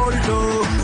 Gold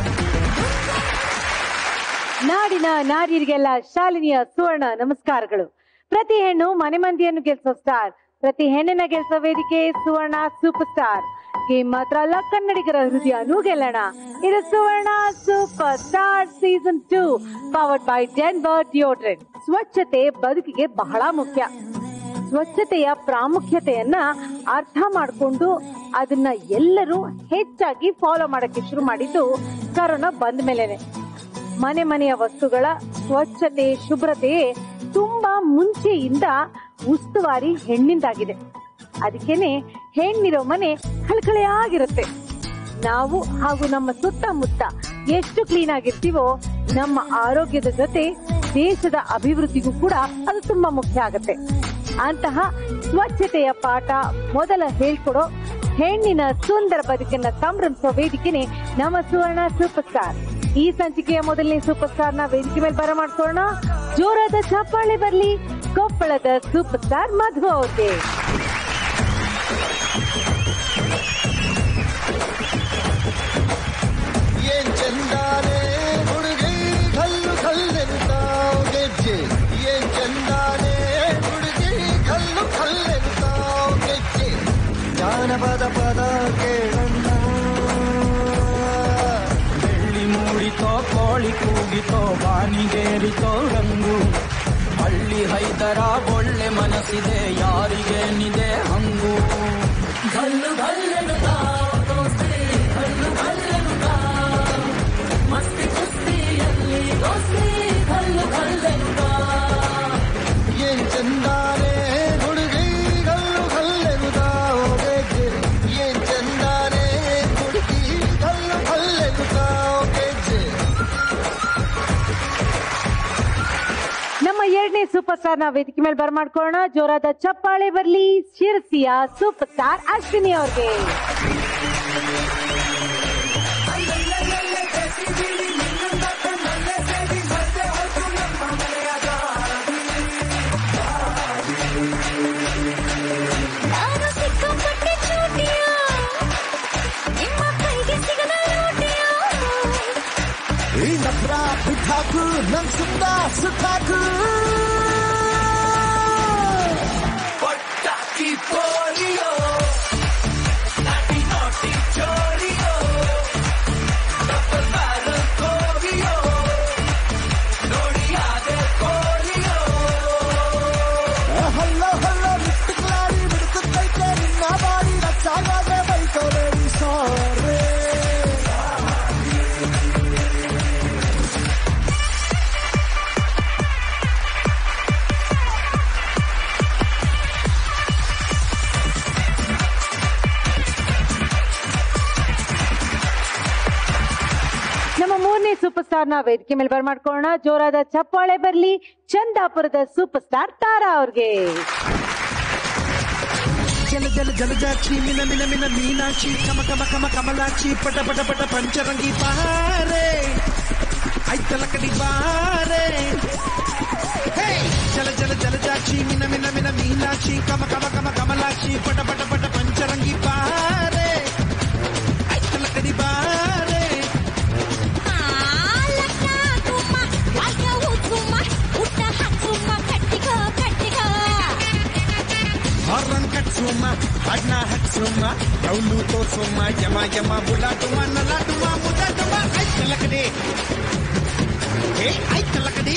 ನಾಡಿನ ನಾರಿಯರಿಗೆಲ್ಲ ಶಾಲಿನಿಯ ಸುವರ್ಣ ನಮಸ್ಕಾರಗಳು ಪ್ರತಿ ಹೆಣ್ಣು ಮನೆ ಮಂದಿಯನ್ನು ಗೆಲ್ಸೋ ಸ್ಟಾರ್ ಪ್ರತಿ ಹೆಣ್ಣಿನ ಗೆಲ್ಸೋ ವೇದಿಕೆ ಸುವರ್ಣ ಸೂಪರ್ ಸ್ಟಾರ್ ಗೇಮ್ ಮಾತ್ರ ಅಲ್ಲ ಕನ್ನಡಿಗರ ಹೃದಯನೂ ಗೆಲ್ಲೋಣ ಇದು Suvarna super star season two powered by Denver deodorant ಸ್ವಚ್ಛತೆ ಬದುಕಿಗೆ ಬಹಳ ಮುಖ್ಯ ಸ್ವಚ್ಛತೆಯ ಪ್ರಾಮುಖ್ಯತೆಯನ್ನ ಅರ್ಥ ಮಾಡಿಕೊಂಡು ಅದನ್ನ ಎಲ್ಲರೂ ಹೆಚ್ಚಾಗಿ ಫಾಲೋ ಮಾಡಕ್ಕೆ ಶುರು ಮಾಡಿದ್ದು ಕರೋನಾ ಬಂದ ಮೇಲೆನೆ ಮನೆ ಮನೆಯ ವಸ್ತುಗಳ ಸ್ವಚ್ಛತೆ ಶುಭ್ರತೆ ತುಂಬಾ ಮುಂಚೆಯಿಂದ ಉಸ್ತುವಾರಿ ಹೆಣ್ಣಿಂದಾಗಿದೆ ಅದಕ್ಕೇನೆ ಹೆಣ್ಣಿರೋ ಮನೆ ಕಳಕಳೆಯಾಗಿರುತ್ತೆ ನಾವು ಹಾಗೂ ನಮ್ಮ ಸುತ್ತಮುತ್ತ ಎಷ್ಟು ಕ್ಲೀನ್ ಆಗಿರ್ತೀವೋ ನಮ್ಮ ಆರೋಗ್ಯದ ಜೊತೆ ದೇಶದ ಅಭಿವೃದ್ಧಿಗೂ ಕೂಡ ಅದು ತುಂಬಾ ಮುಖ್ಯ ಆಗುತ್ತೆ ಅಂತಹ ಸ್ವಚ್ಛತೆಯ ಪಾಠ ಮೊದಲ ಹೇಳ್ಕೊಡೋ ಹೆಣ್ಣಿನ ಸುಂದರ ಬದುಕನ್ನ ಸಂಭ್ರಮಿಸೋ ವೇದಿಕೆನೆ ನಮ್ಮ ಸುವರ್ಣ ಸೂಪರ್ ಸ್ಟಾರ್ ಈ ಸಂಚಿಕೆಯ ಮೊದಲನೇ ಸೂಪರ್ ಸ್ಟಾರ್ ನ ವೇದಿಕೆ ಮೇಲೆ ಬರಮಾಡ್ಸೋಣ ಜೋರಾದ ಚಪ್ಪಾಳೆ ಬರ್ಲಿ ಕೊಪ್ಪಳದ ಸೂಪರ್ ಸ್ಟಾರ್ ಮಧು ಅವ್ರಿಗೆ ಏನ್ ಚಂದಾನೆ ಹುಡುಗಿ ಕಲ್ಲು ಕಲ್ಲೆಂತಾವ್ ಗೆಜ್ಜೆ ಏನ್ ಚಂದಾನೆ ಹುಡುಗಿ ಕಲ್ಲು ಕಲ್ಲೆಂತಾವ್ ಗೆಜ್ಜೆ ಜಾನಪದ ಪದ ಕೇಳಣ್ಣ ಬೆಳ್ಳಿ ಮೂಡಿತೋ ಕೋಳಿ ಕೂಗಿತೋ ಬಾನಿಗೇರಿತೋ ರಂಗು ಹಳ್ಳಿ ಹೈದರ ಒಳ್ಳೆ ಮನಸ್ಸಿದೆ ಯಾರಿಗೇನಿದೆ ಹಂಗು ಗಲ್ಲು ಗಲ್ಲೆನುತ್ತಾ, ದೋಸ್ತಿ, ಗಲ್ಲು ಗಲ್ಲೆನುತ್ತಾ. ಮಸ್ತಿ ಕುಸ್ತಿಯಲ್ಲಿ ದೋಸ್ತಿ, ಗಲ್ಲು ಗಲ್ಲೆನುತ್ತಾ. ಏನ್ ಚಂದಾನೆ ಹುಡುಗಿ ಕಲ್ಲು ಕಲ್ಲೆಂತಾವ್ ಗೆಜ್ಜೆ ಏನ್ ಚಂದಾನೆ ಹುಡುಗಿ ಕಲ್ಲು ಕಲ್ಲೆಂತಾವ್ ಗೆಜ್ಜೆ ನಮ್ಮ ಎರಡನೇ ಸೂಪರ್ ಸ್ಟಾರ್ ನ ವೇದಿಕೆ ಮೇಲೆ ಬರಮಾಡ್ಕೊಳ್ಳೋಣ ಜೋರಾದ ಚಪ್ಪಾಳೆ ಬರ್ಲಿ ಶಿರಸಿಯ ಸೂಪರ್ ಸ್ಟಾರ್ ಅಶ್ವಿನಿ ಅವ್ರಿಗೆ ನಾನು ಸಿಕ್ಕಾಪಟ್ಟೆ ಚೂಟಿಯ ನಿಮ್ಮ ಕೈಗೆ ಸಿಗದ ಲೂಟಿಯ ಈ ನಬ್ರ ಬಿಟ್ಟಾಕು ನನ್ ಸುತ್ತ ಸುತ್ತಾಕು ಪಟಾಕಿ ಪೋಲಿಯೋ ನಾಟಿ ನಾಟಿ ಚೋರಿಯೋ ಡಬಲ್ ಬ್ಯಾರಲ್ ಕೋರಿಯೋ ನೋಡಿ ಅದೇ ಕೋರಿಯೋ ಹಲ್ಲ ಹಲ್ಲ ಮಿಟ್ಟುಕ್ಲಾಡಿ ಬಿಡುತ್ತೈತೆ ನಿನ್ನ ಬಾಡಿ ರಚ್ಚಾಗದೆ ಬೈಕೋಲೆ ಸಾರೇ ನಮ್ಮ ಮೂರನೇ ಸೂಪರ್ ಸ್ಟಾರ್ ನ ವೇದಿಕೆ ಮೇಲೆ ಬರಮಾಡ್ಕೊಳ್ಳೋಣ ಜೋರಾದ ಚಪ್ಪಾಳೆ ಬರ್ಲಿ ಚಂದಾಪುರದ ಸೂಪರ್ ಸ್ಟಾರ್ ತಾರಾ ಅವ್ರಿಗೆ ಜಲ ಜಲ ಜಲಜಾಕ್ಷಿ ಮಿನ ಮಿನ ಮಿನ ಮೀನಾಕ್ಷಿ ಕಮ ಕಮ ಕಮ ಕಮಲಾಕ್ಷಿ ಪಟ ಪಟ ಪಟ ಪಂಚರಂಗಿ ಬಾರೆ ಐತಲ ಕಡಿ ಬಾರೆ ಹೇ! ಜಲ ಜಲ ಜಲಜಾಕ್ಷಿ ಮಿನ ಮಿನ ಮಿನ ಮೀನಾಕ್ಷಿ ಕಮ ಕಮ ಕಮ ಕಮಲಾಕ್ಷಿ ಪಟ ಪಟ ಪಟ ಪಂಚರಂಗಿ ಬಾರೆ ಐತಲ ಕಡಿ ಬಾರೆ ಲಕ್ಕ ತುಮ್ಮ ವಾಯ ಉತ್ತುಮ್ಮ ಉಟ್ಟ ಹಕ್ಕುಮ್ಮ ಕಟ್ಟಿಗ ಕಟ್ಟಿಗ ಹಾರನ್ ಕಟ್ಸುಮ್ಮ ಅಡ್ನ ಹಚ್ಚುಮ್ಮ ರೌಲು ತೋರ್ಸುಮ್ಮ ಯಮ ಯಮ ಬುಲಾಟುಮ ನಲಾಟುಮ ಮುದಾಟುಮ ಐತಲ ಕಡಿ ಏ ಐತಲ ಕಡಿ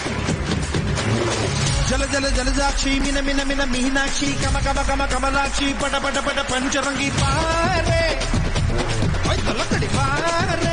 ಜಲ ಜಲ ಜಲಜಾಕ್ಷಿ ಮಿನ ಮಿನ ಮಿನ ಮೀನಾಕ್ಷಿ ಕಮ ಕಮ ಕಮ ಕಮಲಾಕ್ಷಿ ಪಟ ಪಟ ಪಟ ಪಂಚರಂಗಿ ಪಾರೆ ಐತಲ ಕಡಿ ಪಾರೆ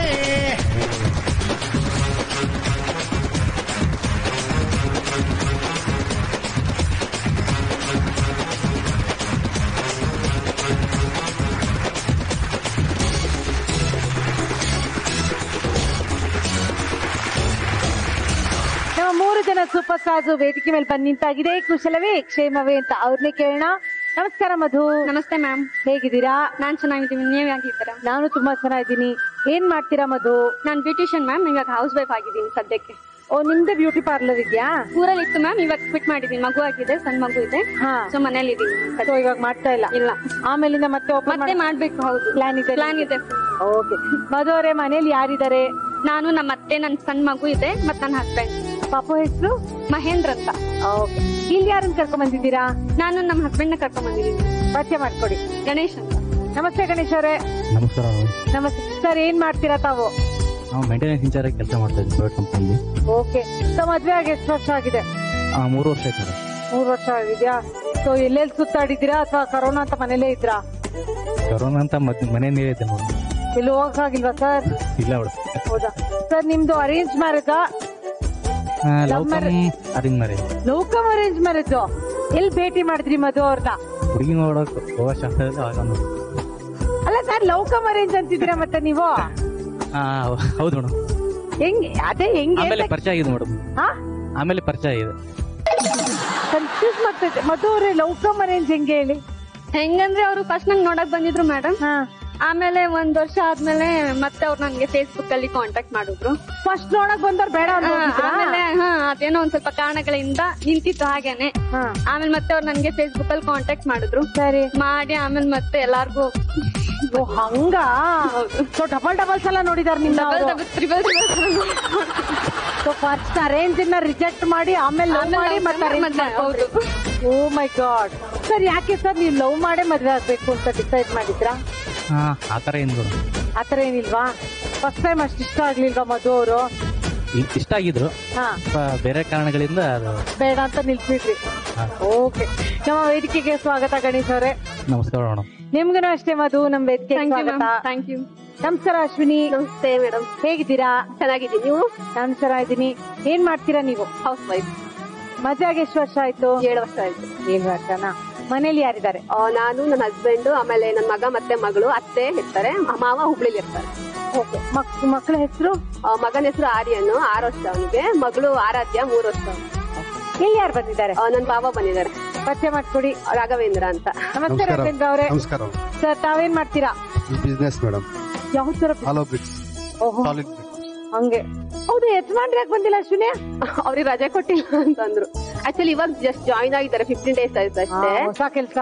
ನಮ್ಮ ಮೂರು ಜನ ಸೂಪರ್ ಸ್ಟಾರ್ಸ್ ವೇದಿಕೆ ಮೇಲೆ ಬಂದು ನಿಂತಾಗಿದೆ ಕುಶಲವೇ ಕ್ಷೇಮವೇ ಅಂತ ಅವ್ರನ್ನೇ ಕೇಳೋಣ ನಮಸ್ಕಾರ ಮಧು ನಮಸ್ತೆ ಮ್ಯಾಮ್ ಹೇಗಿದ್ದೀರಾ ನಾನ್ ಚೆನ್ನಾಗಿದ್ದೀನಿ ನೀವ್ ಹೇಗಿದ್ದೀರಾ ನಾನು ತುಂಬಾ ಚೆನ್ನಾಗಿದ್ದೀನಿ ಏನ್ ಮಾಡ್ತೀರಾ ಮಧು ನಾನ್ ಬ್ಯೂಟಿಷಿಯನ್ ಮ್ಯಾಮ್ ಇವಾಗ ಹೌಸ್ ವೈಫ್ ಆಗಿದ್ದೀನಿ ಸದ್ಯಕ್ಕೆ ಓ ನಿಮ್ದೇ ಬ್ಯೂಟಿ ಪಾರ್ಲರ್ ಇದೆಯಾ ಊರಲ್ಲಿ ಇತ್ತು ಮ್ಯಾಮ್ ಇವಾಗ ಕ್ವಿಟ್ ಮಾಡಿದ್ದೀನಿ ಮಗು ಆಗಿದೆ ಸಣ್ಣ ಮಗು ಇದೆ ಹಾ ಸೊ ಮನೇಲಿ ಇದ್ದೀನಿ ಸೊ ಇವಾಗ ಮಾಡ್ತಾ ಇಲ್ಲ ಇಲ್ಲ ಆಮೇಲಿಂದ ಮತ್ತೆ ಓಪನ್ ಮತ್ತೆ ಮಾಡ್ಬೇಕು ಹೌದು ಪ್ಲಾನ್ ಇದೆ ಪ್ಲಾನ್ ಇದೆ ಓಕೆ ಮಧು ಅವರೇ ಮನೇಲಿ ಯಾರಿದ್ದಾರೆ ನಾನು ನಮ್ಮ ಅತ್ತೆ ನನ್ನ ಸಣ್ಣ ಮಗು ಇದೆ ಮತ್ ನನ್ನ ಹಸ್ಬೆಂಡ್ ಪಾಪು ಹೆಸರು ಮಹೇಂದ್ರ ಅಂತ ಓಕೆ ಇಲ್ಲಿ ಯಾರನ್ನ ಕರ್ಕೊಂಡ್ ಬಂದಿದ್ದೀರಾ ನಾನು ನಮ್ಮ ಹಸ್ಬೆಂಡ್ ನ ಕರ್ಕೊಂಡ್ ಬಂದಿದ್ದೀನಿ ಪರಿಚಯ ಮಾಡ್ಕೊಡಿ ಗಣೇಶ್ ಅಂತ ನಮಸ್ತೆ ಗಣೇಶ್ ಅವರೇ ನಮಸ್ಕಾರ ನಮಸ್ತೆ ಸರ್ ಏನ್ ಮಾಡ್ತೀರಾ ತಾವು ನಾವು ಮೇಂಟೆನೆನ್ಸ್ ಇಂಚಾರ್ಜ್ ಕೆಲಸ ಮಾಡ್ತಾ ಇದ್ವಿ ಪ್ರೈವೇಟ್ ಕಂಪನಿಲಿ ಓಕೆ ಸೊ ಮದ್ವೆ ಆಗಿ ಎಷ್ಟು ವರ್ಷ ಆಗಿದೆ ಮೂರು ವರ್ಷ ಆಯ್ತು ಮೇಡಮ್ ಮೂರ್ ವರ್ಷ ಆಗಿದ್ಯಾ ಸೊ ಎಲ್ಲೆಲ್ಲಿ ಸುತ್ತಾಡಿದ್ದೀರಾ ಅಥವಾ ಕರೋನಾ ಅಂತ ಮನೇಲೇ ಇದ್ರಾ ಕರೋನಾ ಅಂತ ಮದ್ ಮನೆಯೇ ಇದೆ ನೋಡಿ ಇಲ್ಲಿ ಹೋಗಕ್ಕಾಗಿಲ್ವಾ ಸರ್ ಇಲ್ಲ ಮೇಡಮ್ ಹೌದಾ ಸರ್ ನಿಮ್ದು ಅರೇಂಜ್ ಮ್ಯಾರೇಜಾ love cum marriage. Arrange marriage love cum arrange marriage ಎಲ್ಲಿ ಭೇಟಿ ಮಾಡಿದ್ರಿ ಮಧು ಅವ್ರನ್ನ ಹುಡುಗಿ ನೋಡಕ್ ಹೋಗೋ ಶಾಸ್ತ್ರದಲ್ಲಿ ಆಗ ಒಂದು ಅಲ್ಲ ಸರ್ ಲೌಕಮ್ ಅರೇಂಜ್ ಅಂತಿದ್ದೀರಾ ಮತ್ತೆ ನೀವು ಆ, ಹೌದು ಮೇಡಮ್ ಹೆಂಗ್ ಅದೇ ಹೆಂಗೆ ಆಮೇಲೆ ಪರಿಚಯ ಆಗಿದೆ ಮೇಡಮ್ ಹಾ ಆಮೇಲೆ ಪರಿಚಯ ಆಗಿದೆ ಕನ್ಫ್ಯೂಸ್ ಮಾಡ್ತೈತೆ ಮಧು ಅವ್ರೆ ಲೌಕಮ್ ಅರೇಂಜ್ ಹೆಂಗೆ ಹೇಳಿ ಹೆಂಗಂದ್ರೆ ಅವರು ಫಸ್ಟ್ ನಂಗೆ ನೋಡಕ್ ಬಂದಿದ್ರು ಮೇಡಮ್ ಹಾ ಆಮೇಲೆ ಒಂದ್ ವರ್ಷ ಆದ್ಮೇಲೆ ಮತ್ತೆ ಅವ್ರು ನನ್ಗೆ ಫೇಸ್ಬುಕ್ ಅಲ್ಲಿ ಕಾಂಟ್ಯಾಕ್ಟ್ ಮಾಡಿದ್ರು ಫಸ್ಟ್ ನೋಡಕ್ ಬಂದವ್ರು ಬೇಡ ಅಂತ ಆ, ಹೋಗಿದ್ರಾ? ಆಮೇಲೆ ಹಾ ಅದೇನೋ ಒಂದ್ ಸ್ವಲ್ಪ ಕಾರಣಗಳಿಂದ ನಿಂತಿತ್ತು ಹಾಗೇನೆ ಹಾ ಆಮೇಲೆ ಮತ್ತೆ ಅವ್ರು ನನ್ಗೆ ಫೇಸ್ಬುಕ್ ಅಲ್ಲಿ ಕಾಂಟ್ಯಾಕ್ಟ್ ಮಾಡಿದ್ರು ಸರಿ ಮಾಡಿ ಆಮೇಲೆ ಮತ್ತೆ ಎಲ್ಲಾರ್ಗು ಓ ಹಂಗ ಸೊ ಡಬಲ್ ಡಬಲ್ ಸಲ ನೋಡಿದಾರ ನಿನ್ನ double double triple so first arrange ನ ರಿಜೆಕ್ಟ್ ಮಾಡಿ ಆಮೇಲೆ ಲವ್ ಆಮೇಲೆ ಮಾಡಿ love ಮತ್ತೆ ಮಾಡಿ ಅರೇಂಜ್ ಮತ್ತೆ ಹೌದು. ಓ ಮೈ ಗಾಡ್ ಸರ್ ಯಾಕೆ ಸರ್ ನೀವು ಲವ್ ಮಾಡೇ ಮದ್ವೆ ಆಗ್ಬೇಕು ಅಂತ ಡಿಸೈಡ್ ಮಾಡಿದ್ರಾ ಹಾ ಆ ಥರ ಏನು ಮೇಡಮ್ ಆತರ ಏನಿಲ್ವಾ ಫಸ್ಟ್ ಟೈಮ್ ಅಷ್ಟು ಇಷ್ಟ ಆಗ್ಲಿಲ್ವಾ ಮಧು ಅವರು ಇಷ್ಟ ಆಗಿದ್ರು ಹಾ ಸ್ವಲ್ಪ ಬೇರೆ ಕಾರಣಗಳಿಂದ ಅದು ಬೇಡ ಅಂತ ನಿಲ್ಸಿದ್ರಿ ಹಾ. ಓಕೆ ನಮ್ಮ ವೇದಿಕೆಗೆ ಸ್ವಾಗತ ಗಣೇಶ್ ಅವರೇ ನಮಸ್ಕಾರ ಮೇಡಮ್ ನಿಮ್ಗೂ ಅಷ್ಟೇ ಮಧು ನಮ್ ವೇದಿಕೆಗೆ ಥ್ಯಾಂಕ್ ಯು ಸ್ವಾಗತ ಮ್ಯಾಮ್ ಥ್ಯಾಂಕ್ ಯು ನಮಸ್ಕಾರ ಅಶ್ವಿನಿ ನಮಸ್ತೆ ಮೇಡಮ್ ಹೇಗಿದ್ದೀರಾ ಚೆನ್ನಾಗಿದ್ದೀನಿ ನೀವು ನಾನು ಚೆನ್ನಾಗಿದ್ದೀನಿ ಏನ್ ಮಾಡ್ತೀರಾ ನೀವು ಹೌಸ್ ವೈಫ್ ಮದ್ವೆಗೆ ಎಷ್ಟು ವರ್ಷ ಆಯ್ತು ಏಳು ವರ್ಷ ಆಯ್ತು ಏಳು ವರ್ಷನಾ ಮನೇಲಿ ಯಾರಿದ್ದಾರೆ ಆ, ನಾನು ನನ್ನ ಹಸ್ಬೆಂಡ್ ಆಮೇಲೆ ನನ್ನ ಮಗ ಮತ್ತೆ ಮಗಳು ಅತ್ತೆ ಇರ್ತಾರೆ ಮಾವ ಹುಬ್ಳಿಲಿ ಇರ್ತಾರೆ ಓಕೆ ಮಕ್ಕಳ ಹೆಸರು ಆ, ಮಗನ ಹೆಸರು ಆರ್ಯನ್ ಆರು ವರ್ಷ ಅವನಿಗೆ ಮಗಳು ಆರಾಧ್ಯ ಮೂರು ವರ್ಷ ಇಲ್ಲಿ ಯಾರು ಬಂದಿದ್ದಾರೆ ಆ, ನನ್ನ ಬಾಬಾ ಬಂದಿದ್ದಾರೆ ಪರಿಚಯ ಮಾಡ್ಕೊಡಿ ರಾಘವೇಂದ್ರ ಅಂತ ನಮಸ್ತೆ ರಾಘವೇಂದ್ರ ಅವರೇ ನಮಸ್ಕಾರ ಸರ್ ತಾವೇನ್ ಮಾಡ್ತೀರಾ ಬಿಸ್ನೆಸ್ ಮೇಡಮ್ ಯಾವ ತರ ಹಾಲೋ ಬ್ರಿಕ್ಸ್ ಓಹೋ ಸಾಲಿಡ್ ಹಂಗೆ ಹೌದು ಯಜಮಾನ್ರಿ ಯಾಕೆ ಬಂದಿಲ್ಲ ಅಶ್ವಿನಿ ಅವ್ರಿಗೆ ರಜೆ ಕೊಟ್ಟಿಲ್ಲ ಅಂತಂದ್ರು ಆಕ್ಚುಲಿ ಇವಾಗ ಜಸ್ಟ್ ಜಾಯಿನ್ ಆಗಿದ್ದಾರೆ ಫಿಫ್ಟೀನ್ ಡೇಸ್ ಆಯ್ತು ಆ, ಅಷ್ಟೇ ಹೊಸ ಕೆಲ್ಸ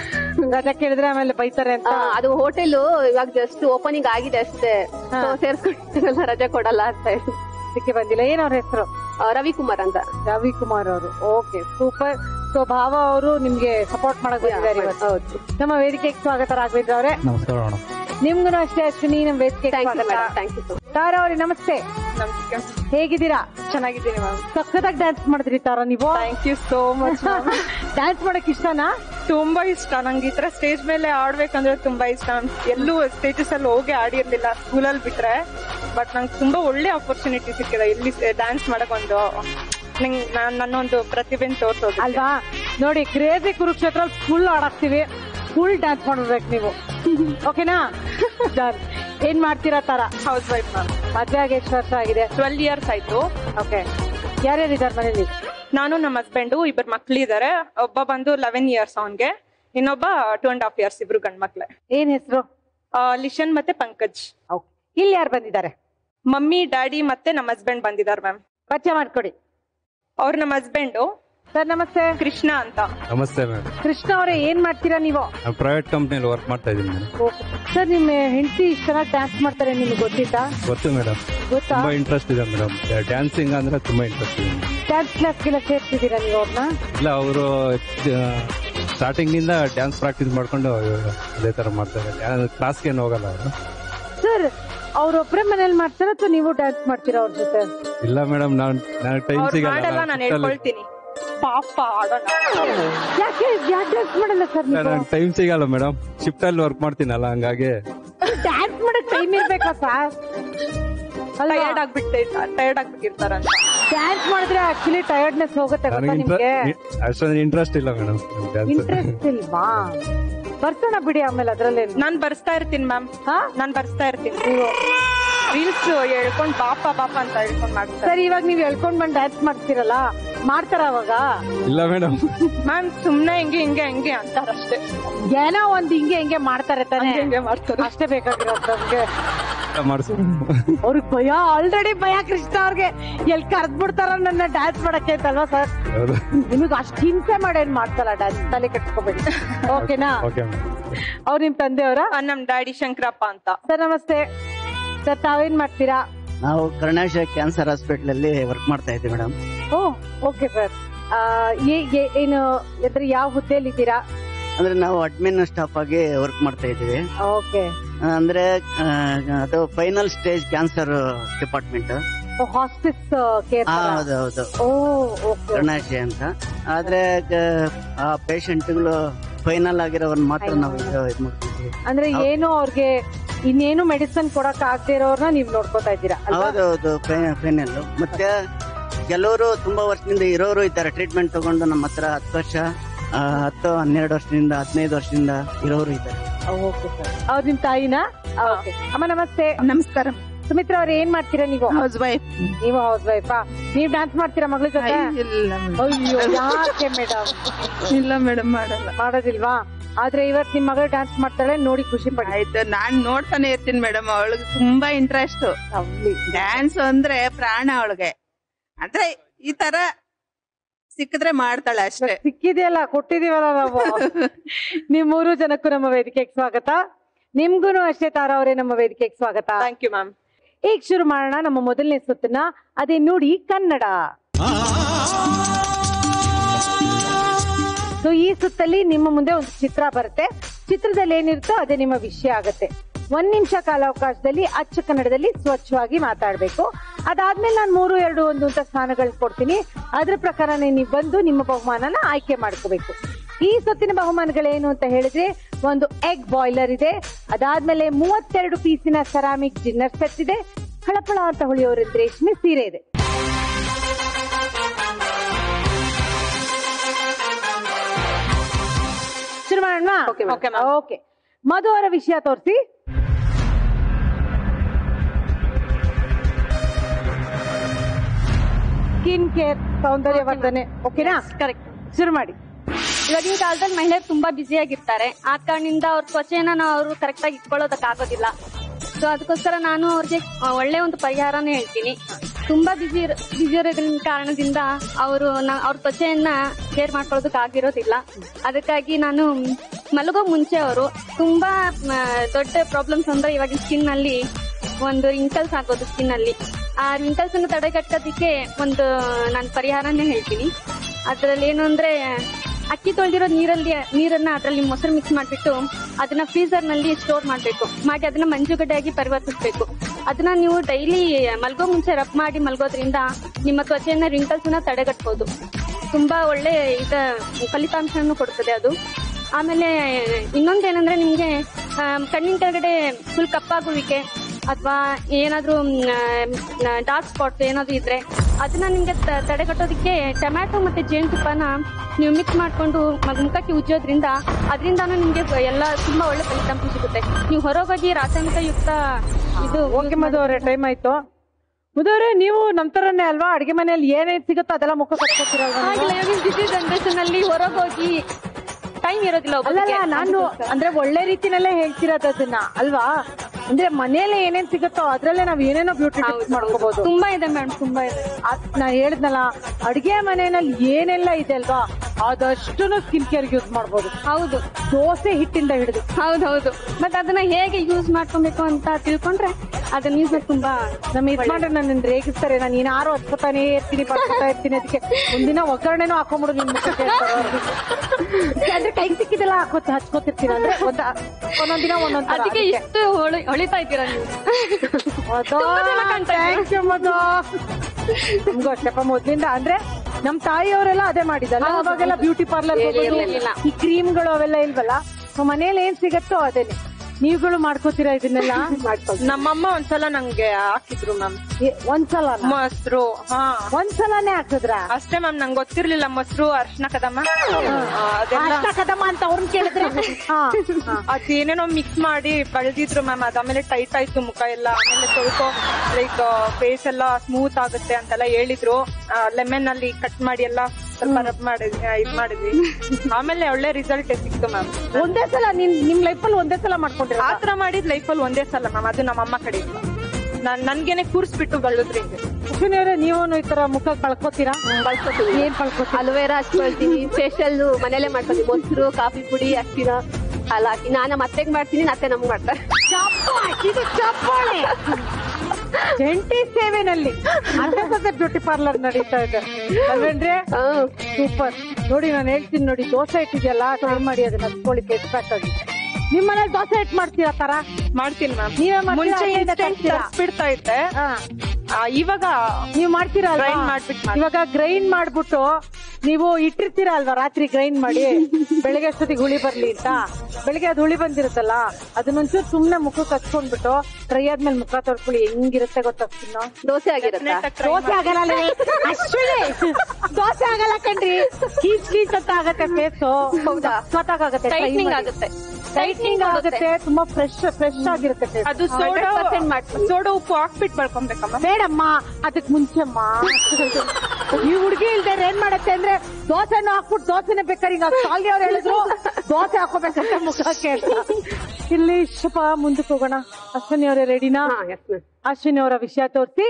ರಜೆ ಕೇಳಿದ್ರೆ ಆಮೇಲೆ ಬೈತಾರೆ ಅಂತ ಆ, ಅದು ಹೋಟೆಲ್ ಇವಾಗ ಜಸ್ಟ್ ಓಪನಿಂಗ್ ಆಗಿದೆ ಅಷ್ಟೇ ಹಾ. So, ಸೇರ್ಸ್ಕೊಂಡಿರಲ್ಲ ರಜೆ ಕೊಡಲ್ಲ ಅಂತ ಹೇಳಿ ಅದಕ್ಕೆ ಬಂದಿಲ್ಲ ಏನ್ ಅವ್ರ ಹೆಸರು ಆ, ರವಿಕುಮಾರ್ ಅಂತ ರವಿಕುಮಾರ್ ಅವರು ಓಕೆ ಸೂಪರ್ ಸೊ ಭಾವ ಅವರು ನಿಮ್ಗೆ ಸಪೋರ್ಟ್ ಮಾಡಕ್ ಬಂದಿದ್ದಾರೆ ಇವತ್ತು ಹೌದು ನಮ್ಮ ವೇದಿಕೆಗೆ ಸ್ವಾಗತ ರಾಘವೇಂದ್ರ ಅವರೇ ನಮಸ್ಕಾರ ಮೇಡಮ್ ನಿಮ್ಗೂ ಅಷ್ಟೇ ಅಶ್ವಿನಿ ನಮ್ ವೇದಿಕೆಗೆ ಥ್ಯಾಂಕ್ ಯು ಸ್ವಾಗತ madam thank you so Tara ಅವ್ರೆ ನಮಸ್ತೆ ನಮಸ್ಕಾರ ಹೇಗಿದ್ದೀರಾ ಚೆನ್ನಾಗಿದ್ದೀನಿ ಮ್ಯಾಮ್ ಸಖತ್ತಾಗಿ ಡ್ಯಾನ್ಸ್ ಮಾಡಿದ್ರಿ ತಾರಾ ನೀವು thank you so much dance ಮಾಡಕ್ ಇಷ್ಟನಾ ತುಂಬಾ ಇಷ್ಟ ನಂಗೆ ಈ ತರ ಸ್ಟೇಜ್ ಮೇಲೆ ಆಡ್ಬೇಕಂದ್ರೆ ತುಂಬಾ ಇಷ್ಟ ನಾನ್ ಎಲ್ಲೂ ಸ್ಟೇಜಸ್ ಅಲ್ಲಿ ಹೋಗಿ ಆಡಿರ್ಲಿಲ್ಲ ಸ್ಕೂಲಲ್ಲಿ ಬಿಟ್ರೆ ಬಟ್ ನಂಗೆ ತುಂಬಾ ಒಳ್ಳೆ ಆಪರ್ಚುನಿಟಿ ಸಿಕ್ಕಿದೆ ಇಲ್ಲಿ ಡ್ಯಾನ್ಸ್ ಮಾಡಕ್ ಒಂದು ನಂಗೆ ನಾನ್ ನನ್ನೊಂದು ಪ್ರತಿಭೆನ ತೋರ್ಸೋದು ಅಲ್ವಾ ನೋಡಿ ಕ್ರೇಜಿ ಕುರುಕ್ಷೇತ್ರ ಫುಲ್ ಆಡಾಕ್ತಿವಿ ಫುಲ್ ಡ್ಯಾನ್ಸ್ ಮಾಡ್ಬೇಕು ನೀವು ಓಕೆನಾ Done. ಏನ್ ಮಾಡ್ತೀರಾ ತರ ಹೌಸ್ ವೈಫ್ ನಾನು ಮದ್ವೆ ಆಗಿ ಎಷ್ಟು ವರ್ಷ ಆಗಿದೆ ಟ್ವೆಲ್ ಇಯರ್ಸ್ ಆಯ್ತು ಓಕೆ ಯಾರ್ಯಾರಿದ್ದಾರೆ ಮನೇಲಿ ನಾನು ನಮ್ಮ ಹಸ್ಬೆಂಡು ಇಬ್ಬರು ಮಕ್ಳಿದ್ದಾರೆ ಒಬ್ಬ ಬಂದು ಲೆವೆನ್ ಇಯರ್ಸ್ ಅವನ್ಗೆ ಇನ್ನೊಬ್ಬ ಟೂ ಅಂಡ್ ಹಾಫ್ ಇಯರ್ಸ್ ಇಬ್ರು ಗಂಡ್ ಮಕ್ಳೆ ಏನ್ ಹೆಸರು ಆ, ಲಿಶನ್ ಮತ್ತೆ ಪಂಕಜ್ ಇಲ್ಲಿ ಯಾರು ಬಂದಿದ್ದಾರೆ ಮಮ್ಮಿ ಡ್ಯಾಡಿ ಮತ್ತೆ ನಮ್ಮ ಹಸ್ಬೆಂಡ್ ಬಂದಿದ್ದಾರೆ ಮ್ಯಾಮ್ ಪರಿಚಯ ಮಾಡ್ಕೊಡಿ ಅವ್ರು ನಮ್ಮ ಹಸ್ಬೆಂಡು ಸರ್ ನಮಸ್ತೆ ಕೃಷ್ಣ ಅಂತ ನಮಸ್ತೆ ಮೇಡಮ್ ಕೃಷ್ಣ ಅವರೇ ಏನ್ ಮಾಡ್ತೀರಾ ನೀವು ನಾನು ಪ್ರೈವೇಟ್ ಕಂಪ್ನಿಯಲ್ಲಿ ವರ್ಕ್ ಮಾಡ್ತಾ ಇದ್ದೀನಿ ಮೇಡಮ್ ಸರ್ ನಿಮ್ಮ ಹೆಂಡತಿ ಇಷ್ಟ ಚೆನ್ನಾಗಿ ಡ್ಯಾನ್ಸ್ ಮಾಡ್ತಾರೆ ನಿಮ್ಗೆ ಗೊತ್ತಿತ್ತಾ ಗೊತ್ತು ಮೇಡಮ್ ಗೊತ್ತಾ ತುಂಬಾ ಇಂಟ್ರೆಸ್ಟ್ ಇದೆ ಮೇಡಮ್ ಡ್ಯಾನ್ಸಿಂಗ್ ಅಂದ್ರೆ ತುಂಬಾ ಇಂಟ್ರೆಸ್ಟ್ ಇದೆ madam. ಡ್ಯಾನ್ಸ್ ಕ್ಲಾಸ್ಗೆಲ್ಲ ಸೇರ್ತಿದ್ದೀರಾ ನೀವು ಅವ್ರನ್ನ ಇಲ್ಲ ಅವರು ಸ್ಟಾರ್ಟಿಂಗ್ ನಿಂದ ಡ್ಯಾನ್ಸ್ ಪ್ರಾಕ್ಟೀಸ್ ಮಾಡ್ಕೊಂಡು ಅದೇ ತರ ಮಾಡ್ತಾರೆ ಕ್ಲಾಸ್ಗೆ ಏನು ಹೋಗಲ್ಲ ಅವರು ಸರ್ ಅವ್ರೊಬ್ರೆ ಮನೇಲಿ ಮಾಡ್ತಾರ ಅಥವಾ ನೀವು ಡ್ಯಾನ್ಸ್ ಮಾಡ್ತೀರಾ ಅವ್ರ ಜೊತೆ ಇಲ್ಲ ಮೇಡಮ್ ನಾನು ನನಗೆ ಟೈಮ್ ಅವ್ರು ಮಾಡಲ್ಲ ಸಿಗಲ್ಲ ನಾನು ಹೇಳ್ಕೊಳ್ತೀನಿ ಪಾಪ ಆಡೋಣ ಯಾಕೆ ಯಾಕೆ ಡ್ಯಾನ್ಸ್ ಮಾಡಲ್ಲ ಸರ್ ನೀವು ನನಗೆ ಟೈಮ್ ಸಿಗಲ್ಲ ಮೇಡಮ್ ಶಿಫ್ಟ್ ಅಲ್ಲಿ ವರ್ಕ್ ಮಾಡ್ತೀನಲ್ಲ ಹಂಗಾಗಿ ಡ್ಯಾನ್ಸ್ ಮಾಡಕ್ ಟೈಮ್ ಇರ್ಬೇಕಾ ಸರ್ ಟಯರ್ಡ್ ಆಗ್ಬಿಟ್ಟೆ ಟಯರ್ಡ್ ಆಗ್ಬಿಟ್ಟಿರ್ತಾರಂತ ಡ್ಯಾನ್ಸ್ ಮಾಡಿದ್ರೆ ಆಕ್ಚುಲಿ ಟಯರ್ಡ್ನೆಸ್ ಹೋಗುತ್ತೆ ಗೊತ್ತಾ ನನಗೆ ನಿಮ್ಗೆ ಅಷ್ಟೊಂದು ಇಂಟ್ರೆಸ್ಟ್ ಇಲ್ಲ ಮೇಡಮ್ ಡ್ಯಾನ್ಸ್ ಇಂಟ್ರೆಸ್ಟ್ ಇಲ್ವಾ ಬರ್ಸೋಣ ಬಿಡಿ ಆಮೇಲೆ ಅದ್ರಲ್ಲೇನು ನಾನ್ ಬರ್ಸ್ತಾ ಇರ್ತೀನಿ ಮ್ಯಾಮ್ ಹಾ ನಾನ್ ಬರ್ಸ್ತಾ ಇರ್ತೀನಿ ರೀಲ್ಸ್ ಹೇಳ್ಕೊಂಡ್ ಬಾಪ ಬಾಪ ಅಂತ ಹೇಳ್ಕೊಂಡ್ ಮಾಡ್ತಾರೆ ಸರ್ ಇವಾಗ ನೀವ್ ಎಳ್ಕೊಂಡ್ ಬಂದ್ ಡ್ಯಾನ್ಸ್ ಮಾಡ್ತೀರಲ್ಲ ಮಾಡ್ತಾರ ಅವಾಗ ಇಲ್ಲ ಮೇಡಮ್ ಮ್ಯಾಮ್ ಸುಮ್ನೆ ಹಿಂಗೆ ಹಿಂಗೆ ಹಂಗೆ ಅಂತಾರಷ್ಟೇ ಏನೋ ಒಂದ್ ಹಿಂಗೆ ಹಿಂಗೆ ಮಾಡ್ತಾರೆ ತಾನೆ ಹಂಗೆ ಹಿಂಗೆ ಮಾಡ್ತಾರೆ ಅಷ್ಟೇ ಬೇಕಾಗಿರೋದು ನಮ್ಗೆ ಮಾಡಿಸಿ ಅವ್ರಿಗೆ ಭಯ ಆಲ್ರೆಡಿ ಭಯ ಕೃಷ್ಣ ಅವ್ರಿಗೆ ಎಲ್ಲಿ ಕರ್ದ್ ಬಿಡ್ತಾರ ನನ್ನ ಡ್ಯಾನ್ಸ್ ಮಾಡಕ್ಕೆ ಅಂತಲ್ವಾ ಸರ್ ಹೌದು ನಿಮಗೆ ಅಷ್ಟು ಹಿಂಸೆ ಮಾಡೇನ್ ಮಾಡ್ತಲ್ಲ ಡ್ಯಾನ್ಸ್ ತಲೆ ಕಟ್ಕೋಬೇಡಿ ಓಕೆನಾ ಓಕೆ ಅವ್ರ ನಿಮ್ ತಂದೆಯವರ ಆ, ನಮ್ ಡ್ಯಾಡಿ ಶಂಕರಪ್ಪ ಅಂತ ಸರ್ ನಮಸ್ತೆ ಸರ್ ತಾವೇನ್ ಮಾಡ್ತೀರಾ ನಾವು ಕರುಣಾಶ ಕ್ಯಾನ್ಸರ್ ಹಾಸ್ಪಿಟಲ್ ಅಲ್ಲಿ ವರ್ಕ್ ಮಾಡ್ತಾ ಇದ್ದೀವಿ ಮೇಡಮ್ ಓ ಓಕೆ ಸರ್ ಏನು ಅಂದ್ರೆ ಯಾವ ಹುದ್ದೆಯಲ್ಲಿ ಇದ್ದೀರಾ ಅಂದ್ರೆ ನಾವು ಅಡ್ಮಿನ್ ಸ್ಟಾಫ್ ಆಗಿ ವರ್ಕ್ ಮಾಡ್ತಾ ಇದ್ದೀವಿ ಓಕೆ ಅಂದ್ರೆ ಆ, ಅದು final stage cancer department hospice care ಹೌದು ಹೌದು ಓ ಓಕೆ ಕರುಣಾಶಿ ಅಂತ ಆದ್ರೆ ಗ- ಆ ಪೇಷಂಟ್ಗಳು ಫೈನಲ್ ಆಗಿರೋರ್ನ ಮಾತ್ರ ನಾವು ಇದು ಇದ್ ಮಾಡ್ತಿದ್ವಿ ಅಂದ್ರೆ ಏನು ಅವ್ರಿಗೆ ಇನ್ನೇನು ಮೆಡಿಸಿನ್ ಕೊಡಕ್ ಆಗದೆ ಇರೋರ್ನ ನೀವ್ ನೋಡ್ಕೋತಾ ಇದ್ದೀರಾ ಅಲ್ವಾ ಹೌದು ಹೌದು ಫೈನಲ್ ಮತ್ತೆ ಕೆಲವರು ತುಂಬಾ ವರ್ಷದಿಂದ ಇರೋರು ಇದ್ದಾರೆ ಟ್ರೀಟ್ಮೆಂಟ್ ತಗೊಂಡು ನಮ್ಮ ಹತ್ರ ಹತ್ತು ವರ್ಷ ಆ, ಹತ್ತು ಹನ್ನೆರಡು ವರ್ಷದಿಂದ ಹದಿನೈದು ವರ್ಷದಿಂದ ಇರೋರು ಇದ್ದಾರೆ ಓಕೆ ಸರ್ ಅವ್ರ ನಿಮ್ ತಾಯಿನಾ ಓಕೆ ಅಮ್ಮ ನಮಸ್ತೆ ನಮಸ್ಕಾರ ಸುಮಿತ್ರ ಅವ್ರ ಏನ್ ಮಾಡ್ತೀರಾ ನೀವು ಹೌಸ್ ವೈಫ್ ನೀವು ಹೌಸ್ ವೈಫಾ ನೀವ್ ಡ್ಯಾನ್ಸ್ ಮಾಡ್ತೀರಾ ಮಗಳ ಜೊತೆ ಇಲ್ಲ ಅಯ್ಯೋ ಯಾಕೆ ಮೇಡಮ್ ಇಲ್ಲ ಮೇಡಮ್ ಮಾಡಲ್ಲ ಮಾಡೋದಿಲ್ವಾ ಆದ್ರೆ ಇವತ್ ನಿಮ್ ಮಗಳು ಡ್ಯಾನ್ಸ್ ಮಾಡ್ತಾಳೆ ನೋಡಿ ಖುಷಿ ಪಡಿ ಆಯ್ತು ನಾನ್ ನೋಡ್ತಾನೆ ಇರ್ತೀನಿ ಮೇಡಮ್ ಅವಳಿಗೆ ತುಂಬಾ ಇಂಟ್ರೆಸ್ಟ್ ಡ್ಯಾನ್ಸ್ ಅಂದ್ರೆ ಪ್ರಾಣ ಅವಳಿಗೆ ಅಂದ್ರೆ ಈ ತರ ಸಿಕ್ಕಿದ್ರೆ ಮಾಡ್ತಾಳೆ ಅಷ್ಟೇ ಸಿಕ್ಕಿದೆಯಲ್ಲ ಕೊಟ್ಟಿದೀವಲ್ಲ ನಾವು ನಿಮ್ ಮೂರು ಜನಕ್ಕೂ ನಮ್ಮ ವೇದಿಕೆಗೆ ಸ್ವಾಗತ ನಿಮ್ಗೂನು ಅಷ್ಟೇ ತಾರಾ ಅವರೇ ನಮ್ಮ ವೇದಿಕೆಗೆ ಸ್ವಾಗತ ಥ್ಯಾಂಕ್ ಯು ಮ್ಯಾಮ್ ಈಗ ಶುರು ಮಾಡೋಣ ನಮ್ಮ ಮೊದಲನೇ ಸುತ್ತನ್ನ ಅದೇ ನೋಡಿ ಕನ್ನಡ ಸೊ ಈ ಸುತ್ತಲ್ಲಿ ನಿಮ್ಮ ಮುಂದೆ ಒಂದು ಚಿತ್ರ ಬರುತ್ತೆ ಚಿತ್ರದಲ್ಲಿ ಏನಿರುತ್ತೋ ಅದೇ ನಿಮ್ಮ ವಿಷಯ ಆಗತ್ತೆ ಒಂದ್ ನಿಮಿಷ ಕಾಲಾವಕಾಶದಲ್ಲಿ ಅಚ್ಚ ಕನ್ನಡದಲ್ಲಿ ಸ್ವಚ್ಛವಾಗಿ ಮಾತಾಡ್ಬೇಕು ಅದಾದ್ಮೇಲೆ ನಾನು ಮೂರು ಎರಡು ಒಂದು ಅಂತ ಸ್ಥಾನಗಳನ್ನ ಕೊಡ್ತೀನಿ ಅದ್ರ ಪ್ರಕಾರನೇ ನೀವು ಬಂದು ನಿಮ್ಮ ಬಹುಮಾನನ ಆಯ್ಕೆ ಮಾಡ್ಕೋಬೇಕು ಈ ಸುತ್ತಿನ ಬಹುಮಾನಗಳೇನು ಅಂತ ಹೇಳಿದ್ರೆ ಒಂದು ಎಗ್ ಬಾಯ್ಲರ್ ಇದೆ ಅದಾದ್ಮೇಲೆ ಮೂವತ್ತೆರಡು ಪೀಸಿನ ಸೆರಾಮಿಕ್ ಡಿನ್ನರ್ ಸೆಟ್ ಇದೆ ಹಳಪಳ ಅಂತ ಹೊಳೆಯೋರ ರೇಷ್ಮೆ ಸೀರೆ ಇದೆ ಶುರು ಮಾಡೋಣ ಓಕೆ ಮಧು ಅವರ ವಿಷಯ ತೋರಿಸಿ ಸ್ಕಿನ್ ಕೇರ್ ಸೌಂದರ್ಯವರ್ಧನೆ ಓಕೆನಾ ಕರೆಕ್ಟ್ ಶುರು ಮಾಡಿ ಇವಾಗಿನ ಕಾಲದಲ್ಲಿ ಮಹಿಳೆಯರು ತುಂಬಾ ಬ್ಯುಸಿ ಆಗಿರ್ತಾರೆ ಆ ಕಾರಣದಿಂದ ಅವ್ರ ತ್ವಚೆನ ಅವರು ಕರೆಕ್ಟ್ ಆಗಿ ಇಟ್ಕೊಳ್ಳೋದಕ್ ಆಗೋದಿಲ್ಲ ಸೊ ಅದಕ್ಕೋಸ್ಕರ ನಾನು ಅವ್ರಿಗೆ ಆ, ಒಳ್ಳೆ ಒಂದು ಪರಿಹಾರನೇ ಹೇಳ್ತೀನಿ ತುಂಬಾ ಬಿಸಿ ಬಿಸಿ ಇರೋದ್ರಿಂದ ಕಾರಣದಿಂದ ಅವರು ಅವ್ರ ತ್ವಚೆಯನ್ನ ಕೇರ್ ಮಾಡ್ಕೊಳ್ಳೋದಕ್ ಆಗಿರೋದಿಲ್ಲ ಅದಕ್ಕಾಗಿ ನಾನು ಮಲಗೋ ಮುಂಚೆ ಅವರು ತುಂಬಾ ಮ, ದೊಡ್ಡ ಪ್ರಾಬ್ಲಮ್ಸ್ ಅಂದ್ರೆ ಇವಾಗಿನ ಸ್ಕಿನ್ ನಲ್ಲಿ ಒಂದು ರಿಂಕಲ್ಸ್ ಆಗೋದು ಸ್ಕಿನ್ ಅಲ್ಲಿ ಆ ರಿಂಕಲ್ಸ್ ಅನ್ನು ತಡೆಗಟ್ಟೋದಿಕ್ಕೆ ಒಂದು ನಾನು ಪರಿಹಾರನೇ ಹೇಳ್ತೀನಿ ಅದ್ರಲ್ಲಿ ಏನು ಅಂದ್ರೆ ಅಕ್ಕಿ ತೊಳೆದಿರೋ ನೀರಲ್ಲಿ ನೀರನ್ನ ಅದ್ರಲ್ಲಿ ಮೊಸರು ಮಿಕ್ಸ್ ಮಾಡ್ಬಿಟ್ಟು ಅದನ್ನ ಫ್ರೀಸರ್ ನಲ್ಲಿ ಸ್ಟೋರ್ ಮಾಡ್ಬೇಕು ಮಾಡಿ ಅದನ್ನ ಮಂಜುಗಡ್ಡೆಯಾಗಿ ಪರಿವರ್ತಿಸ್ಬೇಕು ಅದನ್ನ ನೀವು ಡೈಲಿ ಮಲ್ಗೋ ಮುಂಚೆ ರಬ್ ಮಾಡಿ ಮಲ್ಗೋದ್ರಿಂದ ನಿಮ್ಮ ತ್ವಚೆಯನ್ನ ರಿಂಕಲ್ಸ್ ನ ತಡೆಗಟ್ಬೋದು ತುಂಬಾ ಒಳ್ಳೆ ಇದ ಫಲಿತಾಂಶವನ್ನು ಕೊಡ್ತದೆ ಅದು ಆಮೇಲೆ ಇನ್ನೊಂದೇನಂದ್ರೆ ನಿಮ್ಗೆ ಆಮ್, ಕಣ್ಣಿನ ಕೆಳಗಡೆ ಫುಲ್ ಕಪ್ಪಾಗುವಿಕೆ ಅಥವಾ ಏನಾದ್ರೂ ಡಾರ್ಕ್ ಸ್ಪಾಟ್ಸ್ ಏನಾದ್ರೂ ಇದ್ರೆ ಅದನ್ನ ನಿಮ್ಗೆ ತ- ತಡೆಗಟ್ಟೋದಕ್ಕೆ ಟೊಮ್ಯಾಟೊ ಮತ್ತೆ ಜೇನುತುಪ್ಪನ ನೀವು ಮಿಕ್ಸ್ ಮಾಡ್ಕೊಂಡು ಮ- ಮುಖಕ್ಕೆ ಉಜ್ಜೋದ್ರಿಂದ ಅದರಿಂದಾನು ನಿಮ್ಗೆ ಎಲ್ಲ ತುಂಬಾ ಒಳ್ಳೆ ಫಲಿತಾಂಶ ಸಿಗುತ್ತೆ ನೀವು ಹೊರಗೋಗಿ ರಾಸಾಯನಿಕ ಯುಕ್ತ ಇದು ಓಕೆ ಮಧು ಅವರೇ ಟೈಮ್ ಆಯ್ತು ಮಧು ಅವರೇ ನೀವು ನಮ್ ತರನೇ ಅಲ್ವಾ ಅಡಿಗೆ ಮನೆಯಲ್ಲಿ ಏನೇನ್ ಸಿಗುತ್ತೋ ಅದೆಲ್ಲ ಮುಖ ಕಟ್ಕೊತೀರಲ್ವಾ ನೀವು? ಹಾಗಿಲ್ಲ ಇವಾಗಿನ ಬಿಸಿ ಜನರೇಷನ್ ಅಲ್ಲಿ ಹೊರಗೋಗಿ ಟೈಮ್ ಇರೋದಿಲ್ಲ ಅಲ್ಲಲ್ಲ ಒಬ್ಬೊಬ್ರಿಗೆ. ನಾನು ಅಂದ್ರೆ ಒಳ್ಳೆ ರೀತಿನಲ್ಲೇ ಹೇಳ್ತಿರೋದು ಅದನ್ನ ಅಲ್ವಾ ಅಂದ್ರೆ ಮನೇಲೆ ಏನೇನ್ ಸಿಗುತ್ತೋ ಅದ್ರಲ್ಲೇ ನಾವ್ ಏನೇನೋ ಬ್ಯೂಟಿ ಮಾಡ್ಕೋಬಹುದು ತುಂಬಾ ಇದೆ ಮೇಡಮ್ ತುಂಬಾ ಇದೆ ನಾ ಹೇಳಿದ್ನಲ್ಲ ಅಡಿಗೆ ಮನೆಯಲ್ಲಿ ಏನೆಲ್ಲ ಇದೆ ಅಲ್ವಾ ಅದಷ್ಟನ್ನು ಸ್ಕಿನ್ ಕೇರ್ ಯೂಸ್ ಮಾಡ್ಬೋದು ಹೌದು ದೋಸೆ ಹಿಟ್ಟಿಂದ ಹಿಡಿದು ಹೌದೌದು ಮತ್ತೆ ಅದನ್ನ ಹೇಗೆ ಯೂಸ್ ಮಾಡ್ಕೊಬೇಕು ಅಂತ ತಿಳ್ಕೊಂಡ್ರೆ ಅದನ್ನ ಯೂಸ್ ತುಂಬಾ ನಮ್ಮ ಯಜಮಾನ್ರೆ ನನ್ನ ರೇಗಿಸ್ತಾರೆ ನಾನು ಏನಾರು ಹಚ್ಕೋತಾನೆ ಇರ್ತೀನಿ ಬರ್ಕೊತಾ ಇರ್ತೀನಿ ಅದಕ್ಕೆ ಒಂದಿನ ಒಗ್ಗರಣೆನೂ ಹಾಕೊಂಬಿಡು ನಿಮ್ ಮುಖಕ್ಕೆ ಅಂತಾರೆ ಅವ್ರು. ಅಂದ್ರೆ ಕೈಗೆ ಸಿಕ್ಕಿದೆಲ್ಲ ಹಾಕೋತ ಹಚ್ಕೋತಿರ್ತೀನಿ ಅಂದ್ರೆ ಒಂದ ಒಂದೊಂದ್ ದಿನ ಒಂದೊಂದ್ ತರ ಅದಕ್ಕೆ ಅದಕ್ಕೆ. ಇಷ್ಟು ಹೊಳಿ- ಹೊಳಿತಾ ಇದ್ದೀರಾ ನೀವು ಮಧು, ತುಂಬಾ ಜನ ಕಾಣ್ತಾ ಇದ್ದಾರೆ. thank you ಮಧು. ನಮ್ಗೂ ಅಷ್ಟಪ್ಪ ಮೊದ್ಲಿಂದ ಅಂದ್ರೆ ನಮ್ ತಾಯಿಯವರೆಲ್ಲ ಅದೇ ಮಾಡಿದಲ್ಲ ಹೌದು, ಅವಾಗೆಲ್ಲ ಹೌದು. ಬ್ಯೂಟಿ ಪಾರ್ಲರ್ ಇರ್ಲಿಲ್ಲ. ಈ ಕ್ರೀಮ್ಗಳು ಅವೆಲ್ಲ ಇಲ್ವಲ್ಲ ಸೊ ಮನೇಲಿ ಏನ್ ಸಿಗತ್ತೋ ಅದೇನೆ ನೀವುಗಳು ಮಾಡ್ಕೋತೀರಾ ಇದನ್ನೆಲ್ಲ ನಮ್ಮಮ್ಮ ಒಂದ್ಸಲ ನಂಗೆ ಹಾಕಿದ್ರು ಮ್ಯಾಮ್ ಒಂದ್ಸಲ ಮೊಸರು ಹಾ ಒಂದ್ಸಲನೇ ಹಾಕಿದ್ರ ಅಷ್ಟೇ ಮ್ಯಾಮ್ ನಂಗೆ ಗೊತ್ತಿರ್ಲಿಲ್ಲ ಮೊಸರು ಅರ್ಶನ ಕದಮ್ಮ ಆ, ಅದೆಲ್ಲ ಕದಮ್ಮ ಅಂತ ಅವ್ರನ್ನ ಕೇಳಿದ್ರೆ ಹಾ ಅದೇನೇನೋ ಮಿಕ್ಸ್ ಮಾಡಿ ಬಳ್ದಿದ್ರು ಮ್ಯಾಮ್ ಅದಾದ್ಮೇಲೆ ಟೈಟ್ ಆಯ್ತು ಮುಖ ಎಲ್ಲ ಆಮೇಲೆ ತೊಳ್ಕೊ ಲೈಕ್ ಫೇಸ್ ಎಲ್ಲ ಸ್ಮೂತ್ ಆಗುತ್ತೆ ಅಂತೆಲ್ಲ ಹೇಳಿದ್ರು ಲೆಮನ್ ಅಲ್ಲಿ ಕಟ್ ಮಾಡಿ ಎಲ್ಲ ಸ್ವಲ್ಪ ರಬ್ ಮಾಡಿದ್ವಿ ಇದ್ ಮಾಡಿದ್ವಿ ಆಮೇಲೆ ಒಳ್ಳೆ ರಿಸಲ್ಟ್ ಸಿಕ್ತು ಮ್ಯಾಮ್ ಒಂದೇ ಸಲ ನಿಮ್ ನಿಮ್ ಲೈಫಲ್ಲಿ ಒಂದೇ ಸಲ ಮಾಡ್ಕೊಂಡಿರ ಆತರ ಮಾಡಿದ್ ಲೈಫಲ್ಲಿ ಒಂದೇ ಸಲ ಮ್ಯಾಮ್ ಅದು ನಮ್ಮ ಅಮ್ಮ ಕಡೆಯಿಂದ ನಾನ್ ನನ್ಗೇನೆ ಕೂರ್ಸ್ಬಿಟ್ಟು ಬೆಳೆದ್ರಿಂದ ಅಶ್ವಿನಿ ಅವರೇ ನೀವು ಈ ತರ ಮುಖ ಕಳ್ಕೊತೀರಾ ಬಳಸ್ಕೊತೀವಿ ಏನ್ ಕಳ್ಕೊತೀರಾ ಅಲೋವೆರಾ ಹಚ್ಕೊಳ್ತೀವಿ ಫೇಶಿಯಲ್ ಮನೇಲೆ ಮಾಡ್ಕೊತೀವಿ ಮೊಸರು ಕಾಫಿ ಪುಡಿ ಅಕ್ಕಿನ ಅಲ್ಲ ಹಾಕಿ ನಾನು ಮತ್ತೆಗ್ ಮಾಡ್ತೀನಿ ಅತ್ತೆ ನಮ್ಗ್ ಮಾಡ್ತಾರೆ ಇದು ಚಪ್ಪಾಳೆ ಜಂಟಿ ಸೇವೆನಲ್ಲಿ ಅರ್ಧಸದ ಬ್ಯೂಟಿ ಪಾರ್ಲರ್ ನಡೀತಾ ಇದೆ ಅಲ್ವೇನ್ರಿ ಸೂಪರ್ ನೋಡಿ ನಾನು ಹೇಳ್ತೀನಿ ನೋಡಿ ದೋಸೆ ಇಟ್ಟಿದೆಯಲ್ಲ ಟ್ರೈ ಮಾಡಿ ಅದನ್ನ ಹಚ್ಕೊಳ್ಳಿಕ್ಕೆ ಎಕ್ಸ್ಪರ್ಟ್ ಆಗಿ ನಿಮ್ ಮನೇಲಿ ದೋಸೆ ಇಟ್ಟು ಮಾಡ್ತೀರಾ ತರ ಮಾಡ್ತೀನಿ ಮ್ಯಾಮ್ ನೀವೇ ಮಾಡ್ತೀರಾ? ಮುಂಚೆ ಅಲ್ಲಿಂದ ಇನ್ಸ್ಟೆಂಟ್ ತರ್ತೀರಾ? ಬಿಡ್ತಾ ಇದ್ದೆ ಆ, ಇವಾಗ ನೀವು ಮಾಡ್ತೀರಾ ಅಲ್ವಾ? Grind ಮಾಡ್ಬಿಟ್ಟು ಮಾಡ್ತೀನಿ. ಇವಾಗ ಗ್ರೈಂಡ್ ಮಾಡ್ಬಿಟ್ಟು ನೀವು ಇಟ್ಟಿರ್ತೀರಾ ಅಲ್ವಾ ರಾತ್ರಿ ಗ್ರೈಂಡ್ ಮಾಡಿ ಬೆಳಿಗ್ಗೆ ಅಷ್ಟೊತ್ತಿಗೆ ಹುಳಿ ಬರ್ಲಿ ಅಂತ ಬೆಳಿಗ್ಗೆ ಅದು ಹುಳಿ ಬಂದಿರುತ್ತಲ್ಲ ಅದನ್ನೊಂಚೂರು ಸುಮ್ನೆ ಮುಖಕ್ಕೆ ಹಚ್ಕೊಂಡ್ಬಿಟ್ಟು ಫ್ರೈ ಆದ್ಮೇಲೆ ಮುಖ ತೊಳ್ಕೊಳ್ಳಿ ಹೆಂಗಿರುತ್ತೆ ಗೊತ್ತಾ skin? ದೋಸೆ ಆಗಿರತ್ತಾ ದೋಸೆ ಆಗಲ್ಲ ಅಲ್ಲೇ. ಅಶ್ವಿನಿ ದೋಸೆ ಆಗಲ್ಲ ಕಣ್ರಿ ಕೀಚ್ ಕೀಚ್ ಅಂತ ಆಗತ್ತೆ ಫೇಸು ಹೌದಾ? ಸತ್ತಾಗತ್ತೆ Tightening ಆಗುತ್ತೆ. ಟೈಟ್ನಿಂಗ್ ಆಗುತ್ತೆ ತುಂಬಾ ಫ್ರೆಶ್ ಫ್ರೆಶ್ ಆಗಿರುತ್ತೆ face. ಅದು ಸೋಡಾ 100% ಮಾಡ್ತೀನಿ. ಸೋಡಾ ಉಪ್ಪು ಹಾಕ್ಬಿಟ್ಟು ಬೆಳ್ಕೊಬೇಕಮ್ಮ ಬೇಡಮ್ಮ ಅದಕ್ ಮುಂಚೆಮ್ಮ ಈ ಹುಡುಗಿ ಇಲ್ದೆ ಏನ್ ಮಾಡತ್ತೆ ಅಂದ್ರೆ ದೋಸೆನೂ ಹಾಕ್ಬಿಟ್ಟು ದೋಸೆನೆ ಬೇಕಾದ್ರೆ ಈಗ ಸಾಲ್ಗೆ ಅವ್ರು ಹೇಳಿದ್ರು ದೋಸೆ ಹಾಕೋಬೇಕಂತ ಮುಖಕ್ಕೆ ಅಂತ ಇಲ್ಲಿ ಶಪ ಮುಂದಕ್ಕೆ ಹೋಗೋಣ ಅಶ್ವಿನಿ ಅವರೇ ರೆಡಿನಾ ಹಾ ಎಸ್ ಮ್ಯಾಮ್ ಅಶ್ವಿನಿ ಅವರ ವಿಷಯ ತೋರಿಸಿ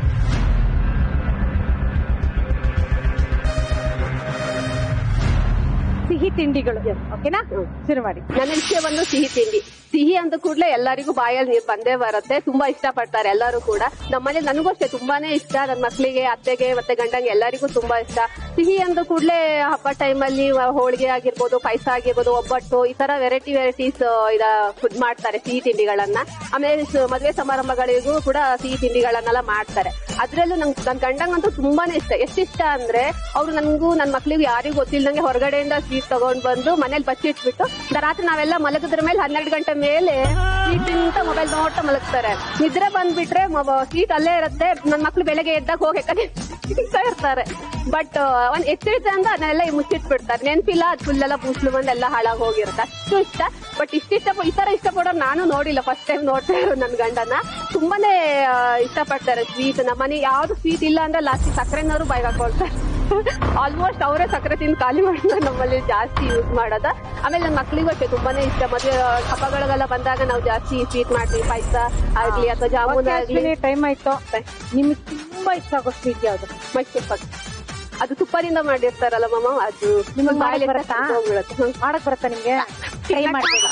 ಸಿಹಿ ತಿಂಡಿಗಳು ಓಕೆನಾ ಶುರು ಮಾಡಿ ನನ್ನ ವಿಷಯ ಬಂದು ಸಿಹಿ ತಿಂಡಿ ಸಿಹಿ ಅಂದ ಕೂಡಲೇ ಎಲ್ಲರಿಗೂ ಬಾಯಲ್ಲಿ ನೀರು ಬಂದೇ ಬರುತ್ತೆ ತುಂಬಾ ಇಷ್ಟ ಪಡ್ತಾರೆ ಎಲ್ಲರೂ ಕೂಡ ನಮ್ಮನೆ ನನಗೂ ಅಷ್ಟೇ ತುಂಬಾನೇ ಇಷ್ಟ ನನ್ನ ಮಕ್ಕಳಿಗೆ ಅತ್ತೆಗೆ ಮತ್ತೆ ಗಂಡಂಗೆ ಎಲ್ಲರಿಗೂ ತುಂಬಾ ಇಷ್ಟ ಸಿಹಿ ಅಂದ ಕೂಡಲೇ ಹಬ್ಬ ಟೈಮಲ್ಲಿ ಹೋಳಿಗೆ ಆಗಿರ್ಬೋದು ಪಾಯಸ ಆಗಿರ್ಬೋದು ಒಬ್ಬಟ್ಟು ಈ ತರ ವೆರೈಟಿ ವೆರೈಟೀಸ್ ಇದ ಫುಡ್ ಮಾಡ್ತಾರೆ ಸಿಹಿ ತಿಂಡಿಗಳನ್ನ ಆಮೇಲೆ ಸ- ಮದ್ವೆ ಸಮಾರಂಭಗಳಿಗೂ ಕೂಡ ಸಿಹಿ ತಿಂಡಿಗಳನ್ನೆಲ್ಲ ಮಾಡ್ತಾರೆ ಅದ್ರಲ್ಲೂ ನನ್ ನನ್ ಗಂಡಂಗಂತೂ ತುಂಬಾನೇ ಇಷ್ಟ ಎಷ್ಟಿಷ್ಟ ಅಂದ್ರೆ ಅವ್ರು ನನ್ಗೂ ನನ್ ಮಕ್ಳಿಗೂ ಯಾರಿಗೂ ಗೊತ್ತಿಲ್ದಂಗೆ ಹೊರಗಡೆಯಿಂದ ಸ್ವೀಟ್ ತಗೊಂಡ್ ಬಂದು ಮನೇಲಿ ಬಚ್ಚಿಟ್ಬಿಟ್ಟು ರಾತ್ರಿ ನಾವೆಲ್ಲ ಮಲಗಿದ್ರ ಮೇಲೆ ಹನ್ನೆರಡು ಗಂಟೆ ಮೇಲೆ ಸ್ವೀಟ್ ತಿಂತ ಮೊಬೈಲ್ ನೋಡ್ತಾ ಮಲಗ್ತಾರೆ ನಿದ್ರೆ ಬಂದ್ಬಿಟ್ರೆ ಸ್ವೀಟ್ ಅಲ್ಲೇ ಇರುತ್ತೆ ನನ್ ಮಕ್ಳು ಬೆಳಗ್ಗೆ ಎದ್ದಾಗ ಹೋಗಿ ಯಾಕಂದ್ರೆ ತಿಂತಾ ಇರ್ತಾರೆ ಬಟ್ ಒಂದ್ ಎಷ್ಟಿರುತ್ತೆ ಅಂತ ಅದನ್ನೆಲ್ಲ ಮುಚ್ಚಿಟ್ಬಿಡ್ತಾರೆ ನೆನ್ಪಿಲ್ಲ ಅದು ಫುಲ್ ಎಲ್ಲ ಬೂಸ್ಲು ಬಂದ್ ಎಲ್ಲ ಹಾಳಾಗಿ ಹೋಗಿರುತ್ತೆ ಅಷ್ಟು ಇಷ್ಟ ಬಟ್ ಇಷ್ಟಿಷ್ಟ ಈ ತರ ಇಷ್ಟಪಡೋರು ನಾನು ನೋಡಿಲ್ಲ ಫಸ್ಟ್ ಟೈಮ್ ನೋಡ್ತಾ ಇರೋ ನನ್ ಗಂಡನ ತುಂಬಾನೇ ಆ, ಇಷ್ಟಪಡ್ತಾರೆ ಸ್ವೀಟ್ ನಮ್ಮನೆ ಯಾವ್ದು ಸ್ವೀಟ್ ಇಲ್ಲ ಅಂದ್ರೆ ಲಾಸ್ಟ್ ಸಕ್ಕರೆನವರು ಬಾಯ್ಗೆ ಹಾಕೊಳ್ತಾರೆ ಆಲ್ಮೋಸ್ಟ್ ಅವರೇ ಸಕ್ಕರೆ ತಿಂದು ಖಾಲಿ ಮಾಡಿದ್ರೆ ನಮ್ಮಲ್ಲಿ ಜಾಸ್ತಿ ಯೂಸ್ ಮಾಡೋದ ಆಮೇಲೆ ನನ್ನ ಮಕ್ಳಿಗೂ ಅಷ್ಟೇ ತುಂಬಾನೇ ಇಷ್ಟ ಮದ್ವೆ ಹಬ್ಬಗಳಿಗೆಲ್ಲ ಬಂದಾಗ ನಾವು ಜಾಸ್ತಿ ಸ್ವೀಟ್ ಮಾಡ್ತೀವಿ ಪಾಯಸ ಆಗ್ಲಿ ಅಥವಾ ಜಾಮೂನ್ ಆಗ್ಲಿ ಟೈಮ್ ಆಯ್ತು ನಿಮ್ಗೆ ತುಂಬಾ ಇಷ್ಟ ಆಗೋ ಸ್ವೀಟ್ ಯಾವ್ದು ಮೈಸೂರ್ ಪಾಕ್ ಅದು ತುಪ್ಪದಿಂದ ಮಾಡಿರ್ತಾರಲ್ಲ ಮಮ್ಮ ಅದು ನಿಮ್ಗೆ ಬಾಯಲ್ಲಿ ಮಾಡಕ್ ಬರತ್ತಾ ಹೋಗ್ಬಿಡುತ್ತೆ. ಹ್ಮ್. ಮಾಡಕ್ ಬರತ್ತಾ ನಿಮ್ಗೆ ಟ್ರೈ ಮಾಡ್ಬೇಡಿ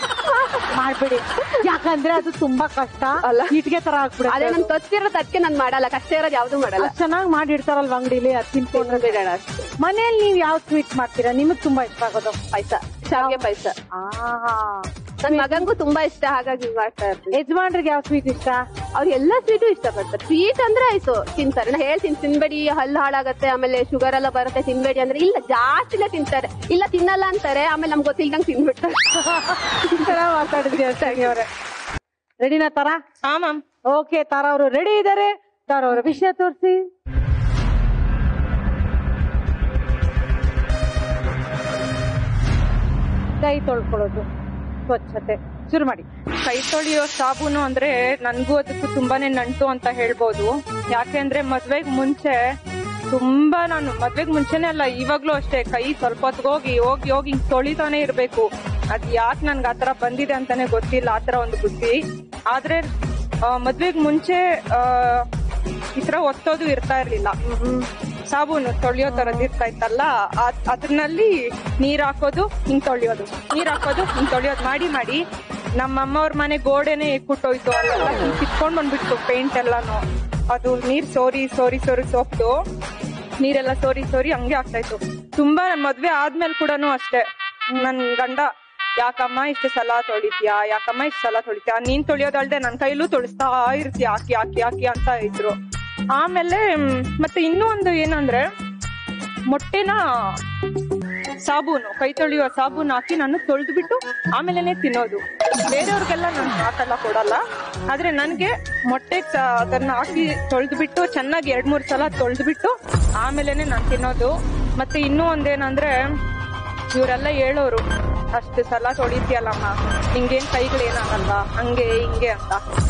ಮಾಡ್ಬೇಡಿ ಯಾಕಂದ್ರೆ ಅದು ತುಂಬಾ ಕಷ್ಟ ಅಲ್ಲ. ಇಟ್ಗೆ ತರ ಅದೇ ಆಗ್ಬಿಡುತ್ತೆ ನನ್ ಗೊತ್ತಿರೋದ್ ಅದಕ್ಕೆ ನಾನ್ ಮಾಡಲ್ಲ ಕಷ್ಟ ಇರೋದು ಯಾವ್ದು ಮಾಡಲ್ಲ ಅಷ್ಟ್ ಚೆನ್ನಾಗ್ ಮಾಡಿಡ್ತಾರಲ್ವಾ ಅಂಗಡಿಲಿ ಅದ್ ತಿನ್ಕೊಂಡ್ರೆ ಬೇಡ ಅಷ್ಟೇ ಮನೇಲಿ ನೀವ್ ಯಾವ ಸ್ವೀಟ್ ಮಾಡ್ತೀರಾ ನಿಮಗ್ ತುಂಬಾ ಇಷ್ಟ ಆಗೋದು ಪಾಯಸ ಶಾವಿಗೆ ಪಾಯಸ ಆಹಾ ನನ್ ಮಗಂಗೂ ತುಂಬಾ ಇಷ್ಟ ಹಾಗಾಗಿ ಮಾಡ್ತಾ ಇರ್ತೀನಿ ಯಜಮಾನ್ರಿಗೆ ಯಾವ ಸ್ವೀಟ್ ಇಷ್ಟ ಅವ್ರು ಎಲ್ಲಾ ಸ್ವೀಟು ಇಷ್ಟಪಡ್ತಾರೆ ಸ್ವೀಟ್ ಅಂದ್ರೆ ಆಯ್ತು ತಿಂತಾರೆ ನಾ ಹೇಳ್ತೀನಿ ತಿನ್ಬೇಡಿ ಹಲ್ಲು ಹಾಳಾಗತ್ತೆ ಆಮೇಲೆ ಶುಗರ್ ಎಲ್ಲ ಬರುತ್ತೆ ತಿನ್ಬೇಡಿ ಅಂದ್ರೆ ಇಲ್ಲ ಜಾಸ್ತಿನೇ ತಿಂತಾರೆ ಇಲ್ಲ ತಿನ್ನಲ್ಲ ಅಂತಾರೆ ಆಮೇಲೆ ನಮ್ಗೆ ಗೊತ್ತಿಲ್ದಂಗ್ ತಿನ್ಬಿಡ್ತಾರೆ ಚೆನ್ನಾಗ್ ಮಾತಾಡಿದ್ರಿ ಅಷ್ಟಾಗಿ ಅವ್ರೆ ರೆಡಿನಾ ತರ ಹಾ ಮ್ಯಾಮ್ ಓಕೆ ತಾರ ಅವರು ರೆಡಿ ಇದಾರೆ ತಾರ ಅವರ ವಿಷಯ ತೋರಿಸಿ ಕೈ ತೊಳ್ಕೊಳ್ಳೋದು ಸ್ವಚ್ಛತೆ ಶುರು ಮಾಡಿ ಕೈ ತೊಳೆಯೋ ಸಾಬೂನು ಅಂದ್ರೆ ನನ್ಗೂ ಅದಕ್ಕೂ ತುಂಬಾನೇ ನಂಟು ಅಂತ ಹೇಳ್ಬೋದು ಯಾಕೆಂದ್ರೆ ಮದ್ವೆಗ್ ಮುಂಚೆ ತುಂಬಾ ನಾನು ಮದ್ವೆಗ್ ಮುಂಚೆನೆ ಅಲ್ಲ ಇವಾಗ್ಲೂ ಅಷ್ಟೇ ಕೈ ಸ್ವಲ್ಪ ಹೊತ್ಗ್ ಹೋಗಿ ಹೋಗಿ ಹೋಗಿ ಹಿಂಗ್ ತೊಳಿತಾನೆ ಇರ್ಬೇಕು ಅದ್ ಯಾಕೆ ನನ್ಗೆ ಆತರ ಬಂದಿದೆ ಅಂತಾನೆ ಗೊತ್ತಿಲ್ಲ ಆತರ ಒಂದು ಬುದ್ಧಿ ಆದ್ರೆ ಆ, ಮದ್ವೆಗ್ ಮುಂಚೆ ಆ, ಈ ತರ ಒತ್ತೋದು ಇರ್ತಾ ಇರ್ಲಿಲ್ಲ ಸಾಬೂನು ತೊಳೆಯೋ ತರದ್ ಇರ್ತಾ ಇತ್ತಲ್ಲ ಆ- ಅದ್ರಲ್ಲಿ ನೀರ್ ಹಾಕೋದು ಹಿಂಗ್ ತೊಳೆಯೋದು ನೀರ್ ಹಾಕೋದು ಹಿಂಗ್ ತೊಳೆಯೋದು ಮಾಡಿ ಮಾಡಿ ನಮ್ಮ ಅಮ್ಮವ್ರ ಮನೆ ಗೋಡೆನೆ ಕುಟ್ಟೋಯ್ತು ಅಲ್ಲೆಲ್ಲ ಹಿಂಗ್ ಕಿತ್ಕೊಂಡ್ ಬಂದ್ಬಿಟ್ಟು ಪೇಂಟ್ ಎಲ್ಲಾನು ಅದು ನೀರ್ ಸೋರಿ ಸೋರಿ ಸೋರಿ ಸೋಪ್ದು ನೀರೆಲ್ಲ ಸೋರಿ ಸೋರಿ ಹಂಗೆ ಆಗ್ತಾ ಇತ್ತು ತುಂಬಾ ನನ್ ಮದ್ವೆ ಆದ್ಮೇಲೆ ಕೂಡ ಅಷ್ಟೇ ನನ್ ಗಂಡ ಯಾಕಮ್ಮ ಇಷ್ಟು ಸಲ ತೊಳಿತ್ಯಾ ಯಾಕಮ್ಮ ಇಷ್ಟು ಸಲ ತೊಳಿತ್ಯಾ ನೀನ್ ತೊಳಿಯೋದಲ್ದೆ ನನ್ ಕೈಲೂ ತೊಳಿಸ್ತಾ ಇರ್ತೀಯ ಹಾಕಿ ಹಾಕಿ ಹಾಕಿ ಅಂತ ಇದ್ರು ಆಮೇಲೆ ಮ್, ಮತ್ತೆ ಇನ್ನೂ ಒಂದು ಏನಂದ್ರೆ ಮೊಟ್ಟೆನ ಸಾಬೂನು ಕೈ ತೊಳೆಯುವ ಸಾಬೂನು ಹಾಕಿ ನಾನು ತೊಳೆದ್ಬಿಟ್ಟು ಆಮೇಲೆನೆ ತಿನ್ನೋದು ಬೇರೆಯವ್ರಿಗೆಲ್ಲ ನಾನು ಹಾಕಲ್ಲ ಕೊಡಲ್ಲ ಆದ್ರೆ ನನ್ಗೆ ಮೊಟ್ಟೆ ಸ- ಅದನ್ನ ಹಾಕಿ ತೊಳೆದ್ಬಿಟ್ಟು ಚೆನ್ನಾಗಿ ಎರಡ್ ಮೂರ್ ಸಲ ತೊಳೆದ್ಬಿಟ್ಟು ಆಮೇಲೆನೆ ನಾನು ತಿನ್ನೋದು ಮತ್ತೆ ಇನ್ನೂ ಒಂದೇನಂದ್ರೆ ಇವರೆಲ್ಲ ಹೇಳೋರು ಅಷ್ಟು ಸಲ ತೊಳಿತೀಯಲ್ಲಮ್ಮ ನಿಂಗೇನ್ ಕೈಗಳು ಏನಾಗಲ್ವಾ ಹಂಗೆ ಹಿಂಗೆ ಅಂತ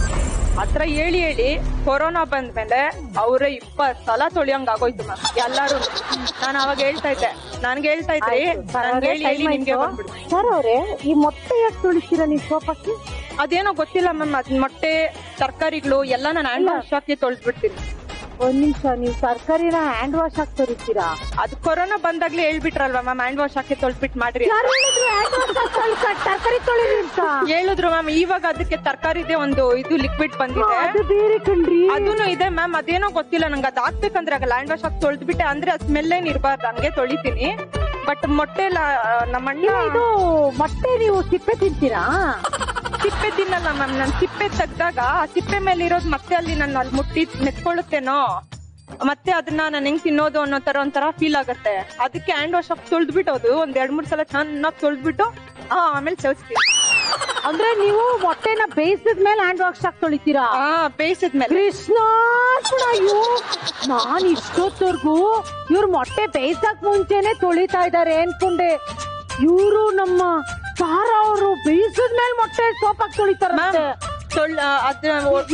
ಹತ್ರ ಹೇಳಿ ಹೇಳಿ ಕೊರೋನಾ ಬಂದ್ಮೇಲೆ ಅವ್ರೆ ಇಪ್ಪತ್ ಸಲ ತೊಳಿಯಂಗ್ ಆಗೋಯ್ತು ಮ್ಯಾಮ್ ಎಲ್ಲಾರು ನಾನು ಅವಾಗ ಹೇಳ್ತಾ ಇದ್ದೆ ನನ್ಗೆ ಹೇಳ್ತಾ ಇದ್ರಿ ನನ್ಗೆ ಹೇಳಿ ಹೇಳಿ ನಿಮ್ಗೆ ಬಂದ್ಬಿಡು ಸರ್ ಅವ್ರೆ ಈ ಮೊಟ್ಟೆ ಯಾಕೆ ತೊಳಿತೀರಾ ನೀವು ಸೋಪಕ್ಕೆ ಅದೇನೋ ಗೊತ್ತಿಲ್ಲ ಮ್ಯಾಮ್ ಅದ್ ಮೊಟ್ಟೆ ತರಕಾರಿಗಳು ಎಲ್ಲ ನಾನು ಹ್ಯಾಂಡ್ ವಾಶ್ ಹಾಕಿ ತೊಳ್ದ್ಬಿಡ್ತೀನಿ ಒಂದ್ ನಿಮಿಷ ನೀವು ತರಕಾರಿನ ಹ್ಯಾಂಡ್ ವಾಶ್ ಹಾಕಿ ತೊಳಿತೀರಾ ಅದು ಕೊರೋನಾ ಬಂದಾಗ್ಲೇ ಹೇಳ್ಬಿಟ್ರಲ್ವಾ ಮ್ಯಾಮ್ ಹ್ಯಾಂಡ್ ವಾಶ್ ಹಾಕಿ ತೊಳ್ಬಿಟ್ ಮಾಡ್ರಿ ಯಾರು ಹೇಳಿದ್ರು hand wash ಹಾಕ್ ತೊಳ್ಸ- ತರಕಾರಿ ತೊಳಿರಿ ಅಂತ ಹೇಳಿದ್ರು ಮ್ಯಾಮ್ ಇವಾಗ ಅದಕ್ಕೆ ತರಕಾರಿದೆ ಒಂದು ಇದು ಲಿಕ್ವಿಡ್ ಬಂದಿದೆ ಅದು ಬೇರೆ ಕಣ್ರಿ ಅದೂನು ಇದೆ ಮ್ಯಾಮ್ ಅದೇನೋ ಗೊತ್ತಿಲ್ಲ ನಂಗೆ ಅದ್ ಹಾಕ್ಬೇಕಂದ್ರೆ ಆಗಲ್ಲ ಹ್ಯಾಂಡ್ ವಾಶ್ ಹಾಕಿ ತೊಳ್ದ್ಬಿಟ್ಟೆ ಅಂದ್ರೆ ಅದ್ ಸ್ಮೆಲ್ ಏನ್ ಇರ್ಬಾರ್ದು ಹಂಗೆ ತೊಳಿತೀನಿ ಬಟ್ ಮೊಟ್ಟೆ ಎಲ್ಲ ನಮ್ಮ ಅಣ್ಣ ಇಲ್ಲ, ಇದು ಮೊಟ್ಟೆ ನೀವು ಸಿಪ್ಪೆ ತಿಂತೀರಾ ಸಿಪ್ಪೆ ತಿನ್ನಲ್ಲ ಮ್ಯಾಮ್ ನಾನು ಸಿಪ್ಪೆ ತೆಗ್ದಾಗ ಆ ಸಿಪ್ಪೆ ಮೇಲೆ ಇರೋದು ಮತ್ತೆ ಅಲ್ಲಿ ನಾನು ಅಲ್ಲಿ ಮುಟ್ಟಿ ನೆತ್ಕೊಳ್ಳುತ್ತೇನೋ ಮತ್ತೆ ಅದನ್ನ ನಾನು ಹೆಂಗ್ ತಿನ್ನೋದು ಅನ್ನೋ ತರ ಒಂಥರ ಫೀಲ್ ಆಗುತ್ತೆ ಅದಕ್ಕೆ ಹ್ಯಾಂಡ್ ವಾಶ್ ಹಾಕಿ ತೊಳ್ದ್ಬಿಟ್ಟೋದು ಒಂದ್ ಎರಡ್ ಮೂರ್ ಸಲ ಚೆನ್ನಾಗಿ ತೊಳ್ದ್ಬಿಟ್ಟು ಆ ಆಮೇಲೆ ಚೌಸ್ತೀನಿ ಅಂದ್ರೆ ನೀವು ಮೊಟ್ಟೆನ ಬೇಯಿಸಿದ್ಮೇಲೆ ಹ್ಯಾಂಡ್ ವಾಶ್ ಹಾಕಿ ತೊಳಿತೀರಾ ಹಾ ಬೇಯಿಸಿದ್ಮೇಲೆ ಕೃಷ್ಣ ಅಯ್ಯೋ ನಾನ್ ಇಷ್ಟೊತ್ತವರ್ಗು ಇವ್ರು ಮೊಟ್ಟೆ ಬೇಯಿಸಕ್ ಮುಂಚೆನೆ ತೊಳಿತಾ ಇದಾರೆ ಅನ್ಕೊಂಡೆ ಇವರು ನಮ್ಮ ತಾರಾ ಅವರು ಬೇಯಿಸಿದ್ಮೇಲೆ ಮೊಟ್ಟೆ ಸೋಪ್ ಹಾಕಿ ತೊಳಿತಾರ ತೊಳ್ ಅದ್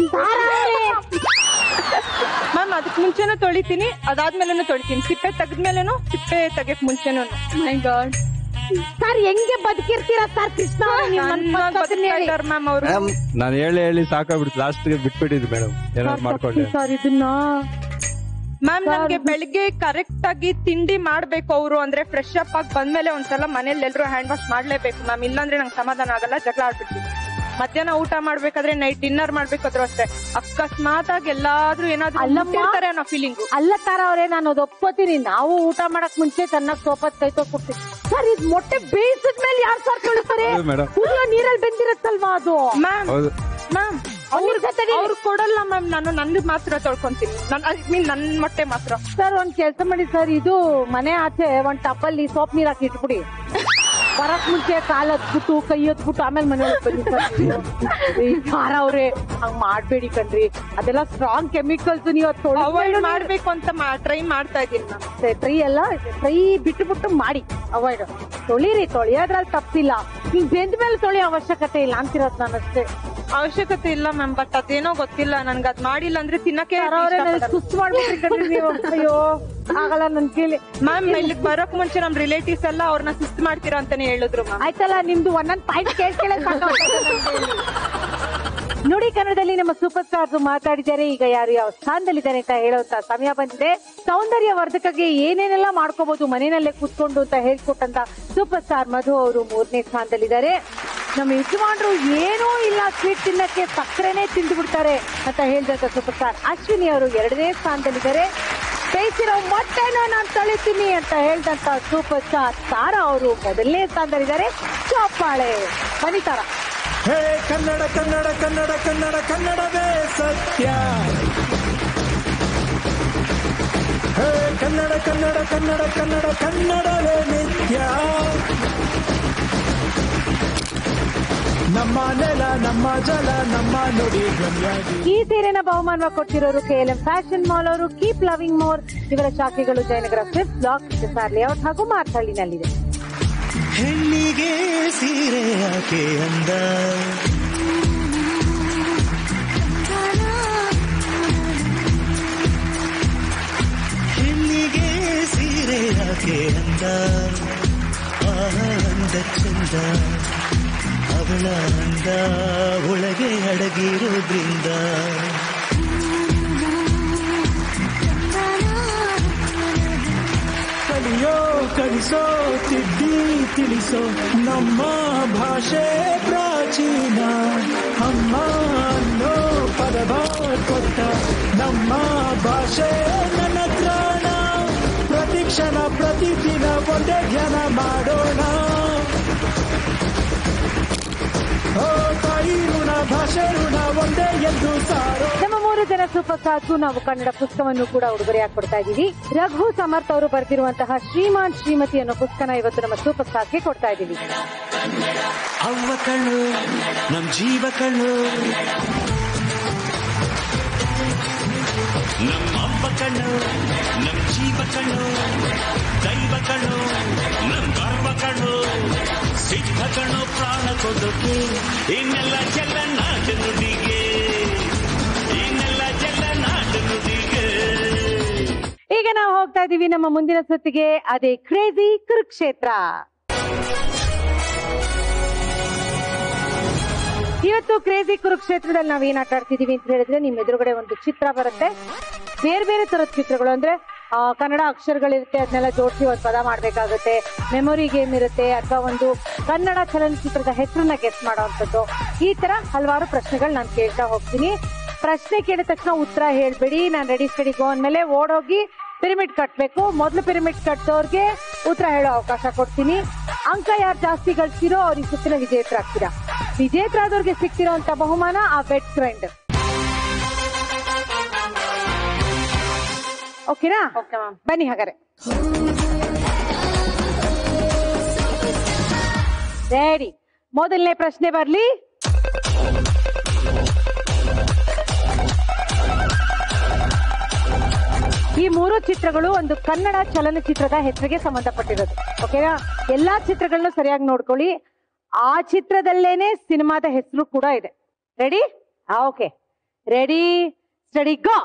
ಮ್ಯಾಮ್ ಅದಕ್ ಮುಂಚೆನೂ ತೊಳಿತೀನಿ ಅದಾದ್ಮೇಲೆನೂ ತೊಳಿತೀನಿ ಸಿಪ್ಪೆ ತೆಗೆದ್ಮೇಲೆನು ಸಿಪ್ಪೆ ತೆಗಿಯಕ್ ಮುಂಚೆನೂ ಮೈ ಗಾಡ್ ಸರ್ ಹೆಂಗೆ ಬದುಕಿರ್ತೀರಾ ಸರ್ ಕೃಷ್ಣ ಮ್ಯಾಮ್ ಅವರು ನಾನು ಹೇಳಿ ಹೇಳಿ ಸಾಕಾಗ್ಬಿಡ್ತು ಲಾಸ್ಟ್ ಬಿಟ್ಬಿಟ್ಟಿದ್ವಿ ಮೇಡಮ್ ಏನಾದ್ರು ಮಾಡ್ಕೊಂಡೆ ಸರ್ ಇದನ್ನ ಮ್ಯಾಮ್ ನಮ್ಗೆ ಬೆಳಿಗ್ಗೆ ಕರೆಕ್ಟ್ ಆಗಿ ತಿಂಡಿ ಮಾಡ್ಬೇಕು ಅವರು ಅಂದ್ರೆ ಫ್ರೆಶ್ ಅಪ್ ಆಗಿ ಬಂದ್ಮೇಲೆ ಒಂದ್ಸಲ ಮನೇಲಿ ಎಲ್ರು ಹ್ಯಾಂಡ್ ವಾಶ್ ಮಾಡ್ಲೇಬೇಕು ಮ್ಯಾಮ್ ಇಲ್ಲಾಂದ್ರೆ ನಂಗೆ ಸಮಾಧಾನ ಆಗಲ್ಲ ಜಗಳ ಆಡ್ಬಿಡ್ತೀನಿ ಮಧ್ಯಾಹ್ನ ಊಟ ಮಾಡ್ಬೇಕಾದ್ರೆ ನೈಟ್ ಡಿನ್ನರ್ ಮಾಡ್ಬೇಕಾದ್ರೂ ಅಷ್ಟೇ ಅಕಸ್ಮಾತ್ ಆಗಿ ಎಲ್ಲಾದ್ರೂ ಏನಾದ್ರೂ ಅಲ್ಲಮ್ಮ. ಮುಟ್ಟಿರ್ತಾರೆ ಅನ್ನೋ ಫೀಲಿಂಗು ಅಲ್ಲ ತಾರ ಅವ್ರೆ ನಾನು ಅದು ಒಪ್ಕೋತೀನಿ ನಾವು ಊಟ ಮಾಡಕ್ ಮುಂಚೆ ಚೆನ್ನಾಗಿ ಸೋಪತ್ ಕೈ ತೊಗೊಡ್ತೀವಿ ಸರ್ ಇದು ಮೊಟ್ಟೆ ಬೇಯಿಸಿದ್ಮೇಲೆ ಯಾರು ಸರ್ ತೊಳಿತಾರೆ ಹೌದು ಮೇಡಮ್ ಕುದಿಯೋ ನೀರಲ್ಲಿ ಬೆಂದಿರತ್ತಲ್ವಾ ಅದು ಮ್ಯಾಮ್ ಹೌದು ಮ್ಯಾಮ್ ಅವ್ರ ಅವ್ರು ಕೊಡಲ್ಲ ಮ್ಯಾಮ್ ನಾನು ನಂದು ಮಾತ್ರ ತೊಳ್ಕೊಂತೀನಿ ನನ್ ಐ ಮೀನ್ ನನ್ ಮೊಟ್ಟೆ ಮಾತ್ರ ಸರ್ ಒಂದ್ ಕೆಲಸ ಮಾಡಿ ಸರ್ ಇದು ಮನೆ ಆಚೆ ಒಂದ್ ಟಪ್ಪಲ್ಲಿ ಸೋಪ್ ನೀರ್ ಹಾಕಿ ಇಟ್ಬಿಡಿ ಬರಕ್ ಮುಂಚೆ ಕಾಲ್ ಹತ್ಬಿಟ್ಟು ಕೈ ಹತ್ಬಿಟ್ಟು ಆಮೇಲೆ ಮನೆ ಒಳಗ್ ಬನ್ನಿ ಸರ್ ನೀವು. ಈ ಖಾರ ಅವ್ರೆ ಹಂಗ್ ಮಾಡ್ಬೇಡಿ ಕಣ್ರಿ ಅದೆಲ್ಲ ಸ್ಟ್ರಾಂಗ್ ಕೆಮಿಕಲ್ಸ್ ನೀವು ಅವಾಯ್ಡ್ ಮಾಡ್ಬೇಕು ಅಂತ ಟ್ರೈ ಮಾಡ್ತಾ ಇದೀನಿ ಮ್ಯಾಮ್ ಟ್ರೈ ಎಲ್ಲ ಟ್ರೈ ಬಿಟ್ಟು ಮಾಡಿ ಅವಾಯ್ಡ್ ತೊಳಿರಿ ತೊಳಿಯೋದ್ರಲ್ಲಿ ತಪ್ಪಿಲ್ಲ ಹಿಂಗ್ ಬೆಂದ ಮೇಲೆ ತೊಳಿ ಅವಶ್ಯಕತೆ ಇಲ್ಲ ಅಂತಿರೋದ್ ನಾನು ಅಷ್ಟೇ ಅವಶ್ಯಕತೆ ಇಲ್ಲ ಮ್ಯಾಮ್ ಬಟ್ ಅದೇನೋ ಗೊತ್ತಿಲ್ಲ ನನ್ಗೆ ಅದ್ ಮಾಡಿಲ್ಲ ಅಂದ್ರೆ ತಿನ್ನಕ್ಕೆ ಅವ್ರೆ ನನಗ್ ಸುಸ್ತು ಮಾಡ್ಬಿಟ್ರಿ ಕಣ್ರಿ ನೀವು ಅಯ್ಯೋ ಆಗಲ್ಲ ನನ್ ಕೇಳಿ ಮ್ಯಾಮ್ ಇಲ್ಲಿ ಬರಕ್ ಮುಂಚೆ ನಮ್ ರಿಲೇಟಿವ್ಸ್ ಎಲ್ಲ ಅವ್ರನ್ನ ಸುಸ್ತು ಮಾಡ್ತೀರಾ ಅಂತಾನೆ ಹೇಳಿದ್ರು ಮ್ಯಾಮ್ ಆಯ್ತಲ್ಲ ನಿಮ್ದು ಒಂದೊಂದ್ ಪಾಯಿಂಟ್ ಕೇಳ್ಕೊಳ್ಳೆ ನೋಡಿ ಕನ್ನಡದಲ್ಲಿ ನಮ್ಮ ಸೂಪರ್ ಸ್ಟಾರ್ಸ್ ಮಾತಾಡಿದ್ದಾರೆ ಈಗ ಯಾರು ಯಾವ ಸ್ಥಾನದಲ್ಲಿದ್ದಾರೆ ಅಂತ ಹೇಳುವಂತ ಸಮಯ ಬಂದಿದೆ ಸೌಂದರ್ಯ ವರ್ಧಕಕ್ಕೆ ಏನೇನೆಲ್ಲ ಮಾಡ್ಕೋಬಹುದು ಮನೆಯಲ್ಲೇ ಕೂತ್ಕೊಂಡು ಅಂತ ಹೇಳ್ಕೊಟ್ಟಂತ ಸೂಪರ್ ಸ್ಟಾರ್ ಮಧು ಅವರು ಮೂರನೇ ಸ್ಥಾನದಲ್ಲಿದ್ದಾರೆ ನಮ್ಮ ಯಜಮಾನ್ರು ಏನೂ ಇಲ್ಲ ಸ್ವೀಟ್ ತಿನ್ನಕ್ಕೆ ಸಕ್ಕರೆನೆ ತಿಂದು ಬಿಡ್ತಾರೆ ಅಂತ ಹೇಳಿದಂತ ಸೂಪರ್ ಸ್ಟಾರ್ ಅಶ್ವಿನಿ ಅವರು ಎರಡನೇ ಸ್ಥಾನದಲ್ಲಿದ್ದಾರೆ ಬೇಯಿಸಿರೋ ಮೊಟ್ಟೆನ ನಾನು ತೊಳಿತೀನಿ ಅಂತ ಹೇಳ್ದಂತ ಸೂಪರ್ ಸ್ಟಾರ್ ತಾರಾ ಅವರು ಮೊದಲನೇ ಸ್ಥಾನದಲ್ಲಿದ್ದಾರೆ ಚಪ್ಪಾಳೆ ಬನ್ನಿ ತಾರಾ ಹೇ ಕನ್ನಡ ಕನ್ನಡ ಕನ್ನಡ ಕನ್ನಡ ಕನ್ನಡವೇ ಸತ್ಯ ಹೇ ಕನ್ನಡ ಕನ್ನಡ ಕನ್ನಡ ಕನ್ನಡ ಕನ್ನಡವೇ ನಿತ್ಯ ನಮ್ಮ ನೆಲ ನಮ್ಮ ಜಲ ನಮ್ಮ ನುಡಿ ಧ್ವನಿಯಾಗಿ ಈ ಸೀರೆನ ಬಹುಮಾನ ಕೊಟ್ಟಿರೋರು ಕೆಎಲ್ಎಂ ಫ್ಯಾಷನ್ ಮಾಲ್ ಅವರು ಕೀಪ್ ಲವಿಂಗ್ ಮೋರ್ ಇವರ ಶಾಖೆಗಳು ಜಯನಗರ ಫಿಫ್ತ್ ಬ್ಲಾಕ್ ಸಾರ್ ಲೇಔಟ್ ಹಾಗೂ ಮಾರ್ಥಳ್ಳಿನಲ್ಲಿದೆ ಹೆಣ್ಣಿಗೆ ಸೀರೆ ಯಾಕೆ ಅಂದ ಹೆಣ್ಣಿಗೆ ಸೀರೆ ಯಾಕೆ ಅಂದ ಆ ಅಂದ ಚಂದ ಅವಳ ಅಂದ ಒಳಗೆ ಅಡಗಿರೋದ್ರಿಂದ ಕಲಿಯೋ ಕಲಿಸೋ ತಿದ್ದಿ ತಿಳಿಸೋ ನಮ್ಮ ಭಾಷೆ ಪ್ರಾಚೀನ ಅಮ್ಮ ಅನ್ನೋ ಪದವ ಕೊಟ್ಟ ನಮ್ಮ ಭಾಷೆ ನನ್ನ ತ್ರಾಣ ಪ್ರತಿಕ್ಷಣ ಪ್ರತಿದಿನ ಒಂದೇ ಧ್ಯಾನ ಮಾಡೋಣ ಓ ತಾಯಿ ಋಣ ಭಾಷೆ ಋಣ ಒಂದೇ ಎಂದು ಸಾರೋ ನಮ್ಮ ಮೂರು ಜನ ಸೂಪರ್ ಸ್ಟಾರ್ಸ್ಗೂ ನಾವು ಕನ್ನಡ ಪುಸ್ತಕವನ್ನು ಕೂಡ ಉಡುಗೊರೆಯಾಗಿ ಕೊಡ್ತಾ ಇದ್ದೀವಿ ರಘು ಸಮರ್ಥ್ ಅವರು ಬರೆದಿರುವಂತಹ ಶ್ರೀಮಾನ್ ಶ್ರೀಮತಿ ಅನ್ನೋ ಪುಸ್ತಕನ ಇವತ್ತು ನಮ್ಮ ಸೂಪರ್ ಸ್ಟಾರ್ಸ್ಗೆ ಕೊಡ್ತಾ ಇದ್ದೀವಿ ಅವ್ವ ಕಣ್ಣು ನಮ್ ಜೀವ ಕಣ್ಣು ನಮ್ಮ ಅವ್ವ ಕಣ್ಣು ನಮ್ ಜೀವ ಕಣ್ಣು ದೈವ ಕಣ್ಣು ನಮ್ ಗರ್ವ ಕಣ್ಣು ಸಿದ್ಧ ಕಣ್ಣು ಪ್ರಾಣ ಕೊಡೋಕೆ ಇನ್ನೆಲ್ಲ ಎಲ್ಲ ನಾಟ ನುಡಿಗೆ ಹೋಗ್ತಾ ಇದೀವಿ ನಮ್ಮ ಮುಂದಿನ ಸುತ್ತಿಗೆ ಅದೇ ಕ್ರೇಜಿ ಕುರುಕ್ಷೇತ್ರ ಇವತ್ತು ಕ್ರೇಜಿ ಕುರುಕ್ಷೇತ್ರದಲ್ಲಿ ನಾವ್ ಏನ್ ಆಟ ಆಡ್ತಿದೀವಿ ಅಂತ ಹೇಳಿದ್ರೆ ನಿಮ್ ಎದುರುಗಡೆ ಒಂದು ಚಿತ್ರ ಬರುತ್ತೆ ಬೇರೆ ಬೇರೆ ತರದ ಚಿತ್ರಗಳು ಅಂದ್ರೆ ಆ, ಕನ್ನಡ ಅಕ್ಷರಗಳಿರುತ್ತೆ ಅದನ್ನೆಲ್ಲ ಜೋಡಿಸಿ ಒಂದು ಪದ ಮಾಡ್ಬೇಕಾಗುತ್ತೆ ಮೆಮೊರಿ ಗೇಮ್ ಇರುತ್ತೆ ಅಥವಾ ಒಂದು ಕನ್ನಡ ಚಲನಚಿತ್ರದ ಹೆಸರನ್ನ ಗೆಸ್ ಮಾಡೋವಂಥದ್ದು ಈ ತರ ಹಲವಾರು ಪ್ರಶ್ನೆಗಳು ನಾನು ಕೇಳ್ತಾ ಹೋಗ್ತೀನಿ ಪ್ರಶ್ನೆ ಕೇಳಿದ ತಕ್ಷಣ ಉತ್ತರ ಹೇಳ್ಬೇಡಿ ನಾನು ರೆಡಿ ಸ್ಟಡಿ ಗೋ ಅಂದ್ಮೇಲೆ ಓಡೋಗಿ ಪಿರಮಿಡ್ ಕಟ್ಬೇಕು ಮೊದಲು ಪಿರಮಿಡ್ ಕಟ್ಟೋರ್ಗೆ ಉತ್ತರ ಹೇಳೋ ಅವಕಾಶ ಕೊಡ್ತೀನಿ ಅಂಕ ಯಾರು ಜಾಸ್ತಿ ಗಳಿಸ್ತಿರೋ ಅವ್ರಿಗೆ ಸುತ್ತಿನ ವಿಜೇತರಾಗ್ತೀರಾ ವಿಜೇತರಾದವ್ರಿಗೆ ಸಿಕ್ತಿರೋ ಅಂತ ಬಹುಮಾನ ಆ ಬೆಡ್ ಗ್ರೈಂಡರ್ ಓಕೆನಾ ಬನ್ನಿ ಹಾಗಾದ್ರೆ ರೆಡಿ ಮೊದಲನೇ ಪ್ರಶ್ನೆ ಬರ್ಲಿ ಈ ಮೂರು ಚಿತ್ರಗಳು ಒಂದು ಕನ್ನಡ ಚಲನಚಿತ್ರದ ಹೆಸರಿಗೆ ಸಂಬಂಧಪಟ್ಟಿರೋದು ಓಕೆನಾ ಎಲ್ಲಾ ಚಿತ್ರಗಳನ್ನೂ ಸರಿಯಾಗಿ ನೋಡ್ಕೊಳ್ಳಿ ಆ ಚಿತ್ರದಲ್ಲೇನೆ ಸಿನಿಮಾದ ಹೆಸರು ಕೂಡ ಇದೆ ready okay ready steady go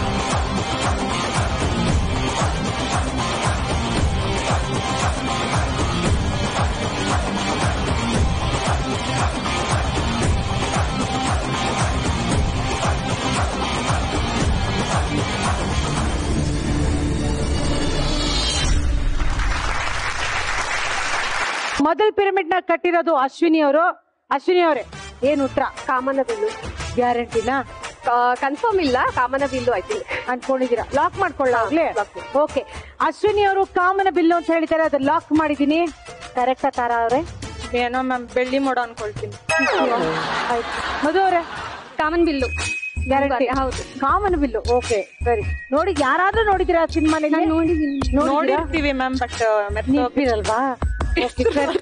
ಮೊದಲ್ ಪಿರಮಿಡ್ ನ ಕಟ್ಟಿರೋದು ಅಶ್ವಿನಿ ಅವರು ಅಶ್ವಿನಿ ಅವರೇ ಏನ್ ಉತ್ತರ ಕಾಮನ ಬಿಲ್ಲು ಗ್ಯಾರಂಟಿನಾ ಕನ್ಫರ್ಮ್ ಇಲ್ಲ ಕಾಮನ ಬಿಲ್ಲು ಆಯ್ತು ಅನ್ಕೊಂಡಿದೀರಾ ಲಾಕ್ ಮಾಡ್ಕೊಳ್ಳಾಗ್ಲೇ ಓಕೆ ಅಶ್ವಿನಿ ಅವರು ಕಾಮನ ಬಿಲ್ಲು ಅಂತ ಹೇಳಿದ್ದಾರೆ ಅದು ಲಾಕ್ ಮಾಡಿದೀನಿ ಕರೆಕ್ಟಾ ತಾರಾ ಅವ್ರೆ ಏನೋ ಮ್ಯಾಮ್ ಬೆಳ್ಳಿ ಮೋಡ ಅನ್ಕೊಳ್ತೀನಿ ಆಯ್ತು ಮಧು ಅವರೇ ಕಾಮನ್ ಬಿಲ್ಲು ಗ್ಯಾರಂಟಿ ಹೌದು ಕಾಮನ ಬಿಲ್ಲು ಓಕೆ ಸರಿ ನೋಡಿ ಯಾರಾದ್ರೂ ನೋಡಿದಿರಾ ಸಿನಿಮಾ ನೋಡಿದೀನಿ ನೋಡಿರ್ತೀವಿ ಮ್ಯಾಮ್ ಬಟ್ ನೆನಪಿರಲ್ವಾ ಓಕೆ ಸರಿ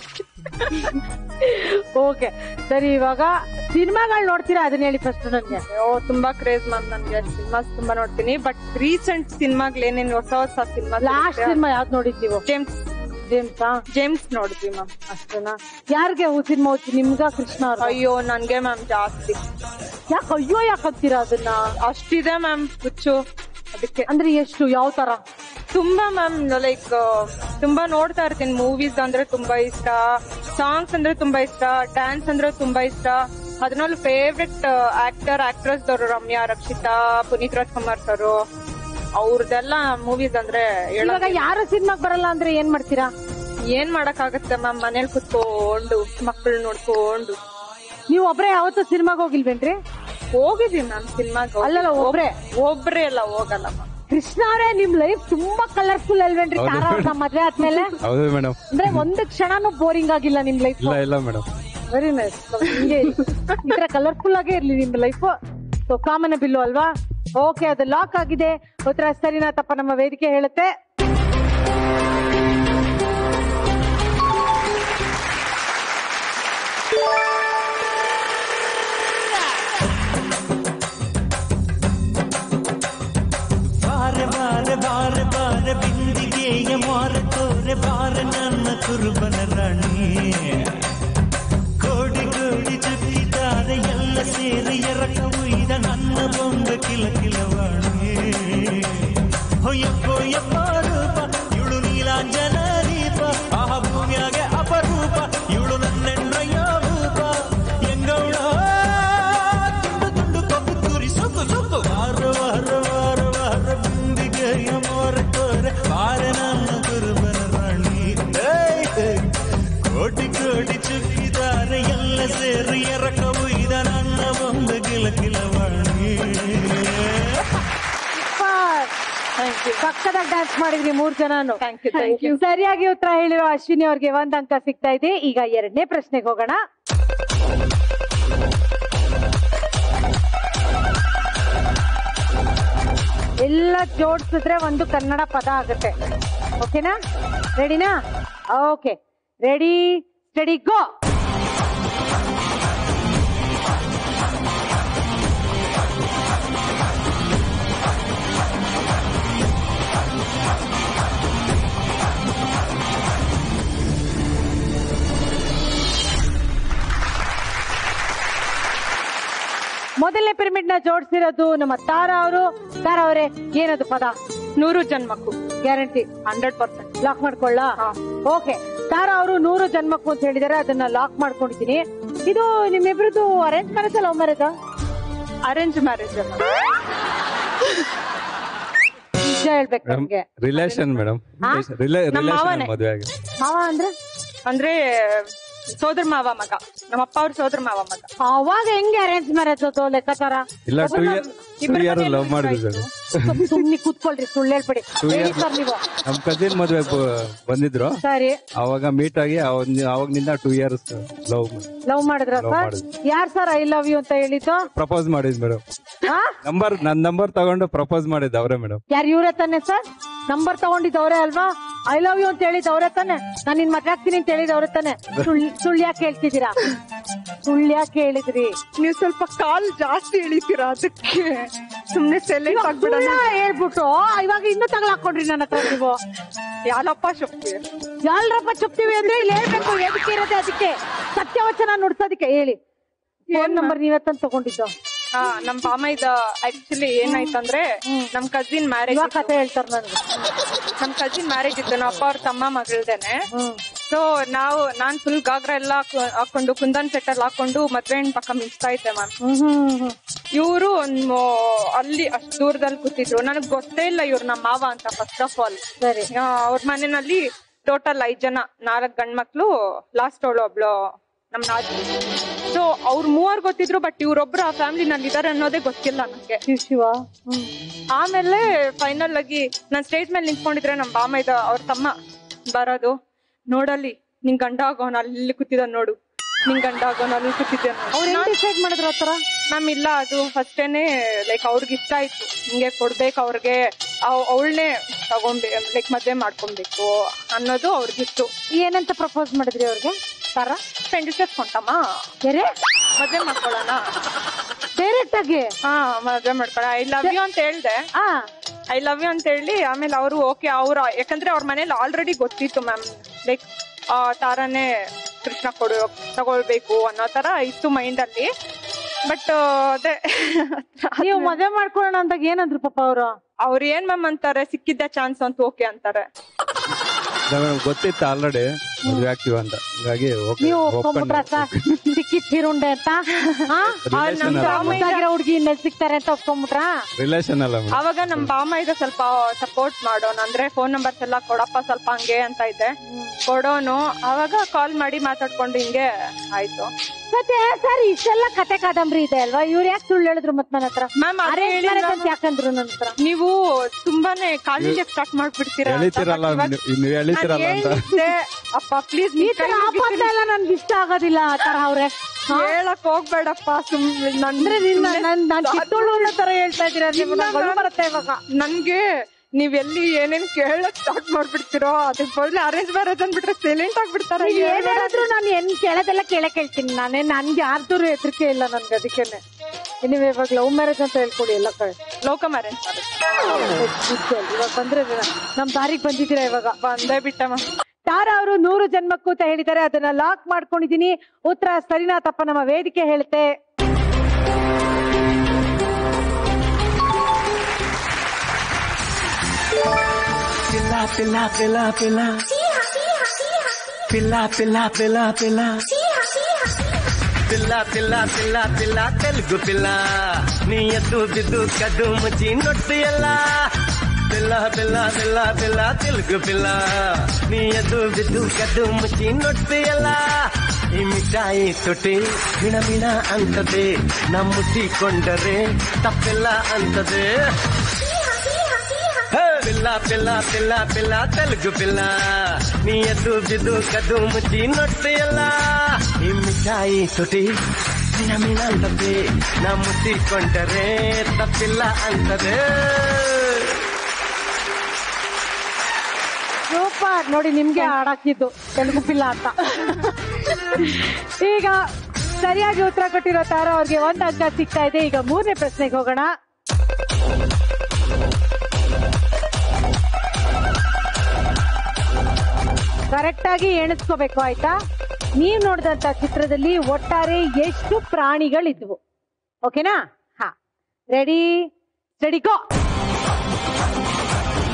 ಓಕೆ ಸರಿ ಇವಾಗ ಸಿನಿಮಾಗಳು ನೋಡ್ತೀರಾ ಅದನ್ನ ಹೇಳಿ ಫಸ್ಟ್ ನನ್ಗೆ ಓ ತುಂಬಾ ಕ್ರೇಜ್ ಮ್ಯಾಮ್ ನನ್ಗೆ ಸಿನಿಮಾಸ್ ತುಂಬಾ ನೋಡ್ತೀನಿ ಬಟ್ ರೀಸೆಂಟ್ ಸಿನಿಮಾಗಳು ಏನೇನು ಹೊಸ ಹೊಸ ಸಿನಿಮಾ ಲಾಸ್ಟ್ ಸಿನಿಮಾ ಯಾವ್ದು ನೋಡಿದ್ ನೀವು ಜೇಮ್ಸ್ ಜೇಮ್ಸ್ ಜೇಮ್ಸ್ ನೋಡಿದ್ವಿ ಮ್ಯಾಮ್ ಅಷ್ಟೇನಾ ಯಾರಿಗೆ ಸಿನಿಮಾ ಹೋಗ್ತಿ ನಿಮ್ಗ ಕೃಷ್ಣ ಅವ್ರ ಅಯ್ಯೋ ನನ್ಗೆ ಮ್ಯಾಮ್ ಜಾಸ್ತಿ ಯಾಕೆ ಅಯ್ಯೋ ಯಾಕೆ ಅಂತೀರಾ ಅದನ್ನ ಅಷ್ಟಿದೆ ಮ್ಯಾಮ್ ಹುಚ್ಚು ಅದಕ್ಕೆ ಅಂದ್ರೆ ಎಷ್ಟು ಯಾವ ತರ ತುಂಬಾ ಮ್ಯಾಮ್ ಲೈಕ್ ತುಂಬಾ ನೋಡ್ತಾ ಇರ್ತೀನಿ ಮೂವೀಸ್ ಅಂದ್ರೆ ತುಂಬಾ ಇಷ್ಟ ಸಾಂಗ್ಸ್ ಅಂದ್ರೆ ತುಂಬಾ ಇಷ್ಟ ಡ್ಯಾನ್ಸ್ ಅಂದ್ರೆ ತುಂಬಾ ಇಷ್ಟ ಅದ್ರಲ್ಲಿ ಫೇವ್ರೆಟ್ ಆಕ್ಟರ್ ಆಕ್ಟ್ರೆಸ್ ದವರು ರಮ್ಯಾ ರಕ್ಷಿತಾ ಪುನೀತ್ ರಾಜ್ಕುಮಾರ್ ಸರ್ ಅವ್ರದೆಲ್ಲ ಮೂವೀಸ್ ಅಂದ್ರೆ ಇವಾಗ ಹೇಳೋಕೆ- ಯಾರು ಸಿನಿಮಾಗ್ ಬರಲ್ಲ ಅಂದ್ರೆ ಏನ್ ಮಾಡ್ತೀರಾ ಏನ್ ಮಾಡಕ್ ಆಗತ್ತೆ ಮ್ಯಾಮ್ ಮನೇಲಿ ಕುತ್ಕೊಂಡು ಮಕ್ಕಳು ನೋಡ್ಕೊಂಡು ನೀವ್ ಒಬ್ರೇ ಯಾವತ್ತೂ ಸಿನಿಮಾಗ್ ಹೋಗಿಲ್ವೇನ್ರಿ ಹೋಗಿದೀವಿ ಮ್ಯಾಮ್ ಸಿನಿಮಾಗ ಅಲ್ಲಲ್ಲ ಒಬ್ರೇ ಒಬ್ರೇ ಎಲ್ಲ ಹೋಗಲ್ಲ ಮ್ಯಾಮ್ ಕೃಷ್ಣ ಅವರೇ ನಿಮ್ ಲೈಫ್ ತುಂಬಾ ಕಲರ್ಫುಲ್ ಅಲ್ವೇನ್ರಿ ಹೌದು. ತಾರಾ ಅವ್ರ ಮದ್ವೆ ಆದ್ಮೇಲೆ ಹೌದು ಮೇಡಮ್ ಅಂದ್ರೆ ಒಂದು ಕ್ಷಣನೂ ಬೋರಿಂಗ್ ಆಗಿಲ್ಲ ನಿಮ್ ಲೈಫ್ ಇಲ್ಲ ಇಲ್ಲ ಮೇಡಮ್ ವೆರಿ ನೈಸ್ ಹಿಂಗೆ ಈ ತರ ಕಲರ್ಫುಲ್ ಆಗೇ ಇರ್ಲಿ ನಿಮ್ ಲೈಫ್ ಸೊ ಕಾಮನ ಬಿಲ್ಲು ಅಲ್ವಾ ಓಕೆ ಅದು ಲಾಕ್ ಆಗಿದೆ ಉತ್ತರ ಸರಿನಾ ತಪ್ಪ ನಮ್ಮ ವೇದಿಕೆ ಹೇಳುತ್ತೆ ಬಾರೆ ಬಾರೆ ಬಾರೆ ಬಾರೆ ಬಿಂದಿಗೆಯ ಮಾರ ತೋರೆ ಬಾರೆ ನನ್ನ ಕುರುಬನ ರಾಣಿ ಕೋಡಿ ಕೋಡಿ ಚುಕ್ಕಿದ್ದಾರೆ ಎಲ್ಲ ಸೇರಿ ಎರಕ ಉಯ್ದ ನನ್ನ ಬೊಂಬ ಕಿಲ ಕಿಲವಾಣಿ ಹೊಯ್ಯಪ್ಪೋ ಯಪ್ಪ ರೂಪ ಇವಳು ನೀಲಾಂಜನ ದೀಪ ಆಹ ಭೂಮಿಯಾಗೆ ಅಪರೂಪ ಇವಳು ನನ್ನೆಂಡ್ರಯ್ಯ ರೂಪ ಎಂಗೌಳ ತುಂಡು ತುಂಡು ಕೊಬ್ಬು ತುರಿ ಸೊಕ್ಕು ಸೊಕ್ಕು ವಾರ ವಾರ ವಾರ ವಾರ ಬಿಂದಿಗೆಯ ಮೋರ ತೋರೆ ಬಾರ ನನ್ನ ಗುರುಬನ ರಾಣಿ ಏಯ್, ಏಯ್. ಕೋಟಿ ಕೋಟಿ ಚುಕ್ಕಿದ್ದಾರೆ ಎಲ್ಲ ಸೇರಿ ಎರಕ ಉಯ್ದ ನನ್ನ ಒಂದು ಗಿಲ ಕಿಲವಾಣಿ ಪಕ್ಕದಾಗ ಡ್ಯಾನ್ಸ್ ಮಾಡಿದ್ರಿ ಮೂರ್ ಜನನು Thank you, thank you. ಸರಿಯಾಗಿ ಉತ್ತರ ಹೇಳಿರೋ ಅಶ್ವಿನಿ ಅವ್ರಿಗೆ ಒಂದ್ ಅಂಕ ಸಿಗ್ತಾ ಇದೆ ಈಗ ಎರಡನೇ ಪ್ರಶ್ನೆಗೆ ಹೋಗೋಣ ಎಲ್ಲ ಜೋಡಿಸಿದ್ರೆ ಒಂದು ಕನ್ನಡ ಪದ ಆಗುತ್ತೆ ಓಕೆನಾ ರೆಡಿನಾ ಓಕೆ ರೆಡಿ ಸ್ಟಡಿ ಗೋ ಮೊದಲನೇ ಪಿರಮಿಡ್ ನ ಜೋಡಿಸಿರೋದು ನಮ್ಮ ತಾರಾ ಅವರು ತಾರಾ ಅವರೇ ಏನದು ಪದ ನೂರು ಜನ್ಮಕ್ಕೂ ಗ್ಯಾರಂಟಿ ಹಂಡ್ರೆಡ್ ಪರ್ಸೆಂಟ್ ಲಾಕ್ ಮಾಡ್ಕೊಳ್ಳ ಓಕೆ ತಾರಾ ಅವರು ನೂರು ಜನ್ಮಕ್ಕೂ ಅಂತ ಹೇಳಿದಾರೆ ಅದನ್ನ ಲಾಕ್ ಮಾಡ್ಕೊಂಡಿದ್ದೀನಿ ಇದು ನಿಮ್ಮಿಬ್ರದ್ದು arrange marriage love marriage arrange marriage ನಿಜ ಹೇಳ್ಬೇಕು ನಮ್ಗೆ ರಿಲೇಷನ್ ಮೇಡಮ್ ಹಾ? ನಮ್ಮ ರಿಲೇಷನ್ ಮಾವನೇ. ಮದುವೆ ಆಗಿದೆ ಮಾವ ಅಂದ್ರೆ ಅಂದ್ರೆ ಸೋದರ ಮಾವ ಮಗ ನಮ್ಮ ಅಪ್ಪ ಅವ್ರ ಸೋದರ ಮಾವ ಮಗ ಅವಾಗ ಹೆಂಗೆ ಅರೇಂಜ್ ಮ್ಯಾರೇಜ್ ಲೆಕ್ಕಾಚಾರ ಇಲ್ಲ two year two year love ಮಾಡಿದ್ವಿ ಸರ್ ಸುಮ್ನೆ ಕೂತ್ಕೊಳ್ರಿ ಸುಳ್ಳು ಹೇಳ್ಬೇಡಿ Two ಹೇಳಿ years. ಸರ್ ನೀವು ನಮ್ ಕಸಿನ್ ಮದುವೆ ಬಂದಿದ್ರು ಸರಿ ಅವಾಗ ಮೀಟ್ ಆಗಿ ಅವಾಗ- ಅವಾಗ್ನಿಂದ ಟೂ ಇಯರ್ಸ್ ಲವ್ ಲವ್ ಮಾಡಿದ್ರ Love ಸರ್ ಮಾಡಿದ್ವಿ. ಯಾರ್ ಸರ್ ಐ ಲವ್ ಯು ಅಂತ ಹೇಳಿದ್ದು ಪ್ರಪೋಸ್ ಮಾಡಿದ್ ಮೇಡಮ್ ಹಾ ನಂಬರ್ ನನ್ ನಂಬರ್ ತಗೊಂಡು ಪ್ರಪೋಸ್ ಮಾಡಿದ್ ಅವರೇ ಮೇಡಮ್ ಯಾರು ಇವ್ರೆ ತಾನೆ ಸರ್ ನಂಬರ್ ತಗೊಂಡಿದ್ದವ್ರೆ ಅಲ್ವಾ ಐ ಲವ್ ಯು ಅಂತ ಹೇಳಿದವ್ರೆ ತಾನೆ ನಾನು ನಿನ್ ಮದ್ವೆ ಆಗ್ತೀನಿ ಅಂತ ಹೇಳಿದವ್ರೆ ತಾನೆ ಸುಳ್ಳು ಸುಳ್ಳು ಯಾಕೆ ಹೇಳ್ತಿದ್ದೀರಾ ಸುಳ್ಳು ಯಾಕೆ ಹೇಳಿದ್ರಿ ನೀವು ಸ್ವಲ್ಪ ಕಾಲ್ ಜಾಸ್ತಿ ಇಳಿತೀರಾ ಅದಕ್ಕೆ ಸುಮ್ನೆ ಸೆಲೆಕ್ಟ್ ಆಗ್ಬಿಡೋಣ ಸುಳ್ಳ ಹೇಳ್ಬಿಟ್ಟು ಇವಾಗ ಇನ್ನೂ ತಗಲಾಕೊಂಡ್ರಿ ನನ್ನ ಹತ್ರ ನೀವು ಯಾಲಪ್ಪ ಶಕ್ತಿ ಯಾಲ್ರಪ್ಪ ಚುಪ್ತೀವಿ ಅಂದ್ರೆ ಇಲ್ಲಿ ಹೇಳ್ಬೇಕು ಎದಕ್ಕೆ ಇರೋದೆ ಅದಕ್ಕೆ ಸತ್ಯವಚನ ನುಡ್ಸೋದಕ್ಕೆ ಹೇಳಿ ಫೋನ್ ನಂಬರ್ ನೀವೇ ತಂದು ತಗೊಂಡಿದ್ದು ಹಾ ನಮ್ ಬಾಮ ಇದ ಆಕ್ಚುಲಿ ಏನಾಯ್ತಂದ್ರೆ ನಮ್ ಕಸಿನ್ ಮ್ಯಾರೇಜ್ ಇವಾಗ ಕತೆ ಹೇಳ್ತಾರ ನನ್ಗೆ ನಮ್ ಕಸಿನ್ ಮ್ಯಾರೇಜ್ ಇತ್ತು ನಮ್ಮ ಅಪ್ಪ ಅವ್ರ ತಮ್ಮ ಮಗಳ್ದೇನೆ ಸೊ ನಾವು ನಾನ್ ಫುಲ್ ಗಾಗ್ರ ಎಲ್ಲ ಹಾಕೊ- ಹಾಕೊಂಡು ಕುಂದನ್ ಸೆಟ್ ಅಲ್ಲಿ ಹಾಕೊಂಡು ಮದ್ವೆ ಹೆಣ್ ಪಕ್ಕ ಮಿಂಚ್ತಾ ಇದ್ದೆ ಮ್ಯಾಮ್ ಇವರು ಒಂದು ಅಲ್ಲಿ ಅಷ್ಟ್ ದೂರದಲ್ಲಿ ಕೂತಿದ್ರು ನನಗ್ ಗೊತ್ತೇ ಇಲ್ಲ ಇವ್ರು ನಮ್ಮ ಮಾವ ಅಂತ ಫಸ್ಟ್ ಆಫ್ ಆಲ್ ಸರಿ ಅವ್ರ ಮನೆಯಲ್ಲಿ ಟೋಟಲ್ ಐದ್ ಜನ ನಾಲ್ಕ್ ಗಂಡ್ ಮಕ್ಳು ಲಾಸ್ಟ್ ಅವಳು ಒಬ್ಳು ನಮ್ ನಾಜಿ ಸೊ ಅವ್ರ ಮೂವರ್ ಗೊತ್ತಿದ್ರು ಬಟ್ ಇವ್ರೊಬ್ರು ಆ ಫ್ಯಾಮಿಲಿ ನಲ್ಲಿ ಇದಾರೆ ಅನ್ನೋದೇ ಗೊತ್ತಿಲ್ಲ ನಂಗೆ ಶಿವ ಶಿವ ಆಮೇಲೆ ಫೈನಲ್ ಆಗಿ ನಾನ್ ಸ್ಟೇಜ್ ಮೇಲೆ ನಿಂತ್ಕೊಂಡಿದ್ರೆ ನಮ್ ಬಾಮ ಇದ ಅವ್ರ ತಮ್ಮ ಬರೋದು ನೋಡಲ್ಲಿ ನಿನ್ ಗಂಡ ಆಗೋನ್ ಅಲ್ಲಿ ಕೂತಿದ ನೋಡು ನಿನ್ ಗಂಡ ಆಗೋನ್ ಅಲ್ಲಿ ಕೂತಿದ್ದೆ ಅವ್ರು ಹೆಂಗ್ ಡಿಸೈಡ್ ಮಾಡಿದ್ರ ಆತರ ಮ್ಯಾಮ್ ಇಲ್ಲ ಅದು ಫಸ್ಟೇನೆ ಲೈಕ್ ಅವ್ರಿಗೆ ಇಷ್ಟ ಆಯ್ತು ಹಿಂಗೆ ಕೊಡ್ಬೇಕು ಅವ್ರಿಗೆ ಅವಳನ್ನೇ ತಗೊಂಬೇ ಲೈಕ್ ಮದ್ವೆ ಮಾಡ್ಕೊಬೇಕು ಅನ್ನೋದು ಅವ್ರಿಗಿತ್ತು ಏನಂತ ಪ್ರಪೋಸ್ ಮಾಡಿದ್ರಿ ಅವ್ರಿಗೆ ತರ ಫ್ರೆಂಡ್ ಸೇರ್ಕೊಂತಮ್ಮ ಬೇರೆ ಮದ್ವೆ ಮಾಡ್ಕೊಳ್ಳೋಣ ಡೈರೆಕ್ಟ್ ಆಗಿ ಹಾ ಮದ್ವೆ ಮಾಡ್ಕೊಳ್ಳ ಐ ಲವ್ ಯು ಅಂತ ಹೇಳ್ದೆ ಆ ಐ ಲವ್ ಯು ಅಂತ ಹೇಳಿ ಆಮೇಲೆ ಅವರು ಓಕೆ ಅವ್ರ ಯಾಕಂದ್ರೆ ಅವ್ರ ಮನೇಲಿ ಆಲ್ರೆಡಿ ಗೊತ್ತಿತ್ತು ಮ್ಯಾಮ್ ಲೈಕ್ ಆ ತಾರನೇ ಕೃಷ್ಣ ಕೊಡು ತಗೊಳ್ಬೇಕು ಅನ್ನೋ ತರ ಇತ್ತು ಮೈಂಡ್ ಅಲ್ಲಿ ಬಟ್ ಅದೇ ನೀವು ಮದ್ವೆ ಮಾಡ್ಕೊಳ್ಳೋಣ ಅಂದಾಗ ಏನಂದ್ರು ಪಾಪ ಅವರು ಅವ್ರು ಏನ್ ಮ್ಯಾಮ್ ಅಂತಾರೆ ಸಿಕ್ಕಿದ್ದ ಚಾನ್ಸ್ ಅಂತ ಓಕೆ ಅಂತಾರೆ ನಮಗೆ ಗೊತ್ತಿತ್ತು ಆಲ್ರೆಡಿ ಮದುವೆ ಆಗ್ತೀವಿ ಅಂತ ಹೀಗಾಗಿ ಓಕೆ ನೀವು ಒಪ್ಕೊಂಡು ಒಪ್ಕೊಂಡ್ಬಿಟ್ರ ಸರ್ ಸಿಕ್ಕಿದ್ ಹೀರುಂಡೆ ಅಂತ ಆ? ಆ, ನಮ್ Relation ಅಲ್ಲ. ಮುದ್ದಾಗಿರೋ ಹುಡುಗಿ ಇನ್ಮೇಲೆ ಸಿಗ್ತಾರೆ ಅಂತ ಒಪ್ಕೊಂಡ್ಬಿಟ್ರ ರಿಲೇಷನ್ ಅಲ್ಲ ಮೇಡಮ್ ಅವಾಗ ನಮ್ ಬಾಮ ಈಗ ಸ್ವಲ್ಪ ಸಪೋರ್ಟ್ ಮಾಡೋಣ ಅಂದ್ರೆ ಫೋನ್ ನಂಬರ್ಸ್ ಎಲ್ಲ ಕೊಡಪ್ಪ ಸ್ವಲ್ಪ ಹಂಗೆ ಅಂತ ಇದ್ದೆ ಕೊಡೋನು ಅವಾಗ ಕಾಲ್ ಮಾಡಿ ಮಾತಾಡ್ಕೊಂಡು ಹಿಂಗೆ ಆಯ್ತು ಮತ್ತೆ ಸರ್ ಇಷ್ಟೆಲ್ಲ ಕತೆ ಕಾದಂಬರಿ ಇದೆ ಅಲ್ವಾ ಇವ್ರು ಯಾಕೆ ಸುಳ್ಳು ಹೇಳಿದ್ರು ಮತ್ ನನ್ನ ಹತ್ರ ಮ್ಯಾಮ್ Arrange marriage ಅಂತ ಯಾಕಂದ್ರು ನನ್ನ ಹತ್ರ ನೀವು ತುಂಬಾನೇ ಕಾಲಿಗೆ ಸ್ಟಾರ್ಟ್ ಮಾಡ್ಬಿಡ್ತೀರಾ ಅಂತ. ಎಳಿತೀರಲ್ಲ But ಇವಾಗ ನೀವು ಎಳಿತೀರಲ್ಲ ನಾನ್ ಅಂತ ಹೇಳಿದ್ದೆ, ಅಪ್ಪ ಪ್ಲೀಸ್ ಈ ತರ ಆಪಾದನೆ ಎಲ್ಲ ನನ್ಗೆ ಇಷ್ಟ ಆಗೋದಿಲ್ಲ ಆ ತರ ಅವ್ರೆ ಹೇಳಕ್ ಹೋಗ್ಬೇಡಪ್ಪ ಸುಮ್ನೆ ಅಂದ್ರೆ ನಿನ್ನ ನನ್ ನಾನ್ ಕಿತ್ತೋಳು ಅನ್ನೋ ತರ ಹೇಳ್ತಾ ಇದೀರ ನೀವು ನಂಗ್ ಅಳು ಬರುತ್ತೆ ಇವಾಗ ನನ್ಗೆ ನೀವೆಲ್ಲಿ ಏನೇನ್ ಕೇಳಕ್ ಸ್ಟಾರ್ಟ್ ಮಾಡ್ಬಿಡ್ತಿರೋ ಅದಕ್ ಬದಲು ಅರೇಂಜ್ ಮ್ಯಾರೇಜ್ ಅಂದ್ಬಿಟ್ರೆ ಸೈಲೆಂಟ್ ಆಗ್ಬಿಡ್ತಾರೆ ನೀವ್ ಏನ್ ಹೇಳಿದ್ರು ನಾನು ಏನ್ ಕೇಳೋದೆಲ್ಲ ಕೇಳೇ ಕೇಳ್ತೀನಿ ನಾನೇ ನನ್ಗೆ ಯಾರ್ದು ಹೆದರಿಕೆ ಇಲ್ಲ ನನ್ಗೆ ಅದಕ್ಕೇನೆ ನೀವು ಇವಾಗ ಲವ್ ಮ್ಯಾರೇಜ್ ಅಂತ ಹೇಳ್ಕೊಡಿ ಎಲ್ಲ ಕಡೆ ಲೋಕ ಮ್ಯಾರೇಜ್ ಇವಾಗ ಬಂದ್ರೆ ನಮ್ ದಾರಿಗೆ ಬಂದಿದ್ದೀರಾ ಇವಾಗ ಬಂದೇ ಬಿಟ್ಟಮ್ಮ ತಾರಾ ಅವರು ನೂರು ಜನ್ಮಕ್ಕೂ ಅಂತ ಹೇಳಿದ್ದಾರೆ ಅದನ್ನ ಲಾಕ್ ಮಾಡ್ಕೊಂಡಿದೀನಿ ಉತ್ತರ ಸರಿನಾ ತಪ್ಪ ನಮ್ಮ ವೇದಿಕೆ ಹೇಳುತ್ತೆ పిల్ల పిల్ల పిల్ల పిల్ల పిల్ల పిల్ల పిల్ల పిల్ల పిల్ల పిల్ల పిల్ల పిల్ల తెలుగు పిల్ల నీ ఎద్దు బిద్దు కద్దు ముచ్చి నొట్టు ಎಲ್ಲ పిల్ల పిల్ల పిల్ల పిల్ల తెలుగు పిల్ల నీ ఎద్దు బిద్దు కద్దు ముచ్చి నొట్టు ಎಲ್ಲ ಈ ಮಿಠಾಯಿ ತೊಟ್ಟಿ ಮಿಣ ಮಿಣ ಅಂತದೆ ನಮ್ಮ ಮುಟ್ಟಿಕೊಂಡರೆ ತಪ್ಪಿಲ್ಲ ಅಂತದೆ ಹೇ, ಪಿಲ್ಲ ಪಿಲ್ಲ ಪಿಲ್ಲ ಪಿಲ್ಲ ತೆಲುಗು ಪಿಲ್ಲ ನೀ ಎದ್ದು ಬಿದ್ದು ಕದ್ದು ಮುಚ್ಚಿ ನೊಟ್ಟು ಎಲ್ಲ ಈ ಮಿಠಾಯಿ ತುಟಿ ಮಿಣ ಮಿಣ ಅಂತದೆ ನಾ ಮುಟ್ಟಿಕೊಂಡರೆ ತಪ್ಪಿಲ್ಲ ಅಂತದೆ ಸೂಪರ್ ನೋಡಿ ನಿಮ್ಗೆ ಹಾಡಾಕಿದ್ದು ತೆಲುಗು ಪಿಲ್ಲ ಅಂತ ಈಗ ಸರಿಯಾಗಿ ಉತ್ತರ ಕೊಟ್ಟಿರೋ ತಾರ ಅವ್ರಿಗೆ ಒಂದ್ ಅಂಕ ಸಿಗ್ತಾ ಇದೆ ಈಗ ಮೂರನೇ ಪ್ರಶ್ನೆಗೆ ಹೋಗೋಣ ಕರೆಕ್ಟ್ ಆಗಿ ಎಣಿಸ್ಕೋಬೇಕು ಆಯ್ತಾ ನೀವ್ ನೋಡಿದಂತ ಚಿತ್ರದಲ್ಲಿ ಒಟ್ಟಾರೆ ಎಷ್ಟು ಪ್ರಾಣಿಗಳಿದ್ವು ಓಕೆನಾ ಹಾ ರೆಡಿ ರೆಡಿ ಗೋ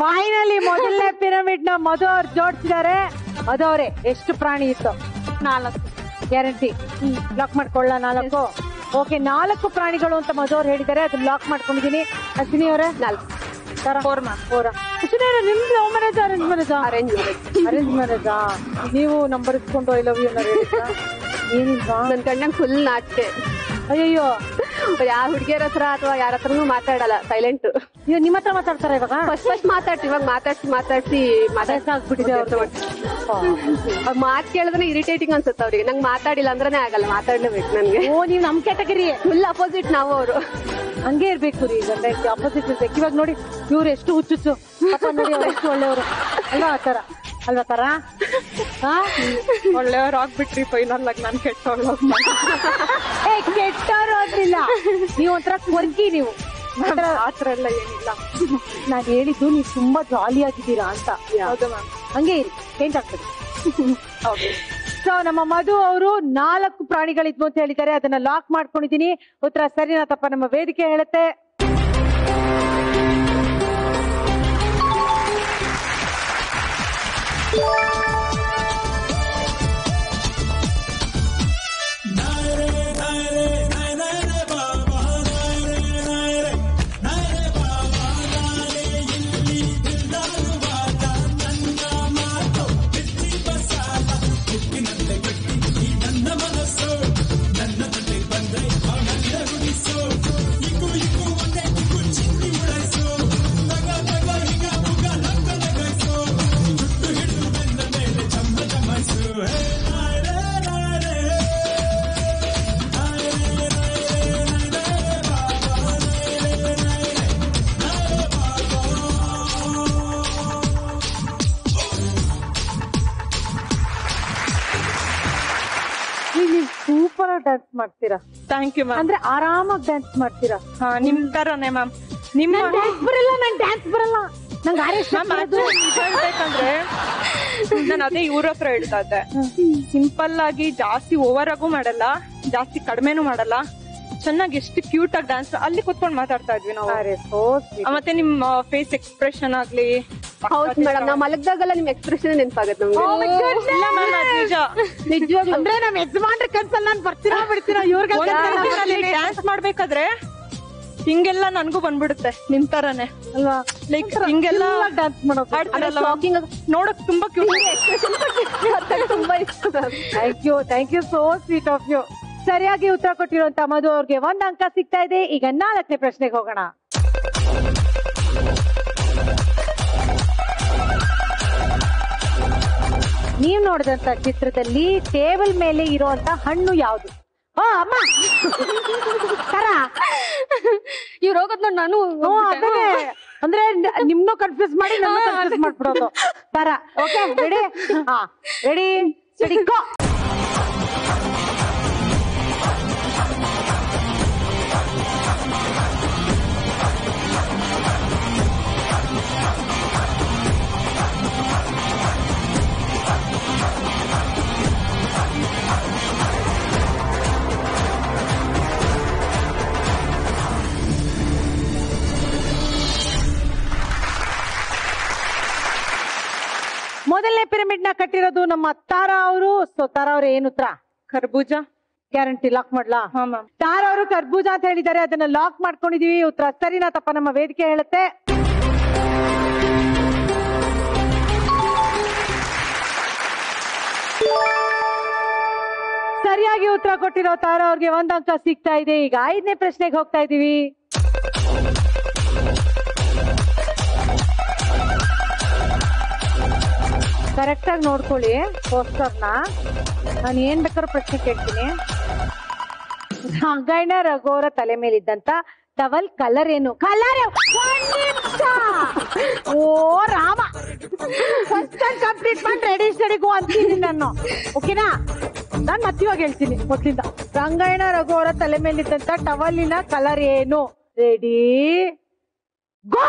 ಫೈನಲಿ ಮೊದಲನೇ ಪಿರಮಿಡ್ ನ ಮಧು ಅವ್ರು ಜೋಡಿಸಿದ್ದಾರೆ ಮಧು ಅವರೇ ಎಷ್ಟು ಪ್ರಾಣಿ ಇತ್ತು ನಾಲ್ಕು ಗ್ಯಾರಂಟಿ ಲಾಕ್ ಮಾಡ್ಕೊಳ್ಳ ನಾಲ್ಕು ಓಕೆ ನಾಲ್ಕು ಪ್ರಾಣಿಗಳು ಅಂತ ಮಧು ಅವ್ರು ಹೇಳಿದ್ದಾರೆ ಅದನ್ನ ಲಾಕ್ ಮಾಡ್ಕೊಂಡಿದೀನಿ ಅಶ್ವಿನಿ ಅವರೇ ನಾಲ್ಕು ಫೋರ್ ಮ್ಯಾಮ್ ಫೋರ್ ಅಶ್ವಿನಿ ಅವರೇ ನಿಮ್ದು love marriage arrange marriage arrange marriage arrange ಮ್ಯಾರೇಜಾ ನೀವು ನಂಬರ್ ಇಸ್ಕೊಂಡು ಐ ಲವ್ ಯು ಏನಿಲ್ವಾ ನನ್ ಗಂಡಂಗ್ ಫುಲ್ ನಾಚಿಕೆ ಅಯ್ಯಯ್ಯೋ ಯಾರ ಹುಡುಗಿಯರ ಹತ್ರ ಅಥವಾ ಯಾರ ಹತ್ರನೂ ಮಾತಾಡಲ್ಲ ಸೈಲೆಂಟ್ ಇವ್ ನಿಮ್ಮ ಹತ್ರ ಮಾತಾಡ್ತಾರ ಇವಾಗ ಫಸ್ಟ್ ಫಸ್ಟ್ ಮಾತಾಡ್ತಿ ಇವಾಗ ಮಾತಾಡ್ಸಿ ಮಾತಾಡ್ಸಿ ಆಗ್ಬಿಟ್ಟಿದೆ ಅವ್ರ ಮಾತ್ ಕೇಳಿದ್ರೆ ಇರಿಟೇಟಿಂಗ್ ಅನ್ಸುತ್ತೆ ಅವ್ರಿಗೆ ನಂಗೆ ಮಾತಾಡಿಲ್ಲ ಅಂದ್ರೇನೆ ಆಗಲ್ಲ ಮಾತಾಡ್ಲೇಬೇಕು ನನ್ಗೆ ಓ ನೀವ್ ನಮ್ ಕ್ಯಾಟಗರಿ ಫುಲ್ ಅಪೋಸಿಟ್ ನಾವು ಅವರು ಹಂಗೆ ಇರ್ಬೇಕು ರೀ ಗಂಡ ಅಪೋಸಿಟ್ ಇರ್ಬೇಕು ಇವಾಗ ನೋಡಿ ಇವ್ರು ಎಷ್ಟು ಹುಚ್ಚುಚ್ಚು ಪಾಪ ನೋಡಿ ಅವ್ರು ಎಷ್ಟು ಒಳ್ಳೆಯವರು ಅಲ್ವಾ ಆ ತರ ಅಲ್ವಾ ತರ ಒಳ್ಳೆಯವ್ರು ಆಗ್ಬಿಟ್ರಿ ಫೈನಲ್ ಆಗಿ ನಾನು ಕೆಟ್ಟವಳು ಏ ಕೆಟ್ಟವರು ಅಂತಿಲ್ಲ ನೀವು ಒಂಥರ ಕೊರ್ಕಿ ನೀವು ಆತರ ಎಲ್ಲ ಏನಿಲ್ಲ ನಾನ್ ಹೇಳಿದ್ದು ನೀವು ತುಂಬಾ ಜಾಲಿ ಆಗಿದ್ದೀರಾ ಅಂತ ಹೌದು ಮ್ಯಾಮ್ ಹಂಗೆ ಇರಿ ಚೇಂಜ್ ಆಗ್ತದೆ ಸೊ ನಮ್ಮ ಮಧು ಅವರು ನಾಲ್ಕು ಪ್ರಾಣಿಗಳಿದ್ವು ಅಂತ ಹೇಳಿದ್ದಾರೆ ಅದನ್ನ ಲಾಕ್ ಮಾಡ್ಕೊಂಡಿದೀನಿ ಉತ್ತರ ಸರಿನಾ ತಪ್ಪ ನಮ್ಮ ವೇದಿಕೆ ಹೇಳುತ್ತೆ ನೀವು ಸೂಪರ್ ಆಗಿ ಡ್ಯಾನ್ಸ್ ಮಾಡ್ತೀರಾ ಥ್ಯಾಂಕ್ ಯು ಮ್ಯಾಮ್ ಅಂದ್ರೆ ಆರಾಮಾಗಿ ಡ್ಯಾನ್ಸ್ ಮಾಡ್ತೀರಾ ಹಾ ನಿಮ್ ತರನೇ ಮ್ಯಾಮ್ ನಿಮ್ಮ ಡ್ಯಾನ್ಸ್ ಬರಲ್ಲ ನನ್ ಡ್ಯಾನ್ಸ್ ಬರಲ್ಲ ನಂಗೆ ಆರೇಶ್ ಮ್ಯಾಮ್ ಆಕ್ಚುಲಿ ನಿಜ ಹೇಳ್ಬೇಕಂದ್ರೆ ನಾನು ಅದೇ ಇವ್ರ ಹತ್ರ ಹೇಳ್ತಾ ಇದ್ದೆ ಸಿಂಪಲ್ ಆಗಿ ಜಾಸ್ತಿ ಓವರ್ ಆಗು ಮಾಡಲ್ಲ ಜಾಸ್ತಿ ಕಡಿಮೆನೂ ಮಾಡಲ್ಲ ಚೆನ್ನಾಗಿ ಎಷ್ಟು ಕ್ಯೂಟ್ ಆಗಿ ಡ್ಯಾನ್ಸ್ ಅಲ್ಲಿ ಕುತ್ಕೊಂಡು ಮಾತಾಡ್ತಾ ಇದ್ವಿ ನಾವು ಆ, ಮತ್ತೆ ನಿಮ್ಮ ಫೇಸ್ ಎಕ್ಸ್ಪ್ರೆಷನ್ ಆಗ್ಲಿ ಹೌದು ಮೇಡಮ್ ನಾವ್ ಮಲಗ್ದಾಗೆಲ್ಲ ನಿಮ್ ಎಕ್ಸ್ಪ್ರೆಷನ್ ನೆನಪಾಗತ್ತೆ ನಮ್ಗೆ ಇಲ್ಲ ಮ್ಯಾಮ್ ಅದು ನಿಜ ನಿಜವಾಗ್ಲೂ ಅಂದ್ರೆ ನಮ್ ಯಜಮಾನ್ರ ಕನ್ಸಲ್ ನಾನ್ ಬರ್ತೀರಾ ಬಿಡ್ತೀರಾ ಇವ್ರಿಗೆ ಡ್ಯಾನ್ಸ್ ಮಾಡ್ಬೇಕಾದ್ರೆ ಹಿಂಗೆಲ್ಲ ನನ್ಗೂ ಬಂದ್ಬಿಡುತ್ತೆ ನಿಮ್ ತರನೇ ಅಲ್ವಾ ಲೈಕ್ ಹಿಂಗೆಲ್ಲ ಡ್ಯಾನ್ಸ್ ಮಾಡೋದು ಆಡ್ತಿರಲ್ಲ ಶಾಕಿಂಗ್ ನೋಡಕ್ ತುಂಬಾ ಕ್ಯೂಟ್ ತುಂಬಾ ಇಷ್ಟ ma'am thank you thank you so sweet of you ಸರಿಯಾಗಿ ಉತ್ತರ ಕೊಟ್ಟಿರುವಂತ ಮಧು ಅವ್ರಿಗೆ ಒಂದ್ ಅಂಕ ಸಿಗ್ತಾ ಇದೆ ಈಗ ನಾಲ್ಕನೇ ಪ್ರಶ್ನೆಗೆ ಹೋಗೋಣ ನೀವ್ ನೋಡಿದಂತ ಚಿತ್ರದಲ್ಲಿ ಟೇಬಲ್ ಮೇಲೆ ಇರುವಂತ ಹಣ್ಣು ಯಾವುದು ಓ ಅಮ್ಮ ತರ ಇವ್ರು ಹೋಗೋದ್ ನೋಡಿ ನಾನು ಓ ಅದನ್ನೇ ಅಂದ್ರೆ ನ- ನಿಮ್ನು ಕನ್ಫ್ಯೂಸ್ ಮಾಡಿ ನನ್ನ ಕನ್ಫ್ಯೂಸ್ ಮಾಡ್ಬಿಡೋದು ತರ ಓಕೆ ರೆಡಿ ಹಾ ರೆಡಿ ರೆಡಿ ಗೋ ಮೊದಲನೇ ಪಿರಮಿಡ್ ನ ಕಟ್ಟಿರೋದು ನಮ್ಮ ತಾರಾ ಅವರು ಸೊ ತಾರಾ ಅವ್ರ ಏನು ಉತ್ತರ ಕರ್ಬೂಜ ಗ್ಯಾರಂಟಿ ಲಾಕ್ ಮಾಡ್ಲಾ ಹಾ ಮ್ಯಾಮ್ ತಾರಾ ಅವರು ಕರ್ಬೂಜ ಅಂತ ಹೇಳಿದ್ದಾರೆ ಅದನ್ನ ಲಾಕ್ ಮಾಡ್ಕೊಂಡಿದೀವಿ ಉತ್ತರ ಸರಿನಾ ತಪ್ಪ ನಮ್ಮ ವೇದಿಕೆ ಹೇಳುತ್ತೆ ಸರಿಯಾಗಿ ಉತ್ತರ ಕೊಟ್ಟಿರೋ ತಾರಾ ಅವ್ರಿಗೆ ಒಂದ್ ಅಂಕ ಸಿಗ್ತಾ ಇದೆ ಈಗ ಐದನೇ ಪ್ರಶ್ನೆಗೆ ಹೋಗ್ತಾ ಇದೀವಿ ಕರೆಕ್ಟ್ ಆಗಿ ನೋಡ್ಕೊಳ್ಳಿ ಪೋಸ್ಟರ್ನ ನಾನು ಏನ್ ಬೇಕಾದ್ರೂ ಪ್ರಶ್ನೆ ಕೇಳ್ತೀನಿ ರಂಗಾಯಣ ರಘುವರ ತಲೆ ಮೇಲಿದ್ದಂತ ಟವಲ್ ಕಲರ್ ಏನು ಕಲರ್ ಓ ರಾಮ ಫಸ್ಟ್ ಕಂಪ್ಲೀಟ್ ಮಾಡಿ ರೆಡಿ ಸ್ಟಡಿಗೂ ಅಂತೀನಿ ನಾನು ಓಕೆನಾ ನಾನ್ ಮತ್ತಿವಾಗ ಹೇಳ್ತೀನಿ ಮೊದ್ಲಿಂದ ರಂಗಾಯಣ ರಘುವರ ತಲೆ ಮೇಲಿದ್ದಂತ ಟವಲಿನ ಕಲರ್ ಏನು ರೆಡಿ ಗೋ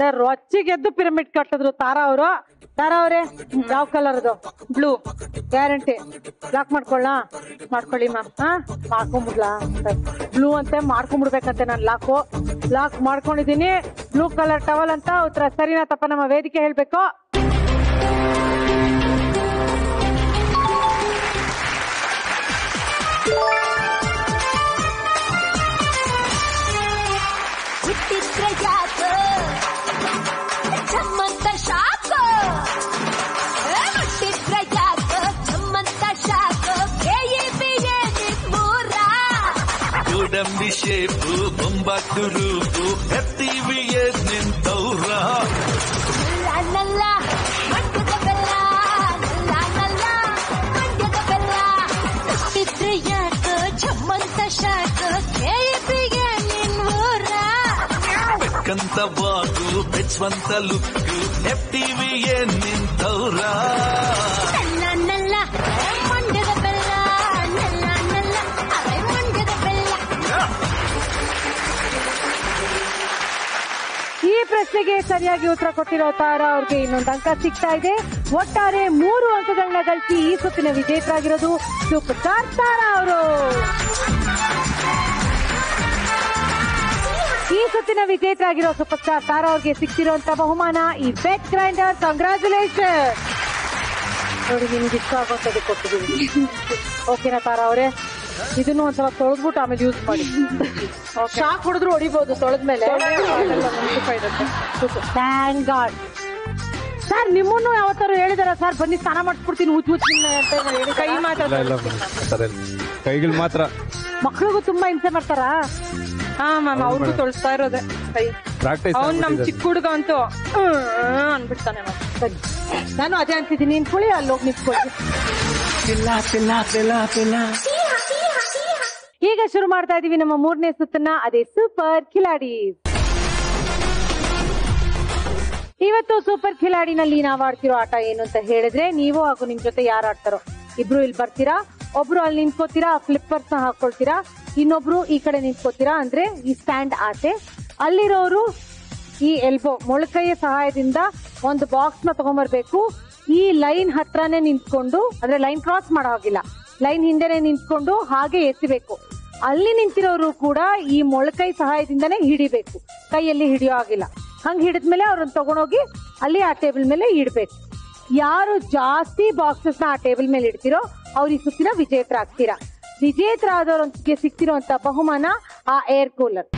ರೊಚ್ಚಿಗೆದ್ದು ಪಿರಮಿಡ್ ಕಟ್ಟಿದ್ರು ತಾರಾ ಅವರು ತಾರಾ ಅವರೇ ಯಾವ ಕಲರ್ದು ಬ್ಲೂ ಗ್ಯಾರಂಟಿ ಲಾಕ್ ಮಾಡ್ಕೊಳ್ಳ ಮಾಡ್ಕೊಳ್ಳಿ ಮ್ಯಾಮ್ ಹಾ ಮಾಡ್ಕೊಂಬಿಡ್ಲಾ ಬ್ಲೂ ಅಂತೆ ಮಾಡ್ಕೊಂಡ್ಬಿಡ್ಬೇಕಂತೆ ನಾನು ಲಾಕು ಲಾಕ್ ಮಾಡ್ಕೊಂಡಿದೀನಿ ಬ್ಲೂ ಕಲರ್ ಟವಲ್ ಅಂತ ಉತ್ತರ ಸರಿನಾ ತಪ್ಪ ನಮ್ಮ ವೇದಿಕೆ ಹೇಳ್ಬೇಕು ಹುಟ್ಟಿದ್ರೆ ಯಾಕ ಜಮ್ಮಂತ ಶಾಕ ಏ, ಹುಟ್ಟಿದ್ರೆ ಯಾಕ ಜಮ್ಮಂತ ಶಾಕ ಕೆಇಬಿಗೆ ನಿಮ್ಮೂರ ಗೋಡಂಬಿ ಶೇಪು ಬೊಂಬಾಟು ರೂಪು ಎತ್ತಿವಿಯೇ ನಿಂತವ್ರ ನಲ್ಲ ನಲ್ಲ ಮಂಡ್ಯದ ಬೆಲ್ಲ ನಲ್ಲ ನಲ್ಲ ಮಂಡ್ಯದ ಬೆಲ್ಲ ಹುಟ್ಟಿದ್ರೆ ಯಾಕ ಜಮ್ಮಂತ ಶಾಕ ಕೆಇಬಿಗೆ ನಿಮ್ಮೂರ ಬೆಕ್ಕಂತ ಬಾಗು ಬೆಚ್ಚವಂತ ಲುಕ್ಕು ಎತ್ತಿವಿಯೇ ನಿಂತವ್ರ ನಲ್ಲ ನಲ್ಲ ಮಂಡ್ಯದ ಬೆಲ್ಲ ನಲ್ಲ ನಲ್ಲ ಅರೆ ಮಂಡ್ಯದ ಬೆಲ್ಲ ಈ ಪ್ರಶ್ನೆಗೆ ಸರಿಯಾಗಿ ಉತ್ತರ ಕೊಟ್ಟಿರೋ ತಾರಾ ಅವ್ರಿಗೆ ಇನ್ನೊಂದು ಅಂಕ ಸಿಗ್ತಾ ಇದೆ ಒಟ್ಟಾರೆ ಮೂರು ಅಂಕಗಳನ್ನ ಗಳಿಸಿ ಈ ಸುತ್ತಿನ ವಿಜೇತರಾಗಿರೋದು ಸೂಪರ್ ಸ್ಟಾರ್ ತಾರಾ ಅವರು ಈ ಸುತ್ತಿನ ವಿಜೇತರಾಗಿರೋ ಸೂಪರ್ ಸ್ಟಾರ್ ತಾರಾ ಅವ್ರಿಗೆ ಸಿಗ್ತಿರುವಂತ ಬಹುಮಾನ ಈ ಬೆಟ್ ಗ್ರೈಂಡರ್ ಕಂಗ್ರಾಚುಲೇಷನ್ ನೋಡಿ ನಿಮ್ಗೆ ಇಷ್ಟ ಆಗುವಂತದ್ದು ಕೊಟ್ಟಿದ್ದೀವಿ ಓಕೆನಾ ತಾರಾ ಅವರೇ ಇದನ್ನು ಒಂದ್ಸಲ ತೊಳೆದ್ಬಿಟ್ಟು ಆಮೇಲೆ ಯೂಸ್ ಮಾಡಿ ಶಾಕ್ ಹೊಡೆದ್ರು ಹೊಡಿಬಹುದು ತೊಳೆದ್ಮೇಲೆ ಥ್ಯಾಂಕ್ ಗಾಡ್ ಸರ್ ನಿಮ್ಮನ್ನು ಯಾವತ್ತಾರು ಹೇಳಿದಾರ ಸರ್ ಬನ್ನಿ ಸ್ನಾನ ಮಾಡಿಸ್ಬಿಡ್ತೀನಿ ಹುಚ್ಚು ಹುಚ್ಚು ಅಂತ ಹೇಳಿ ಕೈ ಇಲ್ಲ ಇಲ್ಲ ಸರ್ ಕೈಗಳು ಮಾತ್ರ ಮಕ್ಳಿಗೂ ತುಂಬಾ ಹಿಂಸೆ ಮಾಡ್ತಾರಾ ಹಾ ಮ್ಯಾಮ್ ಹೌದು ಅವ್ರಿಗೂ madam. ತೊಳಸ್ತಾ ಇರೋದೆ ಕೈ ಪ್ರಾಕ್ಟೀಸ್ ಅವ್ನ್ ನಮ್ ಚಿಕ್ಕ ಹುಡುಗ ಅಂತೂ ಹ್ಮ್ ಅನ್ಬಿಡ್ತಾನೆ ಮ್ಯಾಮ್ ಸರಿ ನಾನು ಅದೇ ಅಂತಿದ್ದೀನಿ ನಿಂತ್ಕೊಳ್ಳಿ ಅಲ್ಲಿ ಹೋಗಿ ನಿಂತ್ಕೊಳ್ಳಿ ಪಿಲ್ಲ ಪಿಲ್ಲ ಪಿಲ್ಲ ಪಿಲ್ಲ ಈಗ ಶುರು ಮಾಡ್ತಾ ಇದೀವಿ ನಮ್ಮ ಮೂರನೇ ಸುತ್ತನ್ನ ಅದೇ ಸೂಪರ್ ಕಿಲಾಡಿ ಇವತ್ತು ಸೂಪರ್ ಖಿಲಾಡಿನಲ್ಲಿ ನಾವು ಆಡ್ತಿರೋ ಆಟ ಏನು ಅಂತ ಹೇಳಿದ್ರೆ ನೀವು ಹಾಗೂ ನಿಮ್ ಜೊತೆ ಯಾರು ಆಡ್ತಾರೋ ಇಬ್ರು ಇಲ್ಲಿ ಬರ್ತೀರಾ ಒಬ್ರು ಅಲ್ಲಿ ನಿಂತ್ಕೋತೀರಾ ಫ್ಲಿಪ್ಪರ್ಸ್ ನ ಹಾಕೊಳ್ತೀರಾ ಇನ್ನೊಬ್ರು ಈ ಕಡೆ ನಿಂತ್ಕೋತೀರಾ ಅಂದ್ರೆ ಈ ಸ್ಟ್ಯಾಂಡ್ ಆಚೆ ಅಲ್ಲಿರೋರು ಈ ಎಲ್ಬೋ ಮೊಳಕೈಯ ಸಹಾಯದಿಂದ ಒಂದು ಬಾಕ್ಸ್ ನ ತಗೊಂಡ್ಬರ್ಬೇಕು ಈ ಲೈನ್ ಹತ್ರನೇ ನಿಂತ್ಕೊಂಡು ಅಂದ್ರೆ ಲೈನ್ ಕ್ರಾಸ್ ಮಾಡೋ ಹಾಗಿಲ್ಲ ಲೈನ್ ಹಿಂದೆನೆ ನಿಂತ್ಕೊಂಡು ಹಾಗೆ ಎತ್ತಬೇಕು ಅಲ್ಲಿ ನಿಂತಿರೋರು ಕೂಡ ಈ ಮೊಳಕೈ ಸಹಾಯದಿಂದನೇ ಹಿಡಿಬೇಕು ಕೈಯಲ್ಲಿ ಹಿಡಿಯೋ ಆಗಿಲ್ಲ ಹಂಗ್ ಹಿಡಿದ್ಮೇಲೆ ಅವ್ರನ್ನ ತಗೊಂಡೋಗಿ ಅಲ್ಲಿ ಆ ಟೇಬಲ್ ಮೇಲೆ ಇಡ್ಬೇಕು ಯಾರು ಜಾಸ್ತಿ ಬಾಕ್ಸಸ್ ನ ಆ ಟೇಬಲ್ ಮೇಲೆ ಇಡ್ತಿರೋ ಅವ್ರ ಈ ಸುತ್ತಿನ ವಿಜೇತರಾಗ್ತೀರಾ ವಿಜೇತರಾದವ್ರಿಗೆ ಸಿಗ್ತಿರೋಂತ ಬಹುಮಾನ ಆ ಏರ್ ಕೂಲರ್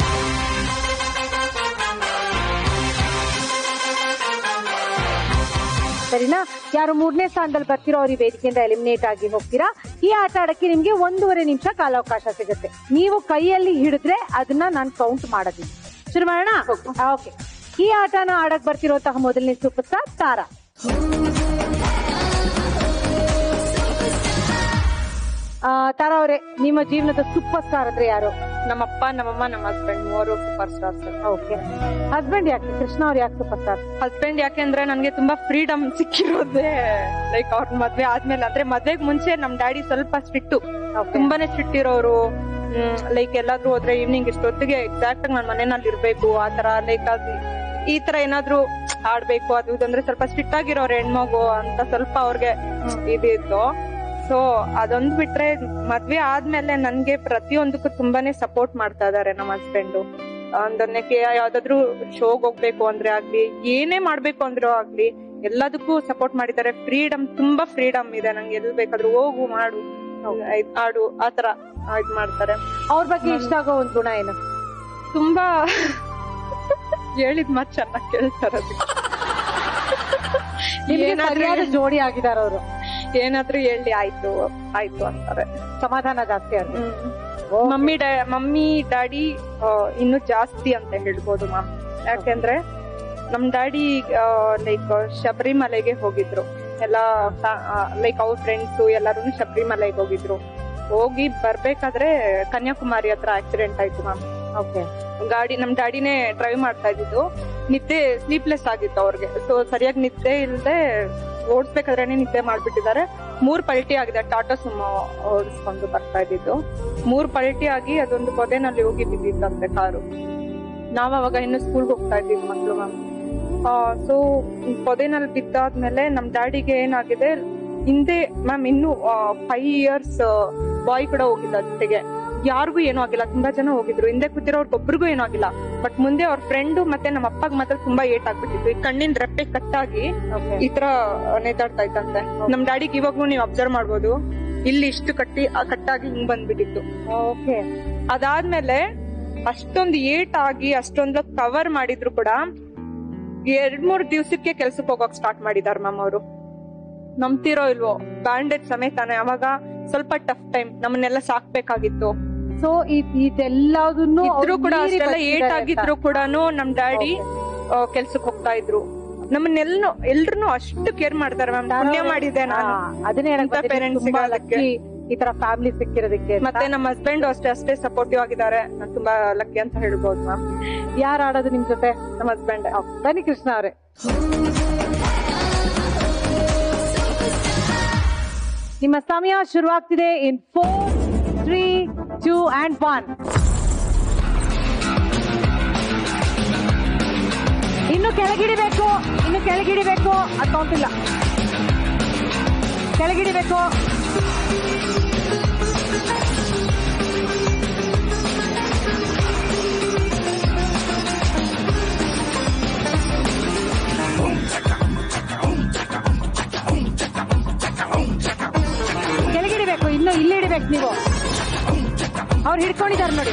ಸರಿನಾ ಯಾರು ಮೂರನೇ ಸ್ಥಾನದಲ್ಲಿ ಬರ್ತಿರೋ ಅವ್ರ ಈ ವೇದಿಕೆಯಿಂದ ಎಲಿಮಿನೇಟ್ ಆಗಿ ಹೋಗ್ತೀರಾ ಈ ಆಟ ಆಡಕ್ಕೆ ನಿಮ್ಗೆ ಒಂದೂವರೆ ನಿಮಿಷ ಕಾಲಾವಕಾಶ ಸಿಗುತ್ತೆ ನೀವು ಕೈಯಲ್ಲಿ ಹಿಡಿದ್ರೆ ಅದನ್ನ ನಾನು ಕೌಂಟ್ ಮಾಡೋದಿಲ್ಲ ಶುರು ಮಾಡೋಣ ಓಕೆ ಈ ಆಟನ ಆಡಕ್ ಬರ್ತಿರುವಂತಹ ಮೊದಲನೇ ಸೂಪರ್ ಸ್ಟಾರ್ ತಾರಾ ಆ, ತಾರಾ ಅವರೇ ನಿಮ್ಮ ಜೀವನದ ಸೂಪರ್ ಸ್ಟಾರ್ ಅಂದ್ರೆ ಯಾರು ನಮ್ಮಪ್ಪ ನಮ್ಮಮ್ಮ ನಮ್ಮ ಹಸ್ಬೆಂಡ್ ಮೂವರು ಸೂಪರ್ ಸ್ಟಾರ್ಸ್ ಓಕೆ ಹಸ್ಬೆಂಡ್ ಯಾಕೆ ಕೃಷ್ಣ ಅವ್ರು ಯಾಕೆ ಸೂಪರ್ ಸ್ಟಾರ್ ಹಸ್ಬೆಂಡ್ ಯಾಕೆಂದ್ರೆ ನನ್ಗೆ ತುಂಬಾ ಫ್ರೀಡಮ್ ಸಿಕ್ಕಿರೋದೇ ಲೈಕ್ ಅವ್ರ ಮದ್ವೆ ಆದ್ಮೇಲೆ ಅಂದ್ರೆ ಮದ್ವೆಗ್ ಮುಂಚೆ ನಮ್ ಡ್ಯಾಡಿ ಸ್ವಲ್ಪ ಸ್ಟ್ರಿಕ್ಟ್ ತುಂಬಾನೇ ಸ್ಟ್ರಿಕ್ಟ್ ಇರೋರು ಲೈಕ್ ಎಲ್ಲಾದ್ರೂ ಹೋದ್ರೆ ಈವ್ನಿಂಗ್ ಇಷ್ಟೊತ್ತಿಗೆ ಎಕ್ಸಾಕ್ಟ್ ಆಗಿ ನಾನ್ ಮನೆಯಲ್ಲಿ ಇರ್ಬೇಕು ಆತರ ಲೈಕ್ ಅದು ಈ ತರ ಏನಾದ್ರೂ ಆಡ್ಬೇಕು ಅದು ಇದು ಅಂದ್ರೆ ಸ್ವಲ್ಪ ಸ್ಟ್ರಿಕ್ಟ್ ಆಗಿರೋರು ಹೆಣ್ಮಗು ಅಂತ ಸ್ವಲ್ಪ ಅವ್ರಿಗೆ ಇದಿತ್ತು ಸೊ ಅದೊಂದ್ ಬಿಟ್ರೆ ಮದ್ವೆ ಆದ್ಮೇಲೆ ನನ್ಗೆ ಪ್ರತಿಯೊಂದಕ್ಕೂ ತುಂಬಾನೇ ಸಪೋರ್ಟ್ ಮಾಡ್ತಾ ಇದಾರೆ ನಮ್ಮ ಹಸ್ಬೆಂಡು ಒಂದೊಂದಕ್ಕೆ ಯಾವ್ದಾದ್ರು ಶೋಗ್ ಹೋಗ್ಬೇಕು ಅಂದ್ರೆ ಆಗ್ಲಿ ಏನೇ ಮಾಡ್ಬೇಕು ಅಂದ್ರೂ ಆಗ್ಲಿ ಎಲ್ಲದಕ್ಕೂ ಸಪೋರ್ಟ್ ಮಾಡಿದ್ದಾರೆ ಫ್ರೀಡಮ್ ತುಂಬಾ ಫ್ರೀಡಮ್ ಇದೆ ನಂಗೆ ಎಲ್ ಬೇಕಾದ್ರೂ ಹೋಗು ಮಾಡು ಇದ್ ಆಡು ಆತರ ಇದ್ ಮಾಡ್ತಾರೆ ಅವ್ರ ಬಗ್ಗೆ ಇಷ್ಟ ಆಗೋ ಒಂದ್ ಗುಣ ಏನು ತುಂಬಾ ಹೇಳಿದ್ ಮಾತ್ ಚೆನ್ನಾಗ್ ಕೇಳ್ತಾರೆ ಅದಕ್ಕೆ ನಿಮ್ಗೆ ಏನಾದ್ರೂ ಸರಿಯಾದ ಹೇಳಿ- ಜೋಡಿ ಆಗಿದಾರ ಅವರು ಏನಾದ್ರೂ ಹೇಳಿ ಆಯ್ತು ಆಯ್ತು ಅಂತಾರೆ ಸಮಾಧಾನ ಜಾಸ್ತಿ ಅವ್ರಿಗೆ ಮಮ್ಮಿ ಡ್ಯಾ ಮಮ್ಮಿ ಡ್ಯಾಡಿ ಇನ್ನು ಜಾಸ್ತಿ ಅಂತ ಹೇಳ್ಬೋದು ಮ್ಯಾಮ್ ಯಾಕೆಂದ್ರೆ ನಮ್ ಡ್ಯಾಡಿ ಲೈಕ್ ಶಬರಿಮಲೆಗೆ ಹೋಗಿದ್ರು ಎಲ್ಲ ಲೈಕ್ ಅವ್ರ ಫ್ರೆಂಡ್ಸ್ ಎಲ್ಲರೂ ಶಬರಿಮಲೆಗೆ ಹೋಗಿದ್ರು ಹೋಗಿ ಬರ್ಬೇಕಾದ್ರೆ ಕನ್ಯಾಕುಮಾರಿ ಹತ್ರ ಆಕ್ಸಿಡೆಂಟ್ ಆಯ್ತು ಮ್ಯಾಮ್ ಓಕೆ ಗಾಡಿ ನಮ್ ಡ್ಯಾಡಿನೇ ಡ್ರೈವ್ ಮಾಡ್ತಾ ಇದ್ದಿದ್ದು ನಿದ್ದೆ ಸ್ಲೀಪ್ಲೆಸ್ ಆಗಿತ್ತು ಅವ್ರಿಗೆ ಸೊ ಸರಿಯಾಗಿ ನಿದ್ದೆ ಇಲ್ಲದೆ ಓಡಿಸ್ಬೇಕಾದ್ರೆ ನಿದ್ದೆ ಮಾಡ್ಬಿಟ್ಟಿದ್ದಾರೆ ಮೂರ್ ಪಲ್ಟಿ ಆಗಿದೆ ಟಾಟಾ ಸುಮೋ ಓಡಿಸ್ಕೊಂಡು ಬರ್ತಾ ಇದ್ದಿದ್ದು ಮೂರ್ ಪಲ್ಟಿ ಆಗಿ ಅದೊಂದು ಪೊದೆನಲ್ಲಿ ಹೋಗಿ ಬಿದ್ದಿತ್ತಂತೆ ಕಾರು ನಾವ್ ಅವಾಗ ಇನ್ನು ಸ್ಕೂಲ್ಗೆ ಹೋಗ್ತಾ ಇದ್ದಿದ್ ಮಕ್ಳು ಮ್ಯಾಮ್ ಸೊ ಪೊದೆನಲ್ಲಿ ಬಿದ್ದಾದ್ಮೇಲೆ ನಮ್ ಡ್ಯಾಡಿಗೆ ಏನಾಗಿದೆ ಹಿಂದೆ ಮ್ಯಾಮ್ ಇನ್ನು ಫೈವ್ ಇಯರ್ಸ್ ಬಾಯ್ ಕೂಡ ಹೋಗಿಲ್ಲ ಜೊತೆಗೆ ಯಾರಿಗೂ ಏನೂ ಆಗಿಲ್ಲ ತುಂಬಾ ಜನ ಹೋಗಿದ್ರು ಹಿಂದೆ ಕೂತಿರೋರ್ಗೊಬ್ರಿಗೂ ಏನೂ ಆಗಿಲ್ಲ ಬಟ್ ಮುಂದೆ ಅವ್ರ ಫ್ರೆಂಡು ಮತ್ತೆ ನಮ್ಮ ಅಪ್ಪಗ್ ಮಾತ್ರ ತುಂಬಾ ಏಟ್ ಆಗ್ಬಿಟ್ಟಿತ್ತು ಈ ಕಣ್ಣಿನ ರೆಪ್ಪೆ ಕಟ್ಟಾಗಿ ಈ ತರ ನೇತಾಡ್ತಾ ಇತ್ತಂತೆ ನಮ್ ಡ್ಯಾಡಿಗೆ ಇವಾಗ್ಲೂ ನೀವು ಅಬ್ಸರ್ವ್ ಮಾಡ್ಬೋದು ಇಲ್ಲಿ ಇಷ್ಟು ಕಟ್ಟಿ ಆ ಕಟ್ಟಾಗಿ ಹಿಂಗ್ ಬಂದ್ಬಿಟ್ಟಿತ್ತು ಓಕೆ ಅದಾದ್ಮೇಲೆ ಅಷ್ಟೊಂದು ಏಟ್ ಆಗಿ ಅಷ್ಟೊಂದು ಕವರ್ ಮಾಡಿದ್ರು ಕೂಡ ಎರಡ್ ಮೂರ್ ದಿವ್ಸಕ್ಕೆ ಕೆಲ್ಸಕ್ಕೆ ಹೋಗಕ್ ಸ್ಟಾರ್ಟ್ ಮಾಡಿದಾರೆ ಮ್ಯಾಮ್ ಅವರು ನಂಬ್ತಿರೋ ಇಲ್ವೋ ಬ್ಯಾಂಡೇಜ್ ಸಮೇತಾನೆ ಅವಾಗ ಸ್ವಲ್ಪ ಟಫ್ ಟೈಮ್ ನಮ್ಮನ್ನೆಲ್ಲ ಸಾಕ್ಬೇಕಾಗಿತ್ತು ಸೊ ಇದೆಲ್ಲದನ್ನು ಇದ್ರು ಕೂಡ ಅಷ್ಟೆಲ್ಲ ಏಟ್ ಆಗಿದ್ರು ಕೂಡ ನಮ್ ಡ್ಯಾಡಿ ಕೆಲ್ಸಕ್ಕೆ ಹೋಗ್ತಾ ಇದ್ರು ನಮ್ಮನ್ನೆಲ್ಲ ಎಲ್ರು ಅಷ್ಟು ಕೇರ್ ಮಾಡ್ತಾರೆ ಮ್ಯಾಮ್ ಪುಣ್ಯ ಮಾಡಿದೆ ನಾನು ಅದನ್ನೇ ಹೇಳಕ್ ಬಂದಿದ್ದು, ಪೇರೆಂಟ್ಸ್ ತುಂಬಾ lucky ಈ ತರ ಫ್ಯಾಮಿಲಿ ಸಿಕ್ಕಿರೋದಕ್ಕೆ ಅಂತ. ಮತ್ತೆ ನಮ್ಮ ಹಸ್ಬೆಂಡ್ ಅಷ್ಟೇ ಅಷ್ಟೇ ಸಪೋರ್ಟಿವ್ ಆಗಿದ್ದಾರೆ ನಾನು ತುಂಬಾ ಲಕ್ಕಿ ಅಂತ ಹೇಳ್ಬೋದು ಮ್ಯಾಮ್ ಯಾರು ಆಡೋದು ನಿಮ್ ಜೊತೆ ನಮ್ಮ ಹಸ್ಬೆಂಡ್ ಬನ್ನಿ ಕೃಷ್ಣ ಅವರೇ ನಿಮ್ಮ ಸಮಯ ಶುರುವಾಗ್ತಿದೆ in four three two and one ಇನ್ನು ಕೆಳಗಿಡಿಬೇಕು ಇನ್ನು ಕೆಳಗಿಡಿಬೇಕು ಅಕೌಂಟ್ ಇಲ್ಲ ಕೆಳಗಿಡಿಬೇಕು ಕೆಳಗಿಡಿಬೇಕು ಇನ್ನು ಇಲ್ಲಿ ಇಡಬೇಕು ನೀವು ಅವ್ರು ಹಿಡ್ಕೊಂಡಿದ್ದಾರೆ ನೋಡಿ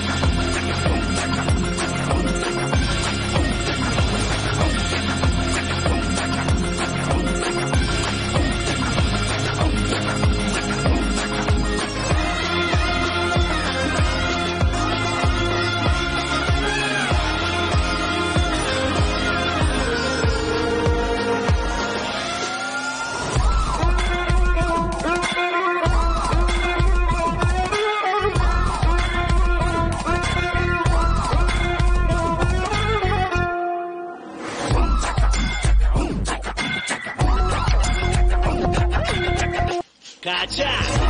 Gotcha!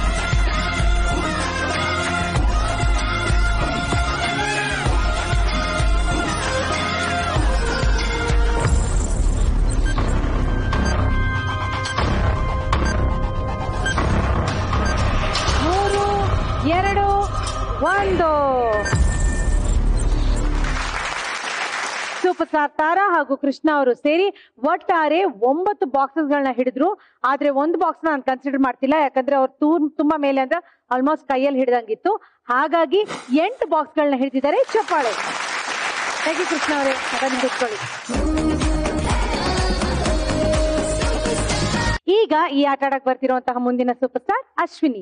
ಮೂರು ಎರಡು ಒಂದು ಸೂಪರ್ ಸ್ಟಾರ್ ತಾರಾ ಹಾಗೂ ಕೃಷ್ಣ ಅವರು ಸೇರಿ ಒಟ್ಟಾರೆ ಒಂಬತ್ತು ಬಾಕ್ಸಸ್ ಗಳನ್ನ ಹಿಡಿದ್ರು ಆದ್ರೆ ಒಂದು ಬಾಕ್ಸ್ ನಾನು ಕನ್ಸಿಡರ್ ಮಾಡ್ತಿಲ್ಲ ಯಾಕಂದ್ರೆ ಅವ್ರು ತೂ ತುಂಬಾ ಮೇಲೆ ಅಂದ್ರೆ ಆಲ್ಮೋಸ್ಟ್ ಕೈಯಲ್ಲಿ ಹಿಡಿದಂಗಿತ್ತು ಹಾಗಾಗಿ ಎಂಟು ಬಾಕ್ಸ್ ಗಳನ್ನ ಹಿಡಿದಿದ್ದಾರೆ ಚಪ್ಪಾಳೆ ಹೇಗೆ ಕೃಷ್ಣ ಅವರೇ ಅದನ್ನು ಕೂತ್ಕೊಳ್ಳಿ ಈಗ ಈ ಆಟ ಆಡಕ್ ಬರ್ತಿರುವಂತಹ ಮುಂದಿನ ಸೂಪರ್ ಸ್ಟಾರ್ ಅಶ್ವಿನಿ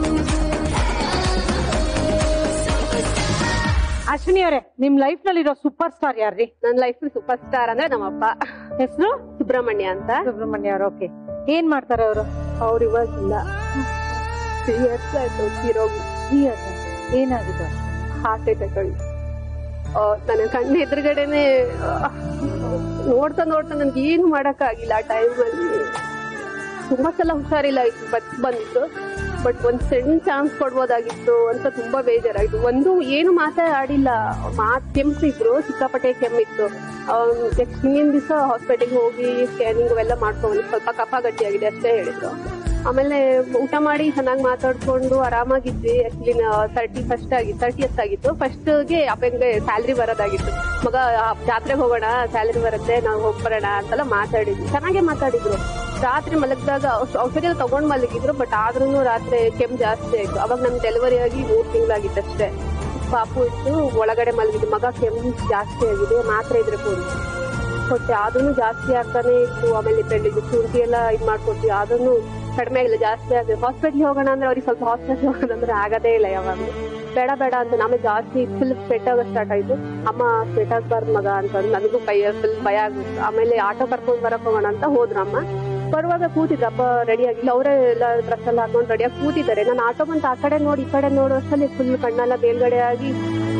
ಅಶ್ವಿನಿ ಅವರೇ ನಿಮ್ ಲೈಫ್ ನಲ್ಲಿರೋ ಸೂಪರ್ ಸ್ಟಾರ್ ಯಾರ್ರಿ ನನ್ನ ಲೈಫ್ ಸೂಪರ್ ಸ್ಟಾರ್ ಅಂದ್ರೆ ನಮ್ಮಪ್ಪ ಹೆಸರು ಸುಬ್ರಹ್ಮಣ್ಯ ಅಂತ ಸುಬ್ರಹ್ಮಣ್ಯ ಅವ್ರು ಓಕೆ ಏನ್ ಮಾಡ್ತಾರೆ ಅವರು ಅವ್ರು ಇವಾಗಿಲ್ಲ ತ್ರೀ ಇಯರ್ಸ್ ಆಯ್ತು ತೀರೋಗಿ ಏನಾಗಿದೆ ಹಾರ್ಟ್ ಅಟ್ಯಾಕ್ ಆಗಿ ಆ, ನನ್ನ ಕಣ್ಣು ಎದುರುಗಡೆನೆ ಆ, ನೋಡ್ತಾ ನೋಡ್ತಾ ನನ್ಗೆ ಏನು ಮಾಡಕ್ ಆಗಿಲ್ಲ ಆ ಟೈಮಲ್ಲಿ ತುಂಬಾ ಸಲ ಹುಷಾರಿಲ್ಲ ಆಯ್ತು ಬಸ್ ಬಂದಿತ್ತು ಬಟ್ ಒಂದ್ ಸಣ್ಣ ಚಾನ್ಸ್ ಕೊಡ್ಬೋದಾಗಿತ್ತು ಅಂತ ತುಂಬಾ ಬೇಜಾರಾಯ್ತು ಒಂದು ಏನು ಮಾತೇ ಆಡಿಲ್ಲ ಮಾತ್ ಕೆಮ್ಮಿದ್ರು ಸಿಕ್ಕಾಪಟ್ಟೆ ಕೆಮ್ಮಿತ್ತು ನೆಕ್ಸ್ಟ್ ಹಿಂದಿನ ದಿವಸ ಹಾಸ್ಪಿಟಲ್ಗೆ ಹೋಗಿ ಸ್ಕ್ಯಾನಿಂಗ್ ಅವೆಲ್ಲ ಮಾಡ್ಕೊಂಡು ಸ್ವಲ್ಪ ಕಫ ಗಟ್ಟಿಯಾಗಿದೆ ಅಷ್ಟೇ ಹೇಳಿದ್ರು ಆಮೇಲೆ ಊಟ ಮಾಡಿ ಚೆನ್ನಾಗಿ ಮಾತಾಡ್ಕೊಂಡು ಆರಾಮಾಗಿದ್ವಿ ಆಕ್ಚುಲಿ ತರ್ಟಿ ಫಸ್ಟ್ ಆಗಿತ್ತು ತರ್ಟಿ ಎಸ್ ಆಗಿತ್ತು ಫಸ್ಟ್ಗೆ ಅಪ್ಪಂಗೆ ಸ್ಯಾಲ್ರಿ ಬರೋದಾಗಿತ್ತು ಮಗ ಆ, ಜಾತ್ರೆಗೆ ಹೋಗೋಣ ಸ್ಯಾಲ್ರಿ ಬರುತ್ತೆ ನಾವು ಹೋಗ್ಬರೋಣ ಅಂತೆಲ್ಲ ಮಾತಾಡಿದ್ವಿ ಚೆನ್ನಾಗೇ ಮಾತಾಡಿದ್ರು ರಾತ್ರಿ ಮಲಗಿದಾಗ ಔಷ- ಔಷಧಿ ಎಲ್ಲ ತಗೊಂಡ್ ಮಲಗಿದ್ರು ಬಟ್ ಆದ್ರೂ ರಾತ್ರಿ ಕೆಮ್ಮು ಜಾಸ್ತಿ ಆಯ್ತು ಅವಾಗ ನಮ್ ಡೆಲಿವರಿ ಆಗಿ ಮೂರ್ ತಿಂಗಳಾಗಿತ್ತು ಅಷ್ಟೇ ಪಾಪು ಇತ್ತು ಒಳಗಡೆ ಮಲಗಿದ್ದು ಮಗ ಕೆಮ್ಮು ಜಾಸ್ತಿ ಆಗಿದೆ ಮಾತ್ರೆ ಇದ್ರೆ ಕೊಡಿ ಕೊಟ್ಟೆ ಅದನ್ನು ಜಾಸ್ತಿ ಆಗ್ತಾನೆ ಇತ್ತು ಆಮೇಲೆ ಬೆಳ್ಳಿಗೆ ಶುಂಠಿ ಎಲ್ಲ ಇದ್ ಮಾಡ್ಕೊಟ್ವಿ ಅದನ್ನು ಕಡಿಮೆ ಆಗಿಲ್ಲ ಜಾಸ್ತಿ ಆಗಿದೆ ಹಾಸ್ಪಿಟ್ಲ್ ಹೋಗೋಣ ಅಂದ್ರೆ ಅವ್ರಿಗೆ ಸ್ವಲ್ಪ ಹಾಸ್ಪಿಟ್ಲ್ ಹೋಗೋಣ ಅಂದ್ರೆ ಆಗದೇ ಇಲ್ಲ ಯಾವಾಗ್ಲೂ ಬೇಡ ಬೇಡ ಅಂತ ಆಮೇಲೆ ಜಾಸ್ತಿ ಫುಲ್ ಸ್ವೆಟ್ ಆಗೋ ಸ್ಟಾರ್ಟ್ ಆಯ್ತು ಅಮ್ಮ ಸ್ವೆಟ್ ಆಗ್ಬಾರ್ದು ಮಗ ಅಂತ ನನಗೂ ಕೈ ಫುಲ್ ಭಯ ಆಗಿತ್ತು ಆಮೇಲೆ ಆಟೋ ಕರ್ಕೊಂಡ್ ಬರಕ್ ಹೋಗೋಣ ಅಂತ ಹೋದ್ರು ಅಮ್ಮ ಬರುವಾಗ ಕೂತಿದ್ರು ಅಪ್ಪ ರೆಡಿ ಆಗಿಲ್ಲ ಅವರೇ ಎಲ್ಲ ಡ್ರೆಸ್ ಎಲ್ಲ ಹಾಕೊಂಡು ರೆಡಿಯಾಗಿ ಕೂತಿದ್ದಾರೆ ನಾನು ಆಟೋ ಬಂತ ಆ ಕಡೆ ನೋಡಿ ಈ ಕಡೆ ನೋಡೋ ಅಷ್ಟರಲ್ಲಿ ಫುಲ್ ಕಣ್ಣೆಲ್ಲ ಮೇಲ್ಗಡೆ ಆಗಿ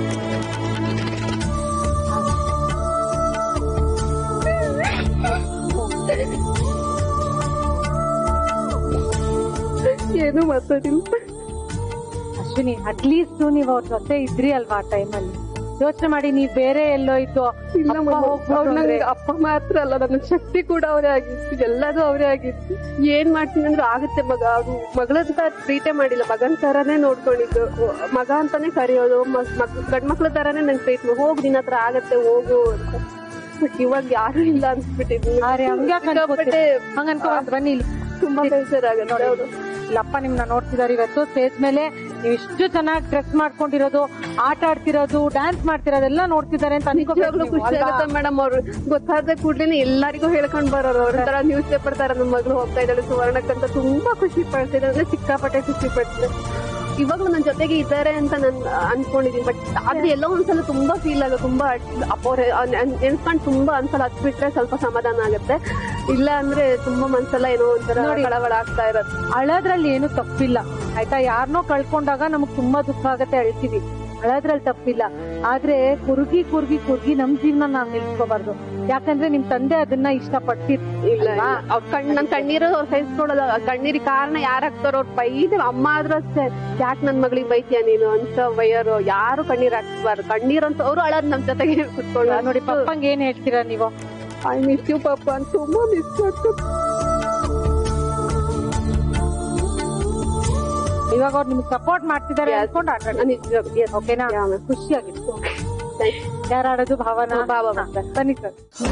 ಏನು ಮಾತಾಡಿಲ್ಲ ಅಶ್ವಿನಿ ಅಟ್ಲೀಸ್ಟ್ ನೀವು ಅವ್ರ ಜೊತೆ ಇದ್ರಿ ಅಲ್ವಾ ಆ ಟೈಮಲ್ಲಿ ಯೋಚನೆ ಮಾಡಿ ನೀವ್ ಬೇರೆ ಎಲ್ಲೋ ಇದ್ದು ಇಲ್ಲ ಅಪ್ಪ ಮಗು, ಹೋಗ್ಬಿಟ್ರು ಅವ್ರು ಅಂದ್ರೆ- ನಂಗೆ ಅಪ್ಪ ಮಾತ್ರ ಅಲ್ಲ ನನ್ನ ಶಕ್ತಿ ಕೂಡ ಅವರೇ ಆಗಿತ್ತು ಎಲ್ಲದೂ ಅವರೇ ಆಗಿತ್ತು ಏನ್ ಮಾಡ್ತೀನಿ ಅಂದ್ರೆ ಆಗುತ್ತೆ ಮಗ ಅವ್ರು ಮಗಳಂತ ಟ್ರೀಟೇ ಮಾಡಿಲ್ಲ ಮಗನ್ ತರಾನೇ ನೋಡ್ಕೊಂಡಿದ್ದು ಮಗ ಅಂತಾನೆ ಕರೆಯೋದು ಗಂಡ್ಮಕ್ಳ ತರಾನೇ ನಂಗೆ ಟ್ರೀಟ್ ಹೋಗ್ ನಿನ್ನ ಹತ್ರ ಆಗತ್ತೆ ಹೋಗು ಅಂತ ಬಟ್ ಇವಾಗ ಯಾರು ಇಲ್ಲ ಅನ್ಸ್ಬಿಟ್ಟಿದ್ವಿ ಆರೆ ಹಂಗ್ಯಾಕ್ ಅನ್ಕೋತೀರಿ? ಹಂಗ್ ಅನ್ಕೋಬಾರ್ದು, ಬನ್ನಿ ಇಲ್ಲಿ. ತುಂಬಾ ಬೇಜಾರಾಗತ್ತೆ ಹೌದು ಇಲ್ಲಪ್ಪ ನಿಮ್ನ ನೋಡ್ತಿದಾರೆ ಇವತ್ತು ಸ್ಟೇಜ್ ಮೇಲೆ ನೀವು ಇಷ್ಟು ಚೆನ್ನಾಗಿ ಡ್ರೆಸ್ ಮಾಡ್ಕೊಂಡಿರೋದು ಆಟ ಆಡ್ತಿರೋದು ಡ್ಯಾನ್ಸ್ ಮಾಡ್ತಿರೋದೆಲ್ಲ ನೋಡ್ತಿದ್ದಾರೆ ಅಂತ ಅನ್ಕೋಬೇಕು ನಿಜವಾಗ್ಲೂ ನೀವು, ಖುಷಿ ಅಲ್ವಾ? ಆಗುತ್ತೆ ಮೇಡಮ್ ಅವ್ರು ಗೊತ್ತಾದ ಕೂಡ್ಲೇನೆ ಎಲ್ಲರಿಗೂ ಹೇಳ್ಕೊಂಡ್ ಬರೋರು ಅವ್ರ ತರ ನ್ಯೂಸ್ ಪೇಪರ್ ತರ ನಮ್ಮ ಮಗಳು ಹೋಗ್ತಾ ಇದ್ದಾಳೆ ಸುವರ್ಣಕ್ಕಂತ ತುಂಬಾ ಖುಷಿ ಪಡ್ತಿದ್ದಾರೆ ಅಂದ್ರೆ ಸಿಕ್ಕಾಪಟ್ಟೆ ಖುಷಿ ಪಡ್ತಿದೆ ಇವಾಗ್ಲೂ ನನ್ನ ಜೊತೆಗೆ ಇದ್ದಾರೆ ಅಂತ ನಾನು ಅನ್ಕೊಂಡಿದೀನಿ ಬಟ್ ಆದ್ರೆ ಎಲ್ಲೋ ಒಂದ್ಸಲ ತುಂಬಾ ಫೀಲ್ ಆಗುತ್ತೆ ತುಂಬಾ ಅವ್ರ ನೆನ್ಸ್ಕೊಂಡ್ ತುಂಬಾ ಅನ್ಸಲ ಹತ್ ಬಿಟ್ರೆ ಸ್ವಲ್ಪ ಸಮಾಧಾನ ಆಗುತ್ತೆ ಇಲ್ಲ ಅಂದ್ರೆ ತುಂಬಾ ಮನ್ಸಲ್ಲ ಏನೋ ಒಂಥರ ನೋಡಿ. ಕಳವಳ ಆಗ್ತಾ ಇರತ್ತೆ ಅಳೋದ್ರಲ್ಲಿ ಏನು ತಪ್ಪಿಲ್ಲ ಆಯ್ತಾ ಯಾರನ್ನೋ ಕಳ್ಕೊಂಡಾಗ ನಮಗ್ ತುಂಬಾ ದುಃಖ ಆಗತ್ತೆ ಅಳ್ತೀವಿ ಅಳೋದ್ರಲ್ಲಿ ತಪ್ಪಿಲ್ಲ ಆದ್ರೆ ಕುರುಗಿ ಕುರುಗಿ ಕುರುಗಿ ನಮ್ ಜೀವನ ನಾವ್ ನಿಲ್ಸ್ಕೋಬಾರ್ದು ಯಾಕಂದ್ರೆ ನಿಮ್ ತಂದೆ ಅದನ್ನ ಇಷ್ಟಪಟ್ಟಿರ್ ಇಲ್ಲ ಅವ್ರ ಕಣ್ ನನ್ ಕಣ್ಣೀರು ಅವ್ರ ಸಹಿಸ್ಕೊಳ್ಳೋದು ಆ ಕಣ್ಣೀರಿಗೆ ಕಾರಣ ಯಾರಾಗ್ತಾರೋ ಅವ್ರ ಬೈದ್ರೆ ಅಮ್ಮ ಆದ್ರೂ ಅಷ್ಟೇ ಯಾಕೆ ನನ್ ಮಗಳಿಗೆ ಬೈತೀಯ ನೀನು ಅಂತ ಬೈಯೋರು ಯಾರು ಕಣ್ಣೀರ್ ಹಾಕ್ಬಾರ್ದು ಕಣ್ಣೀರ್ ಅಂತ ಅವ್ರು ಅಳೋದ್ ನಮ್ ಜೊತೆಗೆ ಕುತ್ಕೊಳ್ಳೋ ನೋಡಿ ಪಪ್ಪಂಗ್ ಏನ್ ಹೇಳ್ತೀರಾ ನೀವು ಐ ಮಿಸ್ ಯು ಪಪ್ಪ ಅಂತ ತುಂಬಾ ಮಿಸ್ ಮಾಡ್ತೀನಿ ಇವಾಗ ಅವ್ರು ನಿಮ್ಗೆ ಸಪೋರ್ಟ್ ಮಾಡ್ತಿದ್ದಾರೆ ಅನ್ಕೊಂಡು ಆಟ ಓಕೆನಾ ಖುಷಿಯಾಗಿತ್ತು ಯಾರು ಆಡೋದು ಭಾವನಾ ಭಾವ ಹಾ, ಬನ್ನಿ ಸರ್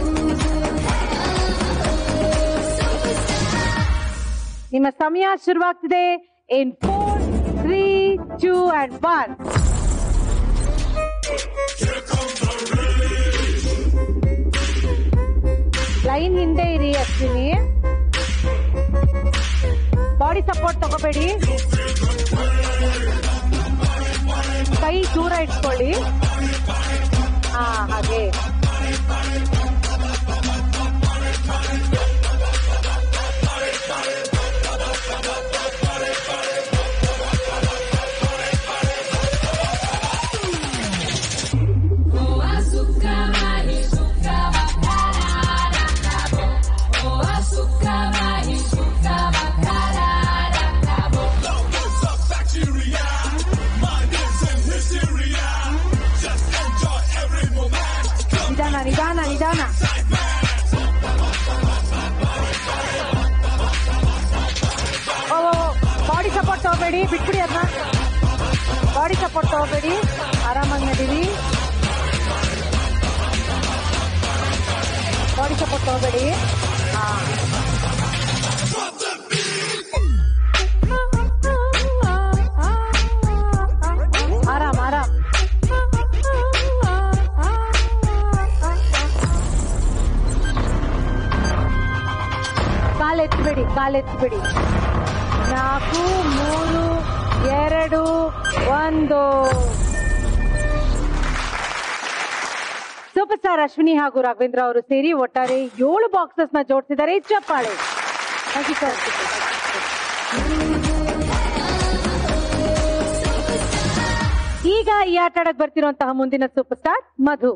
ನಿಮ್ಮ ಸಮಯ ಶುರುವಾಗ್ತಿದೆ in four three two and one line ಹಿಂದೆ ಇರಿ ಅಶ್ವಿನಿ ಬಾಡಿ ಸಪೋರ್ಟ್ ತಗೋಬೇಡಿ ಕೈ ದೂರ ಇಟ್ಕೊಳ್ಳಿ ಹಾ ಹಾಗೆ ನಿಧಾನ ನಿಧಾನ ನಿಧಾನ ಓ ಬಾಡಿ ಸಪೋರ್ಟ್ ತಗೋಬೇಡಿ ಬಿಟ್ಬಿಡಿ ಅದನ್ನ ಬಾಡಿ ಸಪೋರ್ಟ್ ತಗೋಬೇಡಿ ಆರಾಮಾಗಿ ನಡೀರಿ ಬಾಡಿ ಸಪೋರ್ಟ್ ತಗೋಬೇಡಿ ಹಾ ಆರಾಮ್ ಆರಾಮ್ ಕಾಲೆತ್ಬೇಡಿ ಕಾಲೆತ್ಬೇಡಿ ನಾಲ್ಕು ಮೂರು ಎರಡು ಒಂದು ಸೂಪರ್ ಸ್ಟಾರ್ ಅಶ್ವಿನಿ ಹಾಗೂ ರಾಘವೇಂದ್ರ ಅವರು ಸೇರಿ ಒಟ್ಟಾರೆ ಏಳು ಬಾಕ್ಸಸ್ ನ ಜೋಡಿಸಿದ್ದಾರೆ ಚಪ್ಪಾಳೆ Thank you, sir. ಈಗ ಈ ಆಟ ಆಡಕ್ ಬರ್ತಿರುವಂತಹ ಮುಂದಿನ ಸೂಪರ್ ಸ್ಟಾರ್ ಮಧು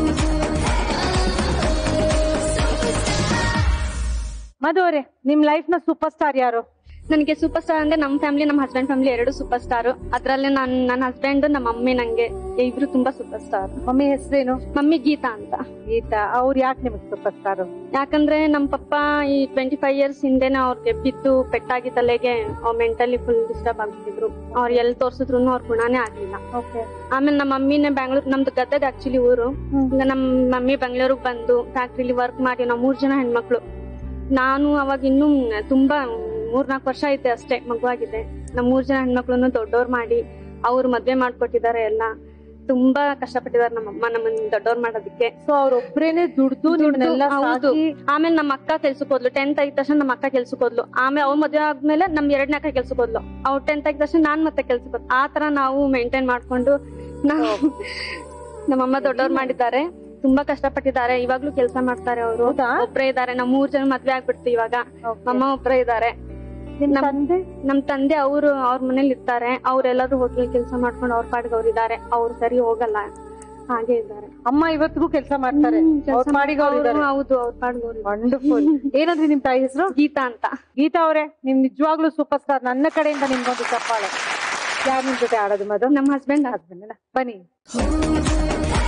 ಮಧು ಅವರೇ ನಿಮ್ ಲೈಫ್ ನ ಸೂಪರ್ ಸ್ಟಾರ್ ಯಾರು ನನಗೆ ಸೂಪರ್ ಸ್ಟಾರ್ ಅಂದ್ರೆ ನಮ್ಮ ಫ್ಯಾಮಿಲಿ ನಮ್ಮ ಹಸ್ಬೆಂಡ್ ಫ್ಯಾಮಿಲಿ ಎರಡು ಸೂಪರ್ ಸ್ಟಾರ್ ಅದ್ರಲ್ಲಿ ನನ್ ನನ್ನ ಹಸ್ಬೆಂಡ್ ನಮ್ಮ ಮಮ್ಮಿ ನಂಗೆ ಇಬ್ರು ತುಂಬಾ ಸೂಪರ್ ಸ್ಟಾರ್ ಮಮ್ಮಿ ಹೆಸರೇನು ಮಮ್ಮಿ ಗೀತಾ ಅಂತ ಗೀತಾ ಅವ್ರು ಯಾಕೆ ನಿಮಗೆ ಸೂಪರ್ ಸ್ಟಾರ್ ಯಾಕಂದ್ರೆ ನಮ್ಮ ಪಪ್ಪ ಈ ಟ್ವೆಂಟಿ ಫೈವ್ ಇಯರ್ಸ್ ಹಿಂದೆನೆ ಅವ್ರಿಗೆ ಬಿದ್ದು ಪೆಟ್ಟಾಗಿ ತಲೆಗೆ ಅವ್ರು ಮೆಂಟಲಿ ಫುಲ್ ಡಿಸ್ಟರ್ಬ್ ಆಗ್ತಿದ್ರು ಅವ್ರು ಎಲ್ಲಿ ತೋರ್ಸಿದ್ರು ಅವ್ರ ಗುಣನೇ ಆಗ್ಲಿಲ್ಲ ಆಮೇಲೆ ನಮ್ಮ ಮಮ್ಮಿನೇ ಬ್ಯಾಂಗ್ಳೂರ್ ನಮ್ದು ಗದಗ ಆಕ್ಚುಲಿ ಊರು ಈಗ ನಮ್ಮ ಮಮ್ಮಿ ಬೆಂಗಳೂರಿಗೆ ಬಂದು ಫ್ಯಾಕ್ಟ್ರಿಲಿ ವರ್ಕ್ ಮಾಡಿ ನಾವು ಮೂರ್ ಜನ ಹೆಣ್ಮಕ್ಳು ನಾನು ಅವಾಗ ಇನ್ನೂ ತುಂಬಾ ಮೂರ್ನಾಲ್ಕು ವರ್ಷ ಐತೆ ಅಷ್ಟೇ ಮಗುವಾಗಿದೆ ನಮ್ಮ ಮೂರ್ ಜನ ಹೆಣ್ಮಕ್ಳನ್ನು ದೊಡ್ಡೋರ್ ಮಾಡಿ ಅವ್ರು ಮದ್ವೆ ಮಾಡ್ಕೊಟ್ಟಿದ್ದಾರೆ ಎಲ್ಲ ತುಂಬಾ ಕಷ್ಟಪಟ್ಟಿದ್ದಾರೆ ನಮ್ಮಮ್ಮ ನಮ್ಮನ್ನ ದೊಡ್ಡೋರ್ ಮಾಡೋದಕ್ಕೆ ಸೊ ಅವ್ರೊಬ್ರೇನೆ ದುಡ್ದು ನಿಮ್ಮನ್ನೆಲ್ಲ ಹೌದು ಸಾಕಿ ಆಮೇಲೆ ನಮ್ಮ ಅಕ್ಕ ಕೆಲ್ಸಕ್ಕೆ ಹೋದ್ಲು ಟೆಂತ್ ಆಗಿದ ತಕ್ಷಣ ನಮ್ಮ ಅಕ್ಕ ಕೆಲ್ಸಕ್ಕೆ ಹೋದ್ಲು ಆಮೇಲೆ ಅವ್ರ ಮದ್ವೆ ಆದ್ಮೇಲೆ ನಮ್ ಎರಡನೇ ಅಕ್ಕ ಕೆಲ್ಸಕ್ಕೆ ಹೋದ್ಲು ಅವ್ರು ಟೆಂತ್ ಆಗಿದ ತಕ್ಷಣ ನಾನ್ ಮತ್ತೆ ಕೆಲ್ಸಕ್ಕೆ ಹೋದ್ ಆ ತರ ನಾವು ಮೇಂಟೈನ್ ಮಾಡ್ಕೊಂಡು ನಾವು ನಮ್ಮಮ್ಮ ದೊಡ್ಡವ್ರು ಮಾಡಿದ್ದಾರೆ ತುಂಬಾ ಕಷ್ಟಪಟ್ಟಿದ್ದಾರೆ ಇವಾಗ್ಲೂ ಕೆಲಸ ಮಾಡ್ತಾರೆ ಅವರು ಒಬ್ರೇ ಇದ್ದಾರೆ ನಮ್ ಮೂರ್ ಜನ ಮದ್ವೆ ಆಗ್ಬಿಡ್ತು ಇವಾಗ ಅಮ್ಮ ಒಬ್ರೇ ಇದ್ದಾರೆ ನಮ್ ತಂದೆ ಅವರು ಅವ್ರ ಮನೇಲಿ ಇರ್ತಾರೆ ಅವ್ರೆಲ್ಲರೂ ಹೋಟ್ಲಲ್ಲಿ ಕೆಲಸ ಮಾಡ್ಕೊಂಡು ಅವ್ರ ಪಾಡ್ಗೆ ಅವ್ರು ಇದ್ದಾರೆ ಅವ್ರು ಸರಿ ಹೋಗಲ್ಲ ಹಾಗೆ ಇದ್ದಾರೆ ಅಮ್ಮ ಇವತ್ತಿಗೂ ಕೆಲಸ ಮಾಡ್ತಾರೆ ಅವ್ರ ಪಾಡಿಗೆ ಅವ್ರು ಇದ್ದಾರೆ. ಹೌದು ಅವ್ರ ಪಾಡ್ಗೆ ಅವ್ರು ವಂಡರ್ಫುಲ್ ಏನಂದ್ರಿ ನಿಮ್ ತಾಯಿ ಹೆಸರು ಗೀತಾ ಅಂತ ಗೀತಾ ಅವರೇ ನಿಮ್ ನಿಜವಾಗ್ಲೂ ಸೂಪರ್ ಸ್ಟಾರ್ ನನ್ನ ಕಡೆಯಿಂದ ನಿಮ್ಗೊಂದು ಚಪ್ಪಾಳೆ ಯಾರು ನಿಮ್ ಜೊತೆ ಆಡೋದು ಮದು ನಮ್ಮ ಹಸ್ಬೆಂಡ್ ಹಸ್ಬೆಂಡ್ ಬನ್ನಿ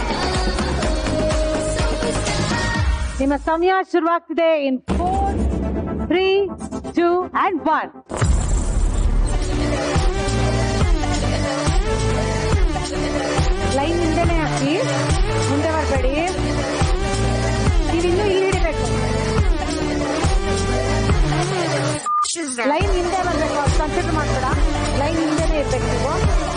ನಿಮ್ಮ ಸಮಯ ಶುರುವಾಗ್ತಿದೆ in four three two and one line ಹಿಂದೆನೆ ಹಾಕಿ ಮುಂದೆ ಬರಬೇಡಿ ನೀವಿನ್ನೂ ಇಲ್ಲಿ ಹಿಡಿಬೇಕು ಲೈನ್ ಹಿಂದೆ ಬರ್ಬೇಕು ಕನ್ಸಿಡರ್ ಮಾಡ್ಬೇಡ ಲೈನ್ ಹಿಂದೆನೆ ಇರ್ಬೇಕು ನೀವು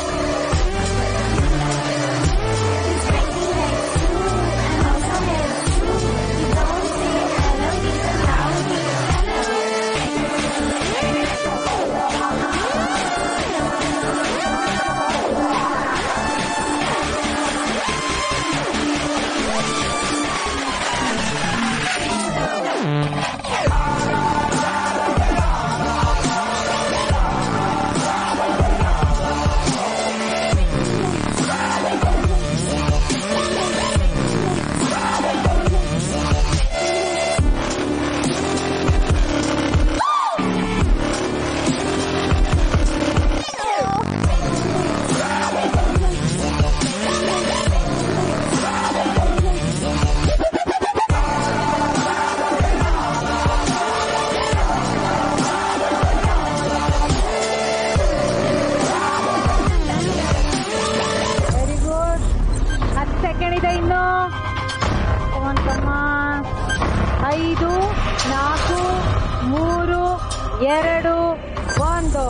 ವೆರಿ ಗುಡ್ ಹತ್ತು ಸೆಕೆಂಡ್ ಇದೆ ಇನ್ನು Come on, come on. ಐದು ನಾಲ್ಕು ಮೂರು ಎರಡು ಒಂದು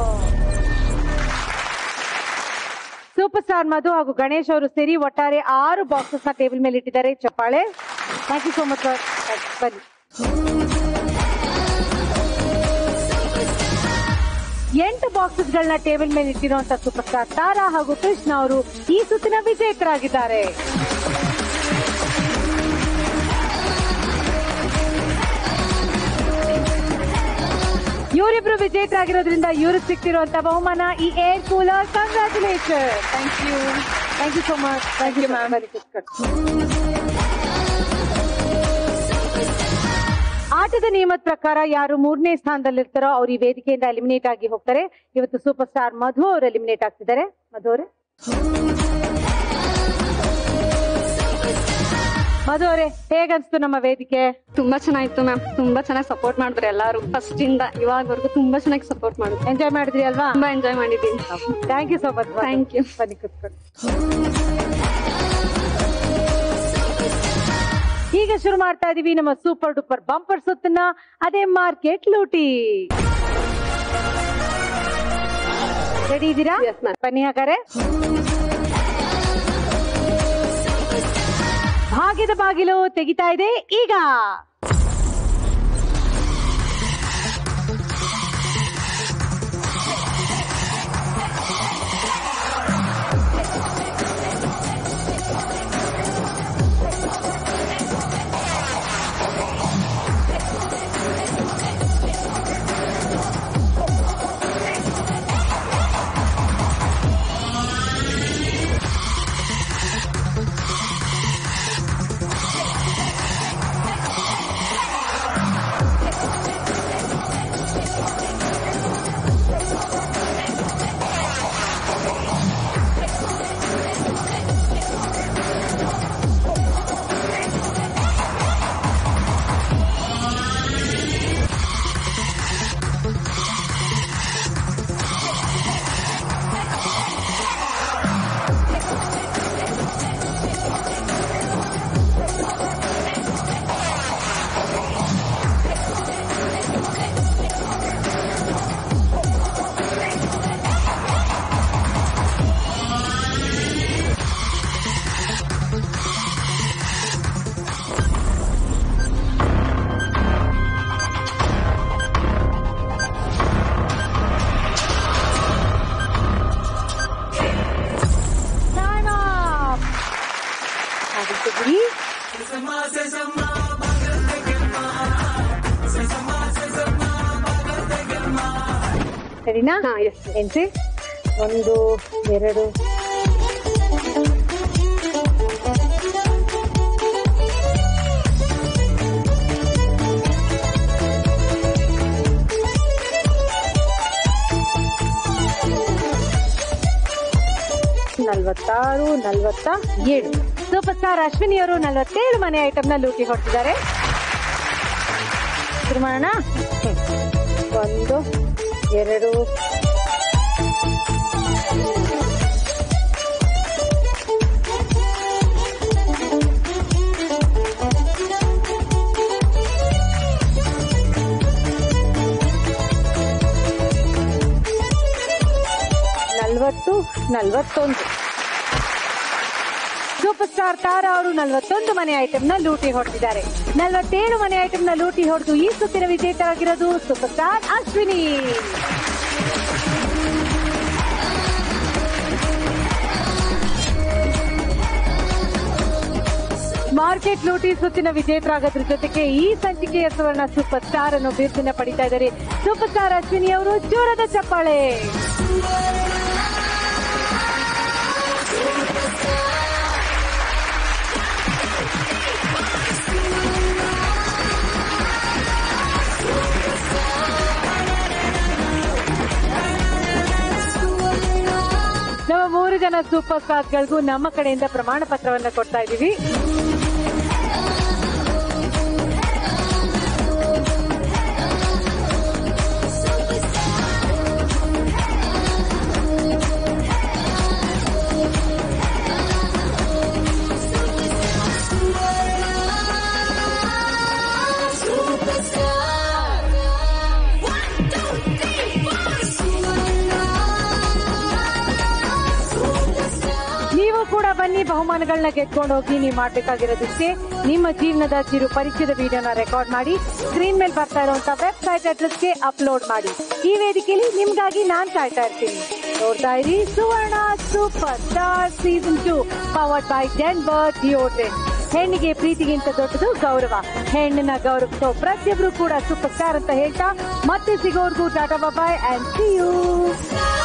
ಸೂಪರ್ ಸ್ಟಾರ್ ಮಧು ಹಾಗೂ ಗಣೇಶ್ ಅವರು ಸೇರಿ ಒಟ್ಟಾರೆ ಆರು ಬಾಕ್ಸಸ್ ನ ಟೇಬಲ್ ಮೇಲೆ ಇಟ್ಟಿದ್ದಾರೆ ಚಪ್ಪಾಳೆ thank you so much sir ಬನ್ನಿ ಎಂಟು ಬಾಕ್ಸಸ್ ಗಳನ್ನ ಟೇಬಲ್ ಮೇಲೆ ಇಟ್ಟಿರುವಂತ ಸೂಪರ್ ಸ್ಟಾರ್ ತಾರಾ ಹಾಗೂ ಕೃಷ್ಣ ಅವರು ಈ ಸುತ್ತಿನ ವಿಜೇತರಾಗಿದ್ದಾರೆ ಇವರಿಬ್ರು ವಿಜೇತರಾಗಿರೋದ್ರಿಂದ ಇವ್ರಿಗೆ ಸಿಕ್ತಿರುವಂತ ಬಹುಮಾನ ಈ air cooler congratulation thank you thank you so much thank you ma'am ಆಟದ ನಿಯಮದ ಪ್ರಕಾರ ಯಾರು ಮೂರನೇ ಸ್ಥಾನದಲ್ಲಿರ್ತಾರೋ ಅವ್ರು ಈ ವೇದಿಕೆಯಿಂದ ಎಲಿಮಿನೇಟ್ ಆಗಿ ಹೋಗ್ತಾರೆ ಇವತ್ತು ಸೂಪರ್ ಸ್ಟಾರ್ ಮಧು ಅವರು ಎಲಿಮಿನೇಟ್ ಆಗ್ತಿದ್ದಾರೆ ಮಧು ಅವರೇ ಮಧು ಅವರೇ ಹೇಗನ್ಸ್ತು ನಮ್ಮ ವೇದಿಕೆ ತುಂಬಾ ಚೆನ್ನಾಗಿತ್ತು ಮ್ಯಾಮ್ ತುಂಬಾ ಚೆನ್ನಾಗಿ ಸಪೋರ್ಟ್ ಮಾಡಿದ್ರು ಎಲ್ಲಾರು ಫಸ್ಟ್ ಇಂದ ಇವಾಗವರೆಗೂ ತುಂಬಾ ಚೆನ್ನಾಗಿ ಸಪೋರ್ಟ್ ಮಾಡಿದ್ರು ಎಂಜಾಯ್ ಮಾಡಿದ್ರಿ ಅಲ್ವಾ ತುಂಬಾ ಎಂಜಾಯ್ ಮಾಡಿದೀನಿ thank you so much thank you ಬನ್ನಿ ಕೂತ್ಕೊಳ್ಳಿ ಈಗ ಶುರು ಮಾಡ್ತಾ ಇದೀವಿ ನಮ್ಮ ಸೂಪರ್ ಡೂಪರ್ ಬಂಪರ್ ಸುತ್ತನ್ನ ಅದೇ ಮಾರ್ಕೆಟ್ ಲೂಟಿ ರೆಡಿ ಇದ್ದೀರಾ ಬನ್ನಿ ಹಾಗಾರೆ ಭಾಗ್ಯದ ಬಾಗಿಲು ತೆಗಿತಾ ಇದೆ ಈಗ Time up. ಹಾಗೆ ತೆಗ್ರಿ. ಸರಿನಾ ಎನ್ಸಿ ಒಂದು ಎರಡು ನಲ್ವತ್ತಾರು ನಲ್ವತ್ತ ಏಳು ಸೂಪರ್ ಸ್ಟಾರ್ ಅಶ್ವಿನಿ ಅವರು ನಲ್ವತ್ತೇಳು ಮನೆ ಐಟಮ್ ನ ಲೂಟಿ ಹೊಡ್ತಿದ್ದಾರೆ ಶುರು ಮಾಡೋಣ ಹ್ಮ್. ಒಂದು ಎರಡು ನಲ್ವತ್ತು ನಲ್ವತ್ತೊಂದು ಸೂಪರ್ ಸ್ಟಾರ್ ತಾರಾ ಅವರು ನಲವತ್ತೊಂದು ಮನೆ ಐಟಮ್ ನ ಲೂಟಿ ಹೊಡೆದಿದ್ದಾರೆ ನಲವತ್ತೇಳು ಮನೆ ಐಟಮ್ ನ ಲೂಟಿ ಹೊಡೆದು ಈ ಸುತ್ತಿನ ವಿಜೇತರಾಗಿರೋದು ಸೂಪರ್ ಸ್ಟಾರ್ ಅಶ್ವಿನಿ ಮಾರ್ಕೆಟ್ ಲೂಟಿ ಸುತ್ತಿನ ವಿಜೇತರಾಗೋದ್ರ ಜೊತೆಗೆ ಈ ಸಂಚಿಕೆಯ ಸುವರ್ಣ ಸೂಪರ್ ಸ್ಟಾರ್ ಅನ್ನೋ ಬಿರುದನ್ನ ಪಡಿತಾ ಇದ್ದಾರೆ ಸೂಪರ್ ಸ್ಟಾರ್ ಅಶ್ವಿನಿ ಅವರು ಜೋರದ ಚಪ್ಪಾಳೆ ನಮ್ಮ ಮೂರು ಜನ ಸೂಪರ್ ಸ್ಟಾರ್ಗಳಿಗೂ ನಮ್ಮ ಕಡೆಯಿಂದ ಪ್ರಮಾಣ ಪತ್ರವನ್ನ ಕೊಡ್ತಾ ಇದೀವಿ ನೀವು ಕೂಡ ಬನ್ನಿ ಬಹುಮಾನಗಳನ್ನ ಗೆದ್ಕೊಂಡು ಹೋಗಿ ನೀವು ಮಾಡ್ಬೇಕಾಗಿರೋದಿಷ್ಟೇ ನಿಮ್ಮ ಜೀವನದ ಚಿರು ಪರಿಚಯದ ವಿಡಿಯೋನ ರೆಕಾರ್ಡ್ ಮಾಡಿ ಸ್ಕ್ರೀನ್ ಮೇಲೆ ಬರ್ತಾ ಇರುವಂತ ವೆಬ್ಸೈಟ್ ಅಡ್ರೆಸ್ಗೆ ಅಪ್ಲೋಡ್ ಮಾಡಿ ಈ ವೇದಿಕೆಯಲ್ಲಿ ನಿಮ್ಗಾಗಿ ನಾನ್ ಕಾಯ್ತಾ ಇರ್ತೀನಿ ನೋಡ್ತಾ ಇರಿ Suvarna super star season two powered by Denver deodorant ಹೆಣ್ಣಿಗೆ ಪ್ರೀತಿಗಿಂತ ದೊಡ್ಡದು ಗೌರವ ಹೆಣ್ಣನ್ನ ಗೌರವಿಸೋ ಪ್ರತಿಯೊಬ್ರು ಕೂಡ ಸೂಪರ್ ಸ್ಟಾರ್ ಅಂತ ಹೇಳ್ತಾ ಮತ್ತೆ ಸಿಗೋರ್ಗೂ tata bye and see you